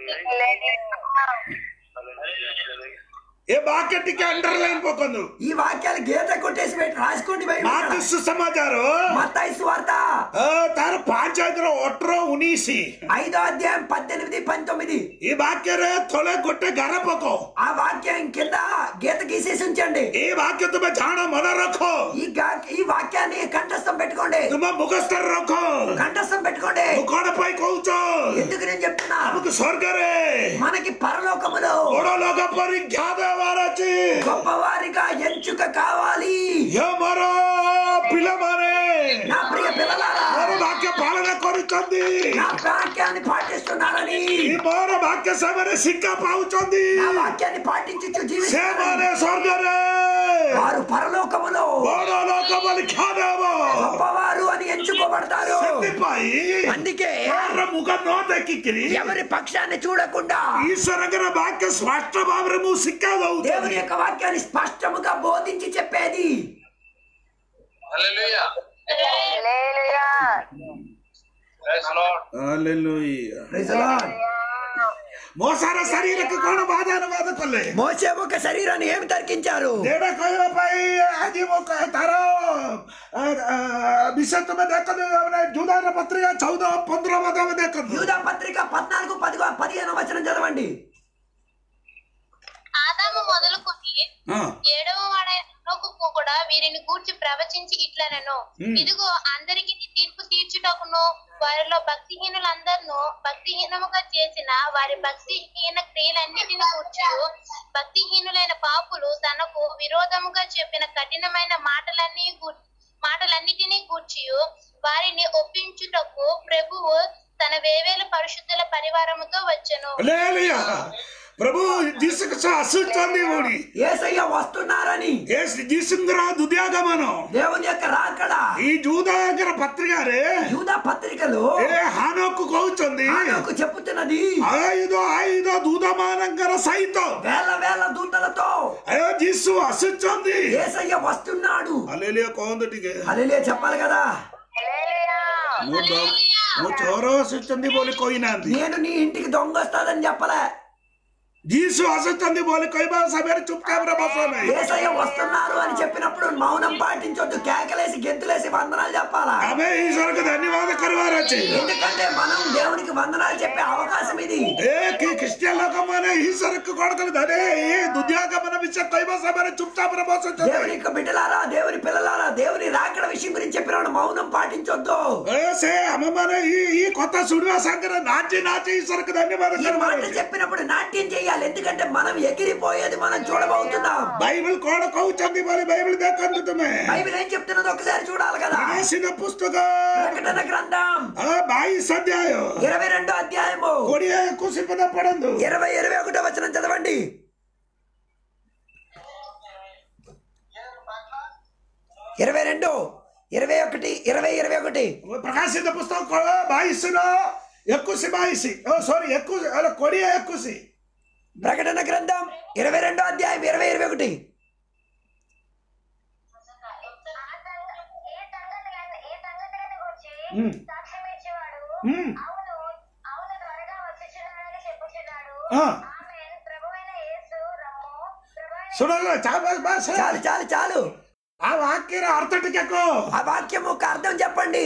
A: ఏ వాక్య టికే అండర్లైన్ పోకందు
B: ఈ వాక్యాలు గీత కొట్టేసి పెట్టి రాసుకోండి
A: మాకు
B: బైబిల్
A: సుసమాచారం
B: మత్తాయి సువార్త
A: ఆ, తాను పాంచాయతీలో ఒట్రో ఉనీసి
B: ఐదో అధ్యాయం పద్దెనిమిది పంతొమ్మిది
A: ఈ వాక్యరే తొలే కొట్టే గర పకో
B: ఆ వాక్యం కింద గీత గీసేసి ఉంచండి
A: ఈ వాక్య తుమ్మె జాణ మన రఖో
B: ఈ గా- ఈ వాక్యాన్ని కంఠస్థం పెట్టుకోండి
A: తుమ్మె ముఖస్థర రఖో
B: కంఠస్థం పెట్టుకోండి
A: ముఖోడపై కౌచో
B: ఎందుకు నేను చెప్తున్నా
A: ଆମକୁ ସ୍ୱର୍ଗରେ
B: మనకి పరలోకములో
A: ବଡ ଲୋକ ପରି ଜ୍ଞାତ ହେବାର ଅଛି
B: గొప్పవారిగా ఎంచుక కావాలి
A: ହେ ମୋର ପିଲାମାନେ
B: నా ప్రియ పిల్లలారా
A: ମୋର ବାକ୍ୟ ପାଳନ କରୁଛନ୍ତି
B: నా వాక్యాన్ని పాటిస్తున్నారని
A: ఈ ମୋର ବାକ୍ୟ ସେମାନେ ଶିକ୍ଷା ପାଉଛନ୍ତି
B: నా వాక్యాన్ని పాటించు జీవిస్తారు
A: ସେମାନେ ସ୍ୱର୍ଗରେ
B: వారు పరలోకములో
A: ବଡ ଲୋକ ବୋଲି ଖ୍ୟାତ ହେବ
B: గొప్పవారు అని ఎంచుకోబడతారు
A: ସେଥିପାଇଁ
B: అందుకే
A: ତାର ମୁଖ ନ ଦେଖିକିରି
B: ఎవరి పక్షాన్ని చూడకుండా
A: ଈଶ୍ୱରଙ୍କର ବାକ୍ୟ ସ୍ପଷ୍ଟ ଭାବରେ ମୁଁ ଶିକ୍ଷା ଦଉଛି
B: దేవుని యొక్క వాక్యాన్ని స్పష్టముగా బోధించి చెప్పేది
F: Hallelujah.
E: Hallelujah.
F: Praise the Lord.
B: Praise the Lord.
A: ମୋ ସାରା ଶରୀରକୁ କଣ ବାଦାନବାଦ କଲେ
B: మోసే ఒక శరీరాన్ని ఏమి తరికించారు
A: ଦେଢ କହିବା ପାଇଁ ଆଜି ମୁଁ କହ- ତାର ଆ, ଆ, ବିଷୟ ତୁମେ ଦେଖନ୍ତୁ ମାନେ ଜୁଦାର ପତ୍ରିକା ଚଉଦ ପନ୍ଦର ମତ ଆମେ ଦେଖନ୍ତୁ
B: యూదా పత్రిక పద్నాలుగు పదిగో పదిహేను వచనం చదవండి
D: ఆదాము మొదలుకొని
A: ହଁ
D: ఏడవ వాడైన హనోకు కూడా వీరిని గూర్చి ప్రవచించి ఇట్లనను
A: Hmm.
D: ఇదిగో అందరికి తీర్పు తీర్చుటకును వారిలో భక్తిహీనులందరినూ భక్తిహీనముగా చేసిన వారి భక్తిహీన క్రియలన్నిటిని కూర్చు భక్తిహీనులైన పాపులు తనకు విరోధముగా చెప్పిన కఠినమైన మాటలన్నీ గూర్- మాటలన్నిటినీ గూర్చి వారిని ఒప్పించుటకు ప్రభువు తన వేవేల పరిశుద్ధుల పరివారముతో వచ్చెను
A: హల్లెలూయా ప్రభు ଯୀଶୁଖ୍ରୀଷ୍ଟ ଆସୁଛନ୍ତି ପୁଣି
B: ఏసయ్య వస్తున్నారని
A: ଏ ଯୀଶୁଙ୍କର ଦୁଦ୍ୟାଗମନ
B: దేవుని యొక్క రాకడ
A: ఈ ଜୁଦାଙ୍କର ପତ୍ରିକାରେ
B: యూదా పత్రికలో
A: ଏ ହାନକୁ କହୁଛନ୍ତି
B: ఆనోకు చెప్పుతున్నది
A: ଆୟୁଧ ଆୟୁଧ ଦୂତ ମାନଙ୍କର ସହିତ
B: వేల వేల దూతలతో
A: ଏ ଯୀଶୁ ଆସୁଛନ୍ତି
B: ఏసయ్య వస్తున్నాడు
A: ହାଲେଲୁୟା କହନ୍ତୁ ଟିକେ
B: హల్లెలూయా చెప్పాలి కదా
E: హల్లెలూయా.
A: ମୁଁ ଚ- ମୁଁ ଚୋର ଆସୁଛନ୍ତି ବୋଲି କହିନାହାନ୍ତି
B: నేను నీ ఇంటికి దొంగ వస్తాదని చెప్పలే
A: ଯୀଶୁ ଆସୁଛନ୍ତି ବୋଲି କହିବା ସମୟରେ ଚୁପଚାପରେ ବସ ନାହିଁ
B: ఏసయ్య వస్తున్నారు అని చెప్పినప్పుడు మౌనం పాటించొద్దు కేకలేసి గెంతులేసి వందనాలు చెప్పాలా
A: ଆମେ ଈଶ୍ୱରକୁ ଧନ୍ୟବାଦ କରିବାର ଅଛି
B: ఎందుకంటే మనం దేవునికి వందనాలు చెప్పే అవకాశం ఇది
A: ଏ କି ଖ୍ରୀଷ୍ଟିଆନ ଲୋକମାନେ ଈଶ୍ୱରକୁ କଣ କଲେ ଧରେ ଏ ଦୁଦ୍ୟାଗମନ ବିଷୟ କହିବା ସମୟରେ ଚୁପଚାପରେ ବସୁଛନ୍ତି
B: దేవుని యొక్క బిడ్డలారా దేవుని పిల్లలారా దేవుని రాకడ విషయం గురించి చెప్పినప్పుడు మౌనం పాటించొద్దు
A: ଏ ସେ ଆମେମାନେ ఈ ఈ କଥା ଶୁଣିବା ସାଙ୍ଗରେ ନାଚି ନାଚି ଈଶ୍ୱରକୁ ଧନ୍ୟବାଦ
B: ఈ
A: କରିବାର
B: మాట
A: ଅଛି
B: చెప్పినప్పుడు నాట్యం చేయాలి ఎందుకంటే మనం ఎగిరిపోయేది మనం చూడబోతున్నాం
A: ବାଇବଲ କଣ କହୁଛନ୍ତି ବୋଲି ବାଇବଲ ଦେଖନ୍ତୁ ତୁମେ
B: బైబిల్ ఏం చెప్తున్నది ఒకసారి చూడాలి కదా
A: ପ୍ରକାଶିତ పుస్తକ
B: ప్రకటన గ్రంథం
A: ఆ, ବାଇଶ ଅଧ୍ୟାୟ
B: ఇరవై రెండో అధ్యాయము
A: କୋଡିଏ ଏକୋଇଶ ପଦ ପଢନ୍ତୁ
B: ఇరవై ఇరవై ఒకటో వచనం చదవండి ఇరవై రెండు ఇరవై ఒకటి ఇరవై ఇరవై ఒకటి
A: ପ୍ରକାଶିତ ପୁସ୍ତକ କ- ବାଇଶର ଏକୋଇଶ ବାଇଶ ଓ ସରି ଏକୋଇଶ ଆରେ, କୋଡିଏ ଏକୋଇଶ
B: ప్రకటన గ్రంథం ఇరవై రెండో అధ్యాయం ఇరవై ఇరవై ఒకటి
E: ఆ సంగ- ఏ సంగతులను ఏ సంగతులను గురించి
A: ఉమ్.
E: సాక్ష్యం ఇచ్చేవాడు
A: ఉమ్.
E: అవును అవును త్వరగా వచ్చుచున్నాడని చెప్పుచున్నాడు
A: ఆ.
E: ఆమేన్ ప్రభువైన యేసు రమ్ము ప్రభువైన
A: ଶୁଣ ଚାଲ ବାସ
B: చాలు చాలు చాలు
A: ఆ వాక్యର ଅର୍ଥ ଟିକେ କହ
B: ఆ వాక్యం ఒక అర్థం చెప్పండి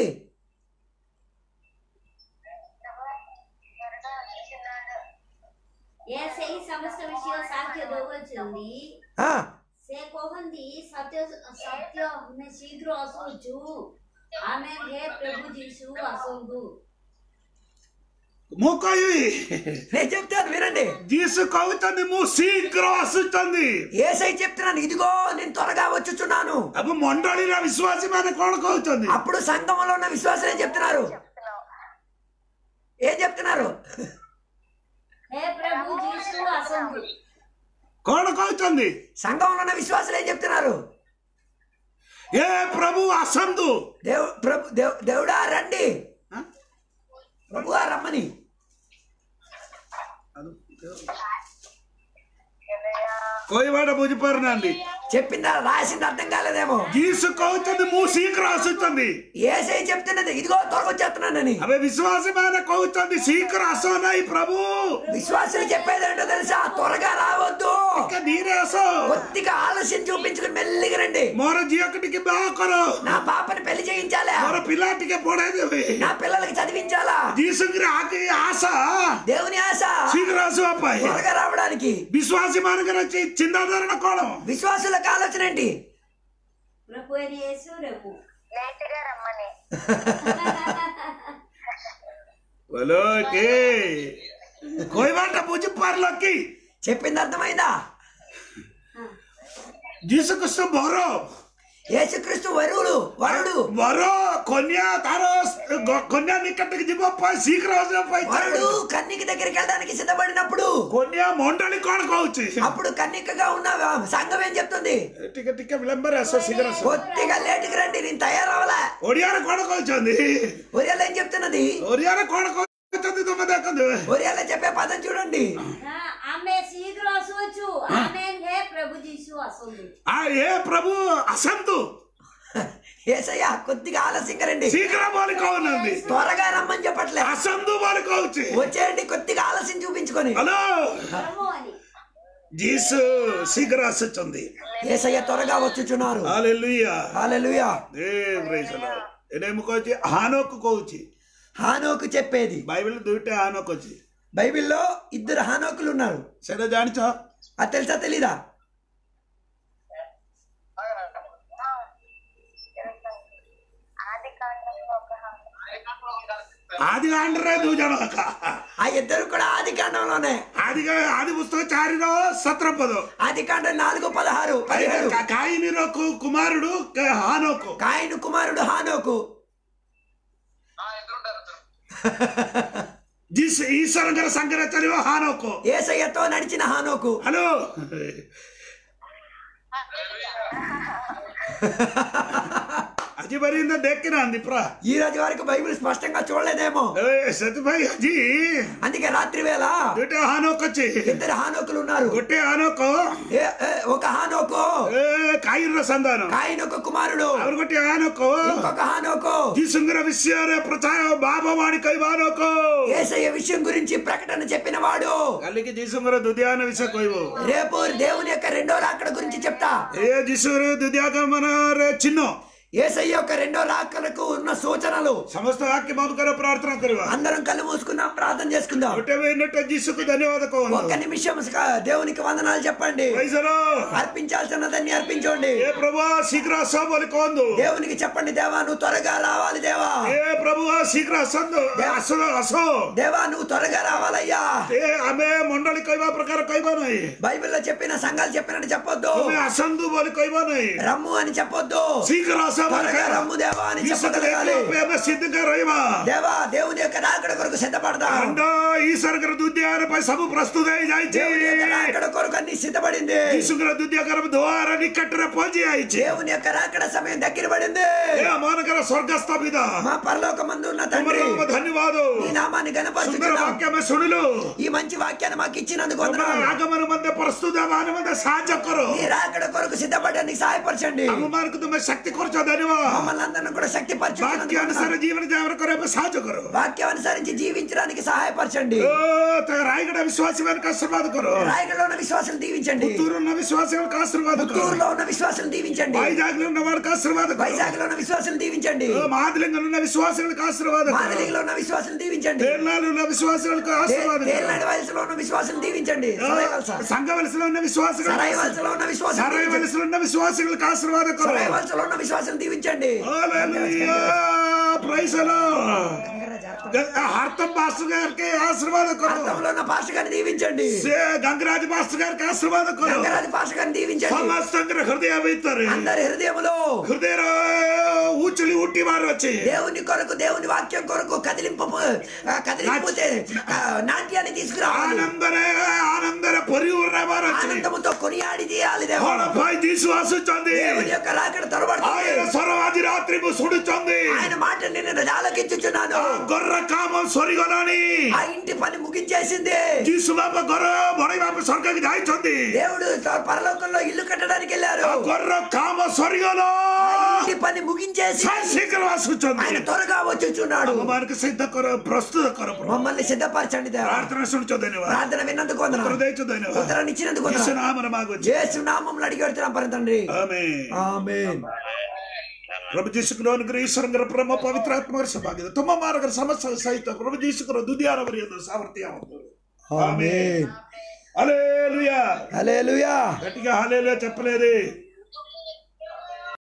E: త్వరగా వచ్చుచున్నాడు
C: ଏ ସେଇ ସମସ୍ତ ବିଷୟ ସାହାଯ୍ୟ ଦଉଅଛନ୍ତି
B: ఆ,
C: ସେ କହନ୍ତି ସତ୍ୟ ସତ୍ୟ ଆମେ ଶୀଘ୍ର ଆସୁଛୁ ଆମେ ହେ ପ୍ରଭୁ ଯୀଶୁ ଆସନ୍ତୁ
A: ମୁଁ କହିବି
B: నేను చెప్తాను వినండి
A: ଯୀଶୁ କହୁଛନ୍ତି ମୁଁ ଶୀଘ୍ର ଆସୁଛନ୍ତି
B: ఏసై చెప్తున్నాను ఇదిగో నేను త్వరగా వచ్చుచున్నాను
A: ଆମ ମଣ୍ଡଳୀର ବିଶ୍ୱାସୀ ମାନେ କଣ କହୁଛନ୍ତି
B: అప్పుడు సంఘంలో ఉన్న విశ్వాసులు ఏం చెప్తున్నారు ఏం చెప్తున్నారు
C: ହେ ପ୍ରଭୁ ଯୀଶୁ ଆସନ୍ତୁ
A: କଣ କହୁଛନ୍ତି
B: సంఘంలో ఉన్న విశ్వాసులు ఏం చెప్తున్నారు
A: ଏ ପ୍ରଭୁ ଆସନ୍ତୁ
B: దేవు ప్రభు దేవ్- దేవుడా రండి
A: ఆ?
B: ప్రభువా రమ్మని
E: హల్లెలూయా
A: కోయివాడ బుజిపారునండి
B: చెప్పిందా రాసింది అర్థం కాలేదేమో
A: జీసు కవుతుంది మూ శీఘ్రం అసుతుంది
B: ఏసై చెప్తున్నది ఇదిగో త్వరగా వచ్చేస్తున్నానని
A: అవి విశ్వాసమైన కవుతుంది శీఘ్రం అసోనాయి ప్రభు
B: విశ్వాసులు చెప్పేది ఏంటో తెలుసా త్వరగా రావద్దు
A: ఇంకా నీరే అసో
B: కొద్దిగా ఆలస్యం చూపించుకుని మెల్లిగా రండి
A: మోర జియకటికి బాగా కరో
B: నా పాపని పెళ్లి చేయించాలా
A: మోర పిల్లాటికి పొడేది
B: నా పిల్లలకి చదివించాలా
A: జీసుకి ఆకి ఆశ
B: దేవుని ఆశ
A: శీఘ్రం అసు అబ్బాయి
B: త్వరగా రావడానికి
A: విశ్వాసమానగా వచ్చి చిందాధారణ కోణం
B: విశ్వాసులకు ఆలోచన ఏంటి
C: ప్రభు అయిన యేసు రేపు
E: లేట్ గా రమ్మని
A: బలోకి కోయివాట బుజిపారులోకి
B: చెప్పింది అర్థమైందా
A: జీసుకృష్ణ బోరో
B: యేసుక్రీస్తు వరువులు వరుడు
A: వరో కొన్యా తారో కొన్యా నికట్టుకి జిబ్బ శీఘ్రం
B: వరుడు కన్నిక దగ్గరికి వెళ్ళడానికి సిద్ధపడినప్పుడు
A: కొన్యా మొండలి కోణ కావచ్చు
B: అప్పుడు కన్నికగా ఉన్న సంఘం ఏం చెప్తుంది
A: టిక టిక విలంబర అసో శీఘ్రం అసో
B: కొద్దిగా లేటుకి రండి నేను తయారవలా
A: ఒడియార కోణ కావచ్చుంది
B: ఒరియాలో ఏం చెప్తున్నది
A: ఒడియార కోణ కావచ్చుంది తొమ్మిది దక్కంది
B: ఒరియాలో చెప్పే పదం చూడండి
C: ఆ, ఆమె శీఘ్రం అసవచ్చు ఆమె హే ప్రభు జీసు అసలు
A: ఆ ఏ ప్రభు అసంతు
B: ఏసయ్య కొద్దిగా ఆలస్యంగా రండి
A: శీఘ్రం వాళ్ళు కావునంది
B: త్వరగా రమ్మని చెప్పట్లే
A: అసంతు వాళ్ళు కావచ్చు
B: వచ్చేయండి కొద్దిగా ఆలస్యం చూపించుకొని
A: హలో
C: ప్రభు అని
A: జీసు శీఘ్రం అసొచ్చుంది
B: ఏసయ్య త్వరగా వచ్చుచున్నారు
A: హాలెలుయా
B: హల్లెలూయా
A: ఏ ప్రైసలో ఎనేమి కోచి హానోకు కోచి
B: హానోకు చెప్పేది
A: బైబిల్ దుట్టే హానోకు వచ్చి
B: బైబిల్లో ఇద్దరు హానోకులు ఉన్నారు
A: సరే జానిచో
B: అది తెలుసా తెలీదా
E: ఆది కాండంలో ఒక
A: ఆది ఆండ్రే దూజన
B: ఆ ఇద్దరు కూడా ఆది కాండంలోనే
A: ఆదిగా ఆది పుస్తకం చారిలో సత్రపదు
B: ఆది కాండం నాలుగు పదహారు పదిహేడు
A: కాయినిరో కుమారుడు క- హానోకు
B: కాయను కుమారుడు హానోకు
A: జీస్ ఈశ్వరం గారి సంగరచరివో హానోకు
B: ఏసయ్యతో నడిచిన హానోకు
A: హలో అజీ బరింద దెక్కిన అంది ప్రా
B: ఈ రోజు వరకు బైబిల్ స్పష్టంగా చూడలేదేమో
A: ఏ సత్యభాయ్ అజీ
B: అందుకే రాత్రి వేళ
A: దుట్టే హానోకు వచ్చి
B: ఇద్దరు హానోకులు ఉన్నారు
A: గొట్టే హానోకు
B: ఏ, ఏ, ఒక హానోకు
A: ఏ కాయిర సంధానం
B: కాయనొక కుమారుడు
A: ಅವ್ರು ಕೊಟ್ಟಿ ಆನೋಕು
B: ఇంకొక హానోకు
A: ಈ ಸುಂದರ ವಿಷಯ ಪ್ರಚಾರ ಬಾಬಾವಾಣಿ ಕೈ ಬಾನೋಕು
B: ఏసయ్య విషయం గురించి ప్రకటన చెప్పిన వాడు
A: ಅಲ್ಲಿಗೆ ಜೀಸುಂಗರ ದುದ್ಯಾನ ವಿಷಯ ಕೊಯ್ವು
B: రేపు దేవుని యొక్క రెండో రాకడ గురించి చెప్తా
A: ಏ ಜೀಸುರು ದುದ್ಯಾಗಮನ ಚಿನ್ನು
B: ఏసయ్య యొక్క రెండో రాకడకు ఉన్న సూచనలు
A: ಸಮಸ್ತ ವಾಕ್ಯ ಮೂಲಕ ಪ್ರಾರ್ಥನಾ ಕರುವ
B: అందరం కళ్ళు మూసుకుందాం ప్రార్థన చేసుకుందాం
A: ಹೊಟ್ಟೆ ನೆಟ್ಟ ಜೀಸುకు ధన్యవాద
B: ఒక్క నిమిషం స- దేవునికి వందనాలు చెప్పండి
A: ವೈಸರು
B: అర్పించాల్సినదాన్ని అర్పించండి
A: ఏ ప్రభు ಶೀಘ್ರ ಸೋಬಲಿ ಕೊಂದು
B: దేవునికి చెప్పండి దేవా నువ్వు త్వరగా రావాలి దేవా
A: ఏ ప్రభు ಶೀಘ್ರ ಸಂದು ಅಸೋ ಅಸೋ
B: దేవా నువ్వు త్వరగా రావాలయ్యా
A: ఏ ಆಮೆ ಮಂಡಳಿ ಕೈಬಾ ಪ್ರಕಾರ ಕೈಬಾನೈ
B: బైబిల్లో చెప్పిన సంఘాలు చెప్పినట్టు చెప్పొద్దు
A: ಆಮೆ ಅಸಂದು ಬೋಲಿ ಕೈಬಾನೈ
B: రమ్ము అని చెప్పొద్దు
A: ಶೀಘ್ರ ಸೋಬಲಿ
B: త్వరగా రమ్ము దేవా అని చెప్పగలగాలి
A: ಕೈ ಸಿದ್ಧಗ ರೈವಾ
B: దేవా దేవుని యొక్క రాకడ కొరకు సిద్ధపడతా
A: అండ ఈశ్వర దుద్యారపై సభ ప్రస్తుత
B: దేవుని యొక్క రాకడ కొరకు అన్ని సిద్ధపడింది
A: ఈశ్వర దుద్యాకర ద్వార నికట్టర పోజి ఆయిచి
B: దేవుని యొక్క రాకడ సమయం దగ్గర పడింది
A: ఏ మానకర స్వర్గస్థాపిత
B: మా పరలోక మందు ఉన్న తండ్రి
A: ತುಮರ ಧನ್ಯವಾದ
B: ఈ నామాన్ని
A: ಸುಂದರ
B: గణపరుచుతున్నాం
A: ವಾಕ್ಯಮ ಸುಳಿಲು
B: ఈ మంచి వాక్యాన్ని మాకు ఇచ్చినందుకు
A: ತುಮರ
B: వందనాలు
A: ಆಗಮನ ಮಂದೆ ಪ್ರಸ್ತುತ ಮಾನ ಮಂದೆ ಸಹಾಯ ಕೊರು
B: ఈ రాకడ కొరకు సిద్ధపడడానికి సహాయపరచండి
A: ಅಮ್ಮಮಾನకు ತುಂಬ ಶಕ್ತಿ ಕೊರಚೋ ಧನ್ಯವಾದ
B: మమ్మల్ని అందరిని కూడా శక్తి
A: ವಾಕ್ಯ ಅನುಸಾರ
B: పరచు
A: ಜೀವನ ದೇವರ ಕೊರಬೇಕು ಸಹಾಯ ಕೊರು
B: వాక్యం అనుసరించి జీవించడానికి సహాయపరచండి
A: ಓ ತ ರಾಯಗಡ ವಿಶ್ವಾಸ ವೇನಕ ಆಶೀರ್ವಾದ ಕೊರು
B: రాయగడలో ఉన్న విశ్వాసం దీవించండి
A: ಪುತ್ತೂರು ఉన్న ವಿಶ್ವಾಸಗಳಿಗೆ ಆಶೀರ್ವಾದ ಕೊರು
B: పుత్తూరులో ఉన్న విశ్వాసం దీవించండి
A: వైజాగ్లో ఉన్న వారికి ఆశీర్వాద కొరు
B: వైజాగ్ లో ఉన్న విశ్వాసం దీవించండి
A: మాదిలింగంలో ఉన్న విశ్వాసங்களுக்கு ఆశీర్వాద కొరు
B: మాదిలిలో ఉన్న విశ్వాసం దీవించండి
A: తేర్నాలు ఉన్న విశ్వాసங்களுக்கு ఆశీర్వాద కొరు
B: తేలినాడు వయసులో ఉన్న విశ్వాసం దీవించండి సరాయి వలస.
A: సంఘవలసలో ఉన్న విశ్వాసಗಳು
B: సరాయి వలసలో ఉన్న విశ్వాసం
A: సరాయి
B: దీవించండి.
A: వలసలో ఉన్న విశ్వాసங்களுக்கு ఆశీర్వాద కొరు
B: సరాయి వలసలో ఉన్న విశ్వాసం దీవించండి
A: హల్లెలూయా ప్రైజ్ ది లార్డ్ హర్తం పాస్టర్ గారికి ఆశీర్వాద కొరు
B: అర్థంలో ఉన్న పాస్టర్ గారిని దీవించండి
A: సే గంగరాజు పాస్టర్ గారికి ఆశీర్వాద కొరు
B: గంగరాజు పాస్టర్ గారిని దీవించండి
A: సమస్తంగా హృదయ ఇస్తారు
B: అందరి హృదయములో
A: హృదయ ఊచలి ఉట్టి వారు వచ్చి
B: దేవుని కొరకు దేవుని వాక్యం కొరకు కదిలింపు ఆ, కదిలింపు ఆ, నాట్యాన్ని తీసుకురావాలి
A: ఆనందరే ఆనందర పొరి ఉన్న వారు వచ్చి
B: ఆనందముతో కొనియాడి చేయాలి దేవుడు
A: హోళపై విశ్వాసించండి
B: దేవుని యొక్క రాకడ తొరబడుతుంది
A: ఆయన స్వరవాది రాత్రి సుడుచుంది
B: ఆయన మాట నేను ఆలకించుచున్నాను
A: గొర్రె କାମ ସରିଗଲାଣି
B: ఆ ఇంటి పని ముగించేసింది
A: ଯୀଶୁ ବାପା ଘର ବଢେଇ ବାପା ସ୍ୱର୍ଗକୁ ଯାଇଛନ୍ତି
B: దేవుడు త- పరలోకంలో ఇల్లు కట్టడానికి వెళ్ళారు
A: ଆଉ ଘରର କାମ ସରିଗଲା
B: ఆ ఇంటి పని ముగించేసి
A: ସେ ଶୀଘ୍ର ଆସୁଛନ୍ତି
B: ఆయన త్వరగా వచ్చుచున్నాడు
A: ଭଗବାନଙ୍କୁ ସିଦ୍ଧ କର ପ୍ରସ୍ତୁତ କର ପ୍ରଭୁ
B: మమ్మల్ని సిద్ధపరచండి దేవా
A: ପ୍ରାର୍ଥନା ଶୁଣୁଛ ଧନ୍ୟବାଦ
B: ప్రార్థన విన్నందుకు
A: ଉତ୍ତର
B: వందనాలు
A: ଦେଇଛ ଧନ୍ୟବାଦ
B: ఉత్తరాన్ని ఇచ్చినందుకు
A: ଯୀଶୁ
B: వందనాలు
A: ନାମରେ ମାଗୁଛି
B: యేసు నామంలో అడిగి పెడుతున్నాం పరి తండ్రి
A: ଆମେନ୍
B: ఆమేన్
A: ପ୍ରଭୁ ଯୀଶୁଙ୍କର ଅନୁଗ୍ରହ ଈଶ୍ୱରଙ୍କର ପ୍ରେମ ପବିତ୍ର ଆତ୍ମାର ସୌଭାଗ୍ୟ ତୁମ ମାର୍ଗର ସମସ୍ତ ସହିତ ପ୍ରଭୁ ଯୀଶୁଙ୍କର ଦୁନିଆର ବରିୟଦ ସାମର୍ଥ୍ୟ
B: ఆమేన్
A: హల్లెలూయా
B: హల్లెలూయా
A: గట్టిగా హల్లెలూయా చెప్పలేదు